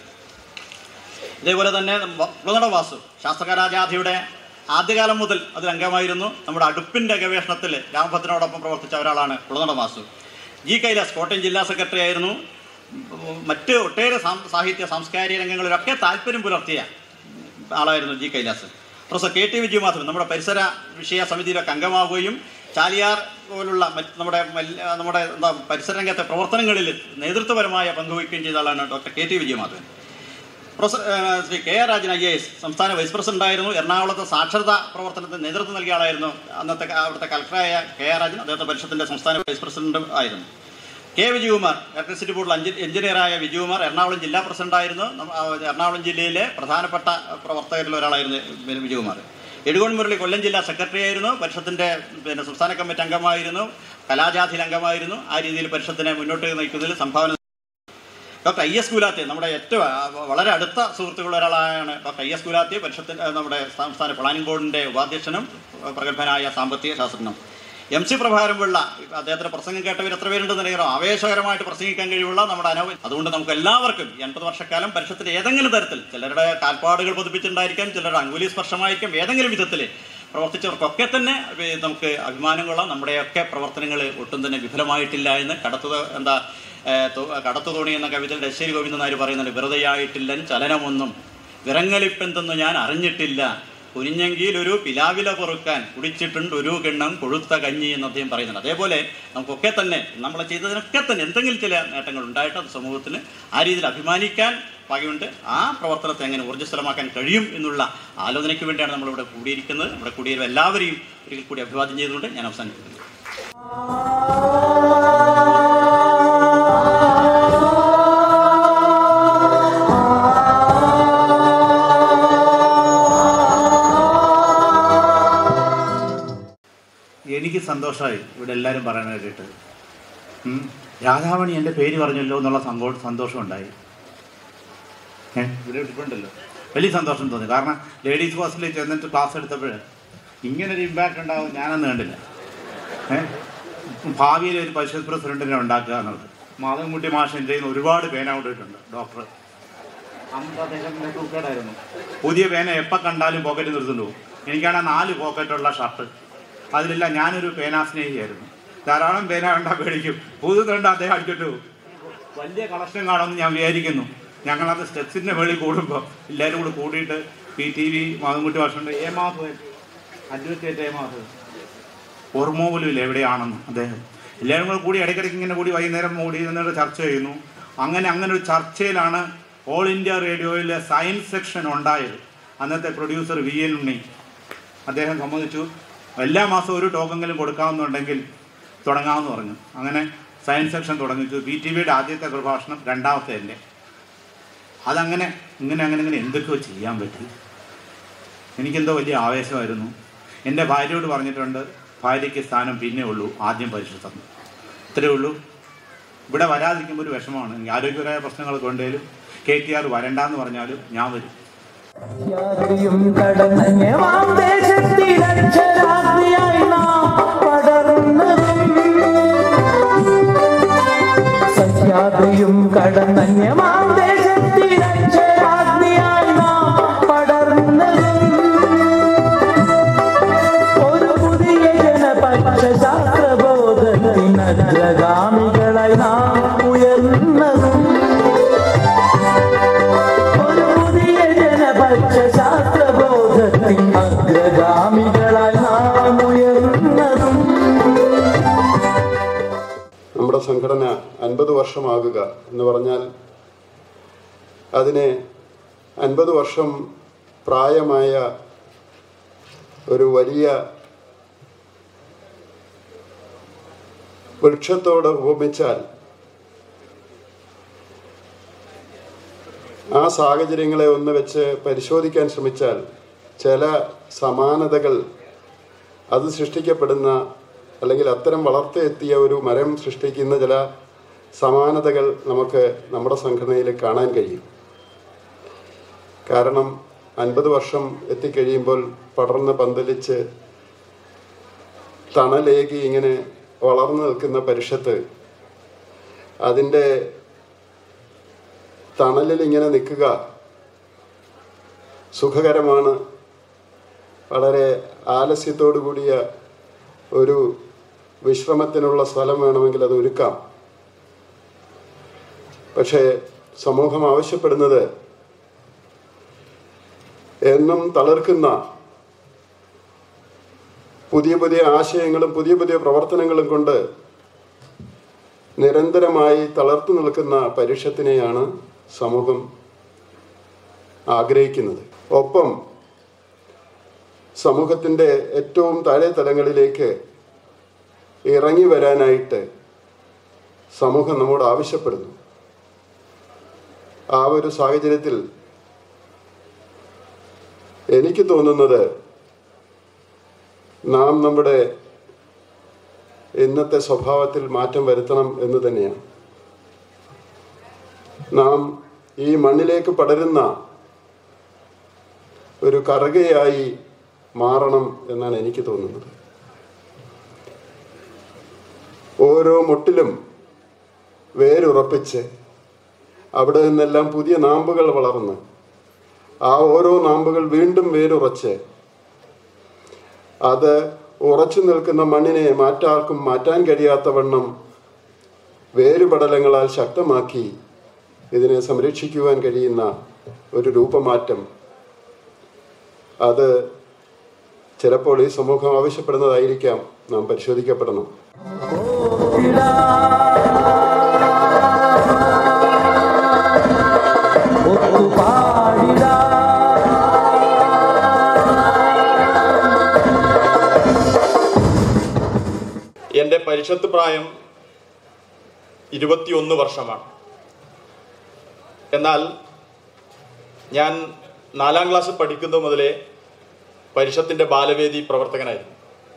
ഇതേപോലെ തന്നെ കുളനട വാസു ശാസ്ത്രകലാജാഥയുടെ ആദ്യകാലം മുതൽ അതിൽ അംഗമായിരുന്നു നമ്മുടെ അടുപ്പിൻ്റെ ഗവേഷണത്തിൽ രാമഭദ്രനോടൊപ്പം പ്രവർത്തിച്ച ഒരാളാണ് കുളനട വാസു ജി കൈലാസ് കോട്ടയം ജില്ലാ സെക്രട്ടറി ആയിരുന്നു ഉം, മറ്റ് ഒട്ടേറെ സാം- സാഹിത്യ സാംസ്കാരിക രംഗങ്ങളിലൊക്കെ താല്പര്യം പുലർത്തിയ ആളായിരുന്നു G Kailas professor K T Vijayamadhavan നമ്മുടെ പരിസര വിഷയ സമിതിയിലൊക്കെ അംഗമാവുകയും ചാലിയാർ പോലുള്ള മറ്റ് നമ്മുടെ മൽ- നമ്മുടെ എന്താ പരിസര രംഗത്തെ പ്രവർത്തനങ്ങളിൽ നേതൃത്വപരമായ പങ്കുവയ്ക്കുകയും ചെയ്ത ആളാണ് doctor K T Vijayamadhavan professor ഏഹ്, Shri K R Rajan I A S സംസ്ഥാന വൈസ് പ്രസിഡന്റ് ആയിരുന്നു എറണാകുളത്ത് സാക്ഷരതാ പ്രവർത്തനത്തിന് നേതൃത്വം നൽകിയ ആളായിരുന്നു അന്നത്തെ ക- അവിടുത്തെ കലക്ടറായ കെ ആർ രാജൻ അദ്ദേഹത്തെ പരിഷത്തിന്റെ സംസ്ഥാന വൈസ് പ്രസിഡന്റ് ആയിരുന്നു കെ വിജയകുമാർ ഇലക്ട്രിസിറ്റി ബോർഡിൽ അഞ്ച് എഞ്ചിനീയറായ വിജയകുമാർ എറണാകുളം ജില്ലാ പ്രസിഡന്റായിരുന്നു നമ്മ- ആ, എറണാകുളം ജില്ലയിലെ പ്രധാനപ്പെട്ട പ്രവർത്തകരിൽ ഒരാളായിരുന്നു വി- വിജയകുമാർ എടുകോൺ മുരളി കൊല്ലം ജില്ലാ സെക്രട്ടറി ആയിരുന്നു പരിഷത്തിന്റെ പിന്നെ സംസ്ഥാന കമ്മിറ്റി അംഗമായിരുന്നു കലാജാഥിയിൽ അംഗമായിരുന്നു ആ രീതിയിൽ പരിഷത്തിനെ മുന്നോട്ട് നയിക്കുന്നതിൽ സംഭാവന ഡോക്ടർ ഐ എസ് ഗുലാത്തി നമ്മുടെ ഏറ്റവും ആ, വളരെ അടുത്ത സുഹൃത്തുക്കളുടെ ഒരാളാണ് ഡോക്ടർ ഐ എസ് ഗുലാത്തി പരിഷത്തിൻ്റെ നമ്മുടെ സംസ്ഥാന പ്ലാനിംഗ് ബോർഡിൻ്റെ ഉപാധ്യക്ഷനും ആ, പ്രഗത്ഭനായ സാമ്പത്തിക ശാസ്ത്രജ്ഞനും എം സി പ്രഭാകരൻ പിള്ള അദ്ദേഹത്തിന്റെ പ്രസംഗം കേട്ടവർ എത്ര പേരുണ്ടെന്ന് അറിയാമോ ആവേശകരമായിട്ട് പ്രസംഗിക്കാൻ കഴിവുള്ള നമ്മുടെ അനവ അതുകൊണ്ട് നമുക്ക് എല്ലാവർക്കും ഈ എൺപത് വർഷക്കാലം പരിഷത്തിന്റെ ഏതെങ്കിലും തരത്തിൽ ചിലരുടെ കാൽപ്പാടുകൾ പതിപ്പിച്ചിട്ടുണ്ടായിരിക്കാം ചിലരുടെ അങ്കുലി സ്പർശമായിരിക്കാം ഏതെങ്കിലും വിധത്തിൽ പ്രവർത്തിച്ചവർക്കൊക്കെ തന്നെ ഏ, നമുക്ക് അഭിമാനം കൊള്ളാം നമ്മുടെയൊക്കെ പ്രവർത്തനങ്ങൾ ഒട്ടും തന്നെ വിഫലമായിട്ടില്ല എന്ന് കടത്തു എന്താ ഏ, തു- കടത്തു തോണി എന്ന കവിതയുടെ എശ്ശേരി ഗോവിന്ദൻ നായർ പറയുന്നുണ്ട് വെറുതെയായിട്ടില്ല ചലനമൊന്നും വിറങ്ങലിപ്പെന്തെന്ന് ഞാൻ അറിഞ്ഞിട്ടില്ല കുനിഞ്ഞെങ്കിൽ ഒരു പിലാവില പൊറുക്കാൻ കുടിച്ചിട്ടുണ്ട് ഒരു കിണ്ണം കൊഴുത്ത കഞ്ഞി എന്ന് അദ്ദേഹം പറയുന്നുണ്ട് അതേപോലെ നമുക്കൊക്കെ തന്നെ നമ്മൾ ചെയ്തതിനൊക്കെ തന്നെ എന്തെങ്കിലും ചില നേട്ടങ്ങൾ ഉണ്ടായിട്ട് അത് സമൂഹത്തിന് ആ രീതിയിൽ അഭിമാനിക്കാൻ വകയുണ്ട് ആ പ്രവർത്തനത്തെ എങ്ങനെ ഊർജ്ജസ്വലമാക്കാൻ കഴിയും എന്നുള്ള ആലോചനയ്ക്ക് വേണ്ടിയാണ് നമ്മളിവിടെ കൂടിയിരിക്കുന്നത് ഇവിടെ കൂടിയ എല്ലാവരെയും ഒരിക്കൽ കൂടി അഭിവാദ്യം ചെയ്തുകൊണ്ട് ഞാൻ അവസാനിപ്പിക്കുന്നു എനിക്ക് സന്തോഷമായി ഇവിടെ എല്ലാവരും പറയണ കേട്ടിട്ട് ഉം. രാധാമണി എൻ്റെ പേര് പറഞ്ഞല്ലോ എന്നുള്ള സന്തോ സന്തോഷമുണ്ടായി ഏ ഇവിടെ ഇട്ടിട്ടുണ്ടല്ലോ വലിയ സന്തോഷം തോന്നി കാരണം ലേഡീസ് ഹോസ്റ്റലിൽ ചെന്നിട്ട് ക്ലാസ് എടുത്തപ്പോൾ ഇങ്ങനൊരു ഇമ്പാക്റ്റ് ഉണ്ടാവും ഞാനന്ന് കണ്ടില്ല ഏ ഭാവിയിൽ ഒരു പരിഷത്ത് പ്രസിഡന്റിനെ ഉണ്ടാക്കുക എന്നുള്ളത് മാധവൻകുട്ടി മാഷ് എൻ്റെ കയ്യിൽ നിന്ന് ഒരുപാട് പേന കൊണ്ടിട്ടുണ്ട് ഡോക്ടർ അന്ന് അദ്ദേഹത്തിൻ്റെ തൂക്കേടായിരുന്നു പുതിയ പേന എപ്പോൾ കണ്ടാലും പോക്കറ്റ് നിർത്തുന്നു എനിക്കാണ് നാല് പോക്കറ്റുള്ള ഷർട്ട് അതിലില്ല ഞാനൊരു പേനാ സ്നേഹിയായിരുന്നു ധാരാളം പേന കണ്ടാൽ പേടിക്കും പുതു കണ്ട അദ്ദേഹം അടിച്ചിട്ട് പോകും. വലിയ കളക്ഷൻ കാണുമെന്ന് ഞാൻ വിചാരിക്കുന്നു ഞങ്ങളത് സ്റ്റെപ്സിൻ്റെ മേളിൽ കൂടുമ്പോൾ എല്ലാവരും കൂടെ കൂടിയിട്ട് പി ടി വി മാധവൻകുട്ടി മാഷുണ്ട് A Madhavan advocate A Madhavan ഓർമ്മ പോലും ഇല്ല എവിടെയാണെന്ന് അദ്ദേഹം എല്ലാവരും കൂടെ കൂടി ഇടയ്ക്കിടയ്ക്ക് ഇങ്ങനെ കൂടി വൈകുന്നേരം കൂടി നിന്നിട്ട് ചർച്ച ചെയ്യുന്നു അങ്ങനെ അങ്ങനെ ഒരു ചർച്ചയിലാണ് ഓൾ ഇന്ത്യ റേഡിയോയിലെ സയൻസ് സെക്ഷൻ ഉണ്ടായത് അന്നത്തെ പ്രൊഡ്യൂസർ വി എൻ ഉണ്ണി അദ്ദേഹം സമ്മതിച്ചു എല്ലാ മാസവും ഒരു ടോക്കെങ്കിലും കൊടുക്കാമെന്നുണ്ടെങ്കിൽ തുടങ്ങാമെന്ന് പറഞ്ഞു അങ്ങനെ സയൻസ് സെക്ഷൻ തുടങ്ങിച്ചു ബി ടി വിയുടെ ആദ്യത്തെ പ്രഭാഷണം രണ്ടാമത്തെ എൻ്റെ അതങ്ങനെ ഇങ്ങനെ അങ്ങനെ ഇങ്ങനെ എന്തൊക്കെയോ ചെയ്യാൻ പറ്റി എനിക്കെന്തോ വലിയ ആവേശമായിരുന്നു എൻ്റെ ഭാര്യയോട് പറഞ്ഞിട്ടുണ്ട് ഭാര്യയ്ക്ക് സ്ഥാനം പിന്നെ ഉള്ളൂ ആദ്യം പരിശുദ്ധം ഇത്രയേ ഉള്ളൂ ഇവിടെ വരാതിരിക്കുമ്പോൾ ഒരു വിഷമമാണ് എനിക്ക് ആരോഗ്യപരമായ പ്രശ്നങ്ങളൊക്കെ ഉണ്ടെങ്കിലും കെ ടി ആർ വരണ്ടെന്ന് പറഞ്ഞാലും ഞാൻ വരും യാത്രയും കടന്നങ്ങ് വാന്തേശത്തിൽ അക്ഷരാഗ്നിയായി നാം പടർന്നതും സഖ്യാതയും കടന്നങ്ങ് വാന്തേശത്തിൽ അക്ഷരാഗ്നിയായി നാം പടർന്നതും ഒരു പുതിയ ജനപക്ഷ ശാസ്ത്രബോധത്തിന് അഗ്രഗാമികളായി നാം ഉയർന്നതും ഒരു പുതിയ ജനപക്ഷ ശാസ്ത്രബോധത്തിൻ അഗ്രഗാമികളായി നാം ഉയർന്നതും നമ്മുടെ സംഘടന അൻപത് വർഷമാകുക എന്ന് പറഞ്ഞാൽ അതിനെ അൻപത് വർഷം പ്രായമായ ഒരു വലിയ വൃക്ഷത്തോട് ഉപമിച്ചാൽ ആ സാഹചര്യങ്ങളെ ഒന്ന് വെച്ച് പരിശോധിക്കാൻ ശ്രമിച്ചാൽ ചില സമാനതകൾ അത് സൃഷ്ടിക്കപ്പെടുന്ന അല്ലെങ്കിൽ അത്തരം വളർത്തിയെത്തിയ ഒരു മരം സൃഷ്ടിക്കുന്ന ചില സമാനതകൾ നമുക്ക് നമ്മുടെ സംഘടനയിൽ കാണാൻ കഴിയും കാരണം അൻപത് വർഷം എത്തിക്കഴിയുമ്പോൾ പടർന്ന് പന്തലിച്ച് തണലേകി ഇങ്ങനെ വളർന്നു നിൽക്കുന്ന പരിഷത്ത് അതിൻ്റെ തണലിൽ ഇങ്ങനെ നിൽക്കുക സുഖകരമാണ് വളരെ ആലസ്യത്തോടു കൂടിയ ഒരു വിശ്രമത്തിനുള്ള സ്ഥലം വേണമെങ്കിൽ അത് ഒരുക്കാം പക്ഷേ സമൂഹം ആവശ്യപ്പെടുന്നത് എന്നും തളർക്കുന്ന പുതിയ പുതിയ ആശയങ്ങളും പുതിയ പുതിയ പ്രവർത്തനങ്ങളും കൊണ്ട് നിരന്തരമായി തളർത്തു നിൽക്കുന്ന പരുഷത്തിനെയാണ് സമൂഹം ആഗ്രഹിക്കുന്നത് ഒപ്പം സമൂഹത്തിൻ്റെ ഏറ്റവും താഴെ തലങ്ങളിലേക്ക് ഇറങ്ങി വരാനായിട്ട് സമൂഹം നമ്മോട് ആവശ്യപ്പെടുന്നു ആ ഒരു സാഹചര്യത്തിൽ എനിക്ക് തോന്നുന്നത് നാം നമ്മുടെ ഇന്നത്തെ സ്വഭാവത്തിൽ മാറ്റം വരുത്തണം എന്ന് തന്നെയാണ് നാം ഈ മണ്ണിലേക്ക് പടരുന്ന ഒരു കറുകയായി മാറണം എന്നാണ് എനിക്ക് തോന്നുന്നത് ഓരോ മുട്ടിലും വേരുറപ്പിച്ച് അവിടെ നിന്നെല്ലാം പുതിയ നാമ്പുകൾ വളർന്ന് ആ ഓരോ നാമ്പുകൾ വീണ്ടും വേരുറച്ച് അത് ഉറച്ചു നിൽക്കുന്ന മണ്ണിനെ മാറ്റാർക്കും മാറ്റാൻ കഴിയാത്തവണ്ണം വേരുപടലങ്ങളാൽ ശക്തമാക്കി ഇതിനെ സംരക്ഷിക്കുവാൻ കഴിയുന്ന ഒരു രൂപമാറ്റം അത് ചിലപ്പോൾ ഈ സമൂഹം ആവശ്യപ്പെടുന്നതായിരിക്കാം നാം പരിശോധിക്കപ്പെടണം എൻ്റെ പരിഷത്ത് പ്രായം ഇരുപത്തിയൊന്ന് വർഷമാണ് എന്നാൽ ഞാൻ നാലാം ക്ലാസ് പഠിക്കുന്നത് മുതലേ പരിഷത്തിൻ്റെ ബാലവേദി പ്രവർത്തകനായിരുന്നു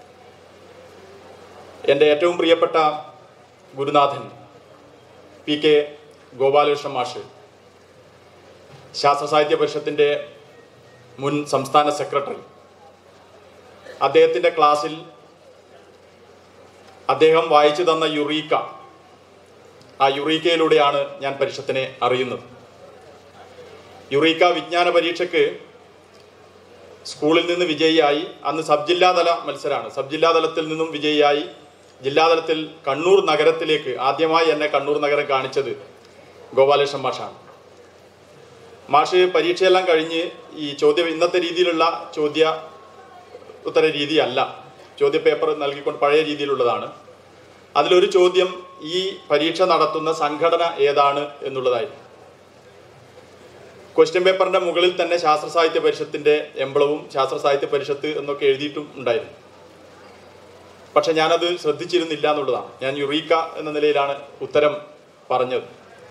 എൻ്റെ ഏറ്റവും പ്രിയപ്പെട്ട ഗുരുനാഥൻ പി കെ ഗോപാലകൃഷ്ണൻ മാഷ് ശാസ്ത്ര സാഹിത്യ പരിഷത്തിൻ്റെ മുൻ സംസ്ഥാന സെക്രട്ടറി അദ്ദേഹത്തിൻ്റെ ക്ലാസ്സിൽ അദ്ദേഹം വായിച്ചു തന്ന യുറീക്ക ആ യുറീക്കയിലൂടെയാണ് ഞാൻ പരിഷത്തിനെ അറിയുന്നത് യുറീക്ക വിജ്ഞാന പരീക്ഷയ്ക്ക് സ്കൂളിൽ നിന്ന് വിജയിയായി അന്ന് സബ് ജില്ലാതല മത്സരമാണ് സബ് ജില്ലാതലത്തിൽ നിന്നും വിജയിയായി ജില്ലാതലത്തിൽ കണ്ണൂർ നഗരത്തിലേക്ക് ആദ്യമായി എന്നെ കണ്ണൂർ നഗരം കാണിച്ചത് ഗോപാലകൃഷ്ണൻ മാഷാണ് മാഷ് പരീക്ഷയെല്ലാം കഴിഞ്ഞ് ഈ ചോദ്യം ഇന്നത്തെ രീതിയിലുള്ള ചോദ്യ ഉത്തര രീതിയല്ല ചോദ്യ പേപ്പർ നൽകിക്കൊണ്ട് പഴയ രീതിയിലുള്ളതാണ് അതിലൊരു ചോദ്യം ഈ പരീക്ഷ നടത്തുന്ന സംഘടന ഏതാണ് എന്നുള്ളതായിരുന്നു ക്വസ്റ്റ്യൻ പേപ്പറിന്റെ മുകളിൽ തന്നെ ശാസ്ത്ര സാഹിത്യ പരിഷത്തിന്റെ എംബ്ലവും ശാസ്ത്ര സാഹിത്യ പരിഷത്ത് എന്നൊക്കെ എഴുതിയിട്ടും ഉണ്ടായിരുന്നു പക്ഷെ ഞാനത് ശ്രദ്ധിച്ചിരുന്നില്ല എന്നുള്ളതാണ് ഞാൻ യുറീക്ക എന്ന നിലയിലാണ് ഉത്തരം പറഞ്ഞത്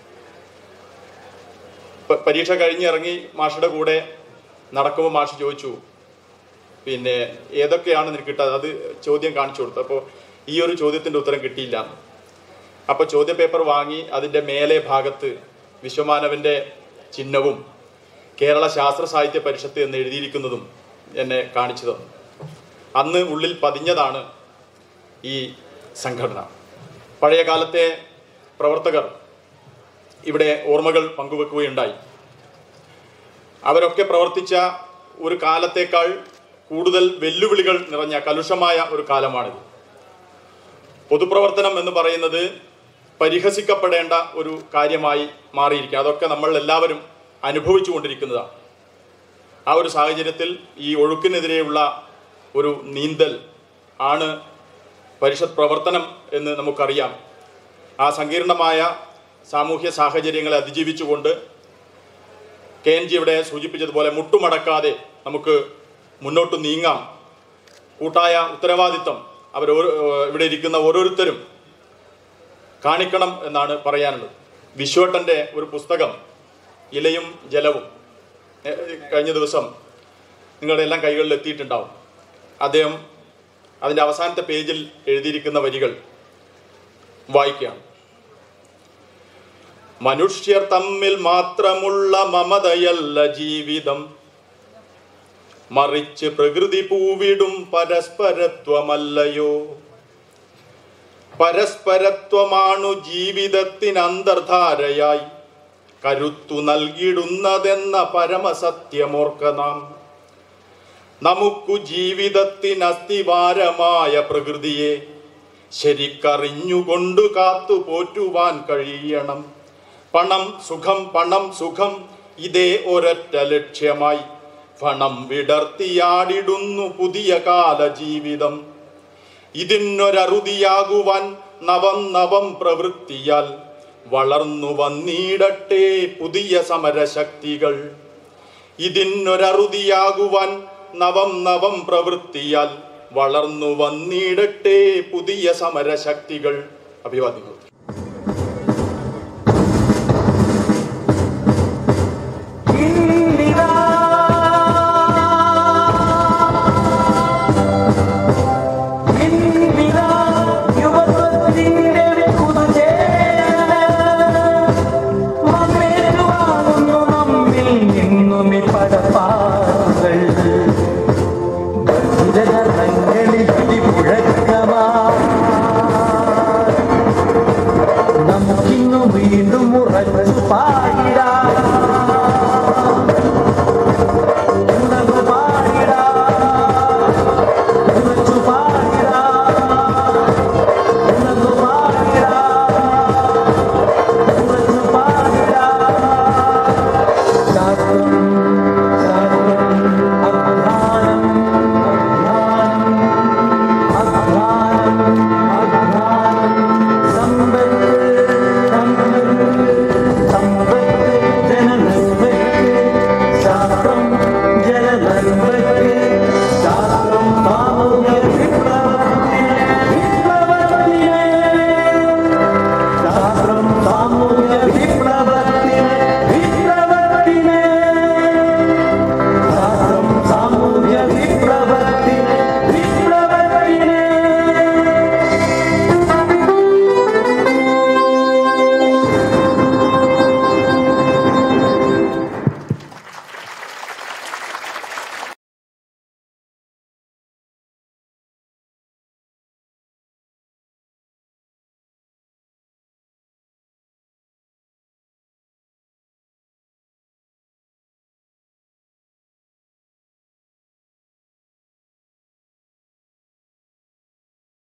പ- പരീക്ഷ കഴിഞ്ഞിറങ്ങി മാഷയുടെ കൂടെ നടക്കുമ്പോൾ മാഷ് ചോദിച്ചു പിന്നെ ഏതൊക്കെയാണ് നിനക്ക് കിട്ടാതെ അത് ചോദ്യം കാണിച്ചു കൊടുത്തു അപ്പോൾ ഈ ഒരു ചോദ്യത്തിൻ്റെ ഉത്തരം കിട്ടിയില്ല അപ്പോൾ ചോദ്യ പേപ്പർ വാങ്ങി അതിൻ്റെ മേലെ ഭാഗത്ത് വിശ്വമാനവൻ്റെ ചിഹ്നവും കേരള ശാസ്ത്ര സാഹിത്യ പരിഷത്ത് എന്ന് എഴുതിയിരിക്കുന്നതും എന്നെ കാണിച്ചു തന്നു അന്ന് ഉള്ളിൽ പതിഞ്ഞതാണ് ഈ സംഘടന പഴയ കാലത്തെ പ്രവർത്തകർ ഇവിടെ ഓർമ്മകൾ പങ്കുവെക്കുകയുണ്ടായി അവരൊക്കെ പ്രവർത്തിച്ച ഒരു കാലത്തേക്കാൾ കൂടുതൽ വെല്ലുവിളികൾ നിറഞ്ഞ കലുഷമായ ഒരു കാലമാണിത് പൊതുപ്രവർത്തനം എന്ന് പറയുന്നത് പരിഹസിക്കപ്പെടേണ്ട ഒരു കാര്യമായി മാറിയിരിക്കുക അതൊക്കെ നമ്മൾ എല്ലാവരും അനുഭവിച്ചു കൊണ്ടിരിക്കുന്നതാണ് ആ ഒരു സാഹചര്യത്തിൽ ഈ ഒഴുക്കിനെതിരെയുള്ള ഒരു നീന്തൽ ആണ് പരിഷത്ത് പ്രവർത്തനം എന്ന് നമുക്കറിയാം ആ സങ്കീർണമായ സാമൂഹ്യ സാഹചര്യങ്ങളെ അതിജീവിച്ചുകൊണ്ട് കെ എൻ ജി ഇവിടെ സൂചിപ്പിച്ചതുപോലെ മുട്ടുമടക്കാതെ നമുക്ക് മുന്നോട്ട് നീങ്ങാം കൂട്ടായ ഉത്തരവാദിത്വം അവർ ഇവിടെ ഇരിക്കുന്ന ഓരോരുത്തരും കാണിക്കണം എന്നാണ് പറയാനുള്ളത് വിശ്വട്ടൻ്റെ ഒരു പുസ്തകം ഇലയും ജലവും എ- കഴിഞ്ഞ ദിവസം നിങ്ങളുടെ എല്ലാം കൈകളിൽ എത്തിയിട്ടുണ്ടാവും അദ്ദേഹം അതിൻ്റെ അവസാനത്തെ പേജിൽ എഴുതിയിരിക്കുന്ന വരികൾ വായിക്കുകയാണ് മനുഷ്യർ തമ്മിൽ മാത്രമുള്ള മമതയല്ല ജീവിതം മറിച്ച് പ്രകൃതി പൂവിടും പരസ്പരത്വമല്ലയോ പരസ്പരത്വമാണു ജീവിതത്തിന് അന്തർധാരയായി കരുത്തു നൽകിടുന്നതെന്ന പരമസത്യമോർക്ക നാം നമുക്കു ജീവിതത്തിന് അസ്ഥിവാരമായ പ്രകൃതിയെ ശരിക്കറിഞ്ഞുകൊണ്ടു കാത്തു പോറ്റുവാൻ കഴിയണം പണം സുഖം പണം സുഖം ഇതേ ഒരൊറ്റ ലക്ഷ്യമായി പണം വിടർത്തിയാടിടുന്നു പുതിയ കാല ജീവിതം ഇതിനൊരറുതിയാകുവാൻ നവം നവം പ്രവൃത്തിയാൽ വളർന്നു വന്നിടട്ടെ പുതിയ സമരശക്തികൾ ഇതിനൊരറുതിയാകുവാൻ നവം നവം പ്രവൃത്തിയാൽ വളർന്നു വന്നിടട്ടെ പുതിയ സമരശക്തികൾ അഭിവാദ്യങ്ങൾ പടപ്പാടുകൾ